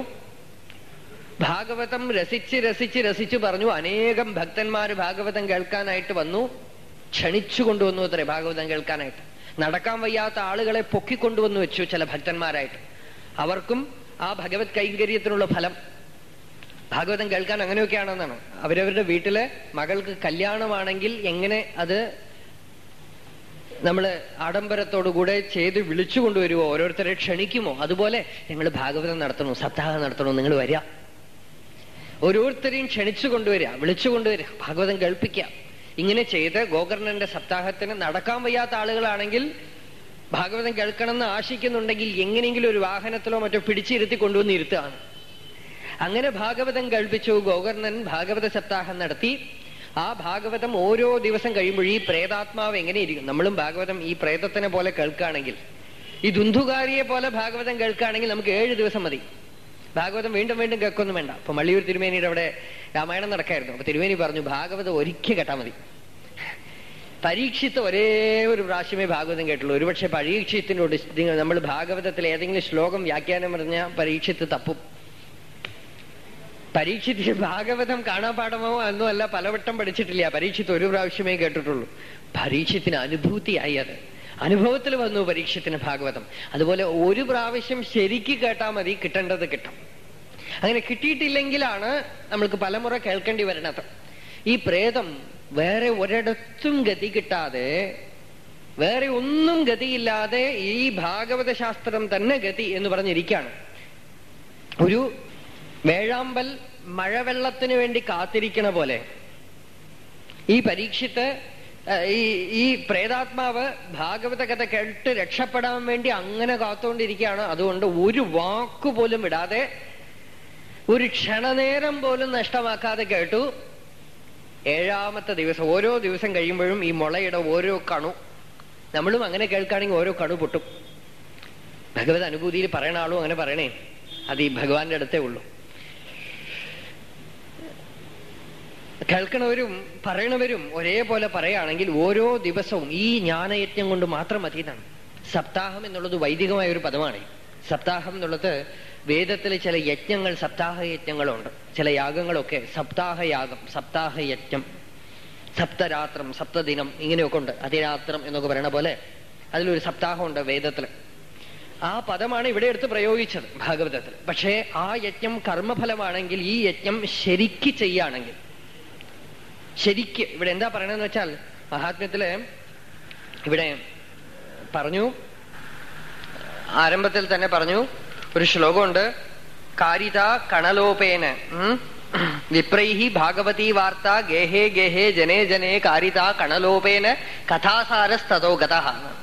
ഭാഗവതം രസിച്ച് രസിച്ച് രസിച്ച് പറഞ്ഞു അനേകം ഭക്തന്മാര് ഭാഗവതം കേൾക്കാനായിട്ട് വന്നു ക്ഷണിച്ചു കൊണ്ടുവന്നു അത്രേ ഭാഗവതം കേൾക്കാനായിട്ട് നടക്കാൻ വയ്യാത്ത ആളുകളെ പൊക്കിക്കൊണ്ടുവന്നു വെച്ചു ചില ഭക്തന്മാരായിട്ട് അവർക്കും ആ ഭഗവത് കൈങ്കര്യത്തിനുള്ള ഫലം ഭാഗവതം കേൾക്കാൻ അങ്ങനെയൊക്കെയാണെന്നാണ് അവരവരുടെ വീട്ടില് മകൾക്ക് കല്യാണമാണെങ്കിൽ എങ്ങനെ അത് നമ്മൾ ആഡംബരത്തോടുകൂടെ ചെയ്ത് വിളിച്ചു കൊണ്ടുവരുമോ ഓരോരുത്തരെ ക്ഷണിക്കുമോ അതുപോലെ ഞങ്ങൾ ഭാഗവതം നടത്തണോ സപ്താഹം നടത്തണോ നിങ്ങൾ വരിക ഓരോരുത്തരെയും ക്ഷണിച്ചു കൊണ്ടുവരിക വിളിച്ചു കൊണ്ടുവരിക ഭാഗവതം കേൾപ്പിക്കുക ഇങ്ങനെ ചെയ്ത് ഗോകർണന്റെ സപ്താഹത്തിന് നടക്കാൻ വയ്യാത്ത ആളുകളാണെങ്കിൽ ഭാഗവതം കേൾക്കണമെന്ന് ആശിക്കുന്നുണ്ടെങ്കിൽ എങ്ങനെയെങ്കിലും ഒരു വാഹനത്തിലോ മറ്റോ പിടിച്ചിരുത്തി കൊണ്ടുവന്ന് ഇരുത്തുകയാണ് അങ്ങനെ ഭാഗവതം കേൾപ്പിച്ചു ഗോകർണൻ ഭാഗവത സപ്താഹം നടത്തി ആ ഭാഗവതം ഓരോ ദിവസം കഴിയുമ്പോൾ ഈ പ്രേതാത്മാവ് എങ്ങനെയിരിക്കും നമ്മളും ഭാഗവതം ഈ പ്രേതത്തിനെ പോലെ കേൾക്കുകയാണെങ്കിൽ ഈ ദുന്ധുകാരിയെ പോലെ ഭാഗവതം കേൾക്കുകയാണെങ്കിൽ നമുക്ക് ഏഴ് ദിവസം മതി ഭാഗവതം വീണ്ടും വീണ്ടും കേൾക്കൊന്നും വേണ്ട അപ്പൊ മള്ളിയൂർ തിരുമേനിയുടെ അവിടെ രാമായണം നടക്കായിരുന്നു അപ്പൊ തിരുമേനി പറഞ്ഞു ഭാഗവതം ഒരിക്കൽ കേട്ടാ മതി പരീക്ഷിത്ത് ഒരേ ഒരു പ്രാവശ്യമേ ഭാഗവതം കേട്ടുള്ളൂ ഒരുപക്ഷെ പരീക്ഷത്തിനോട് നമ്മൾ ഭാഗവതത്തിൽ ഏതെങ്കിലും ശ്ലോകം വ്യാഖ്യാനം പറഞ്ഞാൽ പരീക്ഷിത്ത് തപ്പും പരീക്ഷിച്ച് ഭാഗവതം കാണാപാഠമോ ഒന്നും അല്ല പലവട്ടം പഠിച്ചിട്ടില്ല പരീക്ഷിത്ത് ഒരു പ്രാവശ്യമേ കേട്ടിട്ടുള്ളൂ പരീക്ഷത്തിന് അനുഭൂതിയായി അത് അനുഭവത്തിൽ വന്നു പരീക്ഷത്തിന് ഭാഗവതം അതുപോലെ ഒരു പ്രാവശ്യം ശരിക്ക് കേട്ടാൽ മതി കിട്ടേണ്ടത് കിട്ടും അങ്ങനെ കിട്ടിയിട്ടില്ലെങ്കിലാണ് നമ്മൾക്ക് പലമുറ കേൾക്കേണ്ടി വരണത് ഈ പ്രേതം വേറെ ഒരിടത്തും ഗതി കിട്ടാതെ വേറെ ഒന്നും ഗതിയില്ലാതെ ഈ ഭാഗവത ശാസ്ത്രം തന്നെ ഗതി എന്ന് പറഞ്ഞിരിക്കുകയാണ് ഒരു വേഴാമ്പൽ മഴവെള്ളത്തിന് വേണ്ടി കാത്തിരിക്കണ പോലെ ഈ പരീക്ഷിത്ത് ഏഹ്, ഈ ഈ പ്രേതാത്മാവ് ഭാഗവത കഥ കേട്ട് രക്ഷപ്പെടാൻ വേണ്ടി അങ്ങനെ കാത്തുകൊണ്ടിരിക്കുകയാണ് അതുകൊണ്ട് ഒരു വാക്കു പോലും വിടാതെ ഒരു ക്ഷണനേരം പോലും നഷ്ടമാക്കാതെ കേട്ടു ഏഴാമത്തെ ദിവസം ഓരോ ദിവസം കഴിയുമ്പോഴും ഈ മുളയുടെ ഓരോ കണു നമ്മളും അങ്ങനെ കേൾക്കുകയാണെങ്കിൽ ഓരോ കണു പൊട്ടും ഭഗവത് അനുഭൂതിയിൽ പറയണ ആളും അങ്ങനെ പറയണേ അത് ഈ ഭഗവാന്റെ അടുത്തേ ഉള്ളൂ കേൾക്കണവരും പറയണവരും ഒരേപോലെ പറയുകയാണെങ്കിൽ ഓരോ ദിവസവും ഈ ജ്ഞാനയജ്ഞം കൊണ്ട് മാത്രം മതി എന്നാണ് സപ്താഹം എന്നുള്ളത് വൈദികമായ ഒരു പദമാണ് സപ്താഹം എന്നുള്ളത് വേദത്തിലെ ചില യജ്ഞങ്ങൾ സപ്താഹ യജ്ഞങ്ങളുണ്ട് ചില യാഗങ്ങളൊക്കെ സപ്താഹയാഗം സപ്താഹ യജ്ഞം സപ്തരാത്രം സപ്തദിനം ഇങ്ങനെയൊക്കെ ഉണ്ട് അതിരാത്രം എന്നൊക്കെ പറയണ പോലെ അതിലൊരു സപ്താഹമുണ്ട് വേദത്തിൽ ആ പദമാണ് ഇവിടെ എടുത്ത് പ്രയോഗിച്ചത് ഭാഗവതത്തിൽ പക്ഷേ ആ യജ്ഞം കർമ്മഫലമാണെങ്കിൽ ഈ യജ്ഞം ശരിക്ക് ചെയ്യുകയാണെങ്കിൽ ശരിക്ക് ഇവിടെ എന്താ പറയണെന്ന് വെച്ചാൽ മഹാത്മ്യത്തില് ഇവിടെ പറഞ്ഞു ആരംഭത്തിൽ തന്നെ പറഞ്ഞു ഒരു ശ്ലോകമുണ്ട് കാരിത കണലോപേന ഉം, വിപ്രൈഹി ഭാഗവതി വാർത്ത ഗേഹേ ഗേഹേ ജനേ ജനേ കാരിത കണലോപേന കഥാസാരസ്തോ ഗത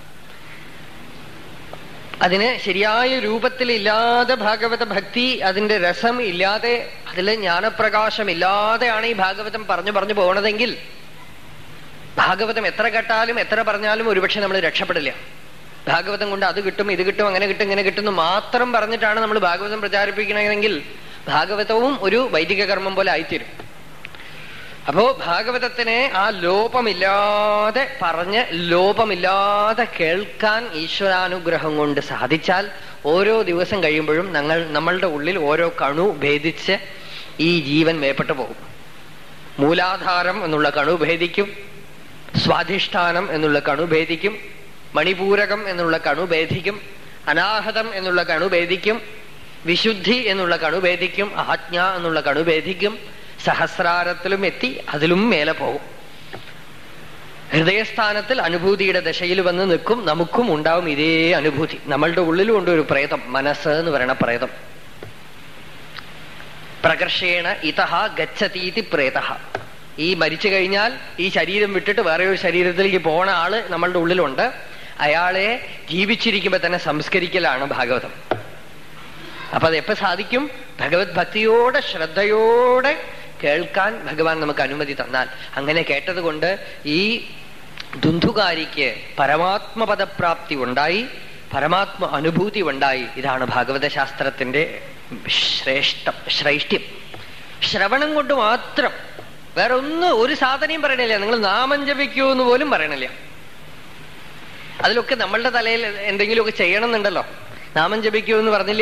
അതിന് ശരിയായ രൂപത്തിലില്ലാതെ ഭാഗവത ഭക്തി അതിന്റെ രസം ഇല്ലാതെ അതിലെ ജ്ഞാനപ്രകാശം ഇല്ലാതെയാണ് ഈ ഭാഗവതം പറഞ്ഞു പറഞ്ഞു പോണതെങ്കിൽ ഭാഗവതം എത്ര കേട്ടാലും എത്ര പറഞ്ഞാലും ഒരുപക്ഷെ നമ്മൾ രക്ഷപ്പെടില്ല ഭാഗവതം കൊണ്ട് അത് കിട്ടും ഇത് കിട്ടും അങ്ങനെ കിട്ടും ഇങ്ങനെ കിട്ടും മാത്രം പറഞ്ഞിട്ടാണ് നമ്മൾ ഭാഗവതം പ്രചാരിപ്പിക്കണമെങ്കിൽ ഭാഗവതവും ഒരു വൈദിക കർമ്മം പോലെ ആയിത്തീരും അപ്പോ ഭാഗവതത്തിനെ ആ ലോപമില്ലാതെ പറഞ്ഞ് ലോപമില്ലാതെ കേൾക്കാൻ ഈശ്വരാനുഗ്രഹം കൊണ്ട് സാധിച്ചാൽ ഓരോ ദിവസം കഴിയുമ്പോഴും ഞങ്ങൾ നമ്മളുടെ ഉള്ളിൽ ഓരോ കണു ഭേദിച്ച് ഈ ജീവൻ മേപ്പെട്ടു പോകും മൂലാധാരം എന്നുള്ള കണു ഭേദിക്കും സ്വാധിഷ്ഠാനം എന്നുള്ള കണു ഭേദിക്കും മണിപൂരകം എന്നുള്ള കണു ഭേദിക്കും അനാഹതം എന്നുള്ള കണു ഭേദിക്കും വിശുദ്ധി എന്നുള്ള കണു ഭേദിക്കും ആജ്ഞ എന്നുള്ള കണു ഭേദിക്കും സഹസ്രാരത്തിലും എത്തി അതിലും മേലെ പോകും ഹൃദയസ്ഥാനത്തിൽ അനുഭൂതിയുടെ ദശയിൽ വന്ന് നിൽക്കും നമുക്കും ഉണ്ടാവും ഇതേ അനുഭൂതി നമ്മളുടെ ഉള്ളിലും ഉണ്ട് ഒരു പ്രേതം മനസ്സ് എന്ന് പറയണ പ്രേതം പ്രകർഷേണ ഇതഹ ഗച്ഛതീതി പ്രേത ഈ മരിച്ചു കഴിഞ്ഞാൽ ഈ ശരീരം വിട്ടിട്ട് വേറെ ഒരു ശരീരത്തിലേക്ക് പോണ ആള് നമ്മളുടെ ഉള്ളിലുണ്ട് അയാളെ ജീവിച്ചിരിക്കുമ്പോ തന്നെ സംസ്കരിക്കലാണ് ഭാഗവതം അപ്പൊ അത് എപ്പോ സാധിക്കും ഭഗവത് ഭക്തിയോടെ ശ്രദ്ധയോടെ കേൾക്കാൻ ഭഗവാൻ നമുക്ക് അനുമതി തന്നാൽ അങ്ങനെ കേട്ടത് കൊണ്ട് ഈ ദുന്ധുകാരിക്ക് പരമാത്മപദപ്രാപ്തി ഉണ്ടായി പരമാത്മ അനുഭൂതി ഉണ്ടായി ഇതാണ് ഭാഗവത ശാസ്ത്രത്തിന്റെ ശ്രേഷ്ഠം ശ്രൈഷ്ഠ്യം ശ്രവണം കൊണ്ട് മാത്രം വേറെ ഒന്നും ഒരു സാധനയും പറയണില്ല നിങ്ങൾ നാമം ജപിക്കൂ എന്ന് പോലും പറയണില്ല അതിലൊക്കെ നമ്മളുടെ തലയിൽ എന്തെങ്കിലുമൊക്കെ ചെയ്യണമെന്നുണ്ടല്ലോ നാമം ജപിക്കൂ എന്ന് പറഞ്ഞില്ല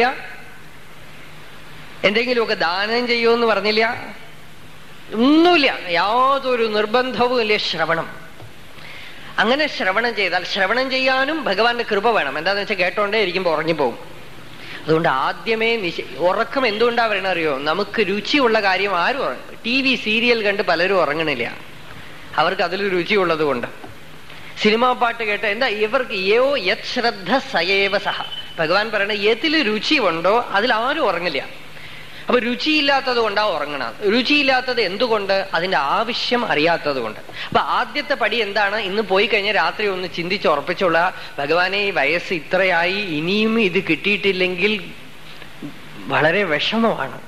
എന്തെങ്കിലുമൊക്കെ ദാനം ചെയ്യൂ എന്ന് പറഞ്ഞില്ല ഒന്നുമില്ല യാതൊരു നിർബന്ധവും ഇല്ല ശ്രവണം അങ്ങനെ ശ്രവണം ചെയ്താൽ ശ്രവണം ചെയ്യാനും ഭഗവാന്റെ കൃപ വേണം എന്താന്ന് വെച്ചാൽ കേട്ടോണ്ടേ ഇരിക്കുമ്പോ ഉറങ്ങിപ്പോകും അതുകൊണ്ട് ആദ്യമേ നിശ ഉറക്കം എന്തുകൊണ്ടാ വരണ അറിയോ നമുക്ക് രുചിയുള്ള കാര്യം ആരും ഉറങ്ങും ടി വി സീരിയൽ കണ്ട് പലരും ഉറങ്ങണില്ല അവർക്ക് അതിൽ രുചിയുള്ളത് കൊണ്ട് സിനിമാ പാട്ട് കേട്ട് എന്താ ഇവർക്ക് യോ യത് ശ്രദ്ധ സയേവ സഹ ഭഗവാൻ പറയണ ഏതിൽ രുചി ഉണ്ടോ അതിൽ ആരും ഉറങ്ങില്ല അപ്പൊ രുചിയില്ലാത്തത് കൊണ്ടാ ഉറങ്ങണം രുചിയില്ലാത്തത് എന്തുകൊണ്ട് അതിന്റെ ആവശ്യം അറിയാത്തത് കൊണ്ട് അപ്പൊ ആദ്യത്തെ പടി എന്താണ് ഇന്ന് പോയി കഴിഞ്ഞ രാത്രി ഒന്ന് ചിന്തിച്ച് ഉറപ്പിച്ചുള്ള ഭഗവാനെ ഈ വയസ്സ് ഇത്രയായി ഇനിയും ഇത് കിട്ടിയിട്ടില്ലെങ്കിൽ വളരെ വിഷമമാണ്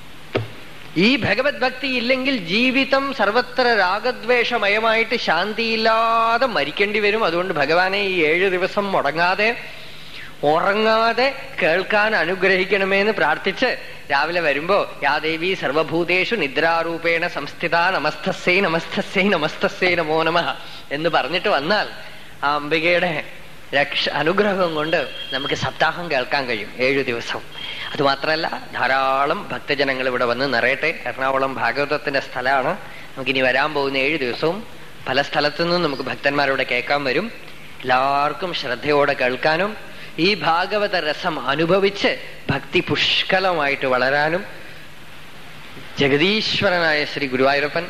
ഈ ഭഗവത് ഭക്തി ഇല്ലെങ്കിൽ ജീവിതം സർവത്ര രാഗദ്വേഷമയമായിട്ട് ശാന്തിയില്ലാതെ മരിക്കേണ്ടി വരും അതുകൊണ്ട് ഭഗവാനെ ഈ ഏഴു ദിവസം മുടങ്ങാതെ ഉറങ്ങാതെ കേൾക്കാൻ അനുഗ്രഹിക്കണമേന്ന് പ്രാർത്ഥിച്ച് രാവിലെ വരുമ്പോ യാ ദേവി സർവഭൂതേഷു നിദ്രാരൂപേണ സംസ്ഥിത നമസ്തസ്സേ നമസ്തസ്സേ നമസ്തസ്സേ നമോ നമ എന്ന് പറഞ്ഞിട്ട് വന്നാൽ ആ അംബികയുടെ രക്ഷ അനുഗ്രഹം കൊണ്ട് നമുക്ക് സപ്താഹം കേൾക്കാൻ കഴിയും ഏഴു ദിവസം അതുമാത്രമല്ല ധാരാളം ഭക്തജനങ്ങൾ ഇവിടെ വന്ന് നിറയട്ടെ എറണാകുളം ഭാഗവതത്തിന്റെ സ്ഥലമാണ് നമുക്കിനി വരാൻ പോകുന്ന ഏഴു ദിവസവും പല സ്ഥലത്തു നിന്നും നമുക്ക് ഭക്തന്മാരോട് കേൾക്കാൻ വരും എല്ലാവർക്കും ശ്രദ്ധയോടെ കേൾക്കാനും ഈ ഭാഗവത രസം അനുഭവിച്ച് ഭക്തി പുഷ്കലമായിട്ട് വളരാനും ജഗദീശ്വരനായ ശ്രീ ഗുരുവായൂരപ്പൻ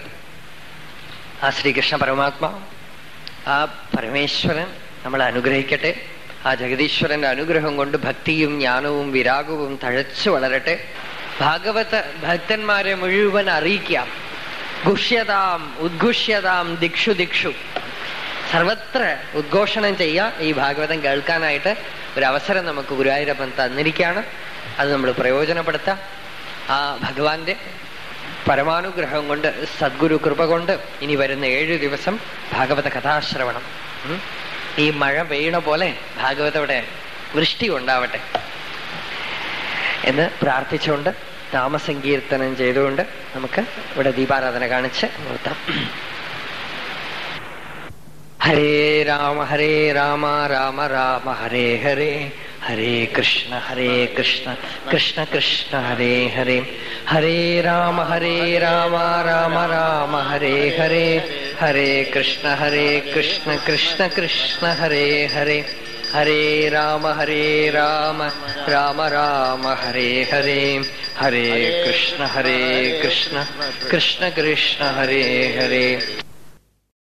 ആ ശ്രീകൃഷ്ണ പരമാത്മാ ആ പരമേശ്വരൻ നമ്മളെ അനുഗ്രഹിക്കട്ടെ ആ ജഗദീശ്വരന്റെ അനുഗ്രഹം കൊണ്ട് ഭക്തിയും ജ്ഞാനവും വിരാഗവും തഴച്ചു വളരട്ടെ ഭാഗവത ഭക്തന്മാരെ മുഴുവൻ അറിയിക്കാം ഗുഷ്യതാം ഉദ്ഘുഷ്യതാം ദിക്ഷു ദിക്ഷു സർവത്ര ഉദ്ഘോഷണം ചെയ്യാം ഈ ഭാഗവതം കേൾക്കാനായിട്ട് ഒരു അവസരം നമുക്ക് ഗുരുവായൂരപ്പൻ തന്നിരിക്കുകയാണ് അത് നമ്മൾ പ്രയോജനപ്പെടുത്താം ആ ഭഗവാന്റെ പരമാനുഗ്രഹം കൊണ്ട് സദ്ഗുരു കൃപ കൊണ്ട് ഇനി വരുന്ന ഏഴു ദിവസം ഭാഗവത കഥാശ്രവണം ഉം. ഈ മഴ പെയ്യണ പോലെ ഭാഗവതയുടെ വൃഷ്ടി ഉണ്ടാവട്ടെ എന്ന് പ്രാർത്ഥിച്ചുകൊണ്ട് നാമസങ്കീർത്തനം ചെയ്തുകൊണ്ട് നമുക്ക് ഇവിടെ ദീപാരാധന കാണിച്ച് നിർത്താം ഹരേ രാമ ഹരേ രാമ രാമ രാമ ഹരേ ഹരേ ഹരേ കൃഷ്ണ ഹരേ കൃഷ്ണ കൃഷ്ണ കൃഷ്ണ ഹരേ ഹരേ ഹരേ രാമ ഹരേ രാമ രാമ രാമ ഹരേ ഹരേ ഹരേ കൃഷ്ണ ഹരേ കൃഷ്ണ കൃഷ്ണ കൃഷ്ണ ഹരേ ഹരേ ഹരേ രാമ ഹരേ രാമ രാമ രാമ ഹരേ ഹരേ ഹരേ കൃഷ്ണ ഹരേ കൃഷ്ണ കൃഷ്ണ കൃഷ്ണ ഹരേ ഹരേ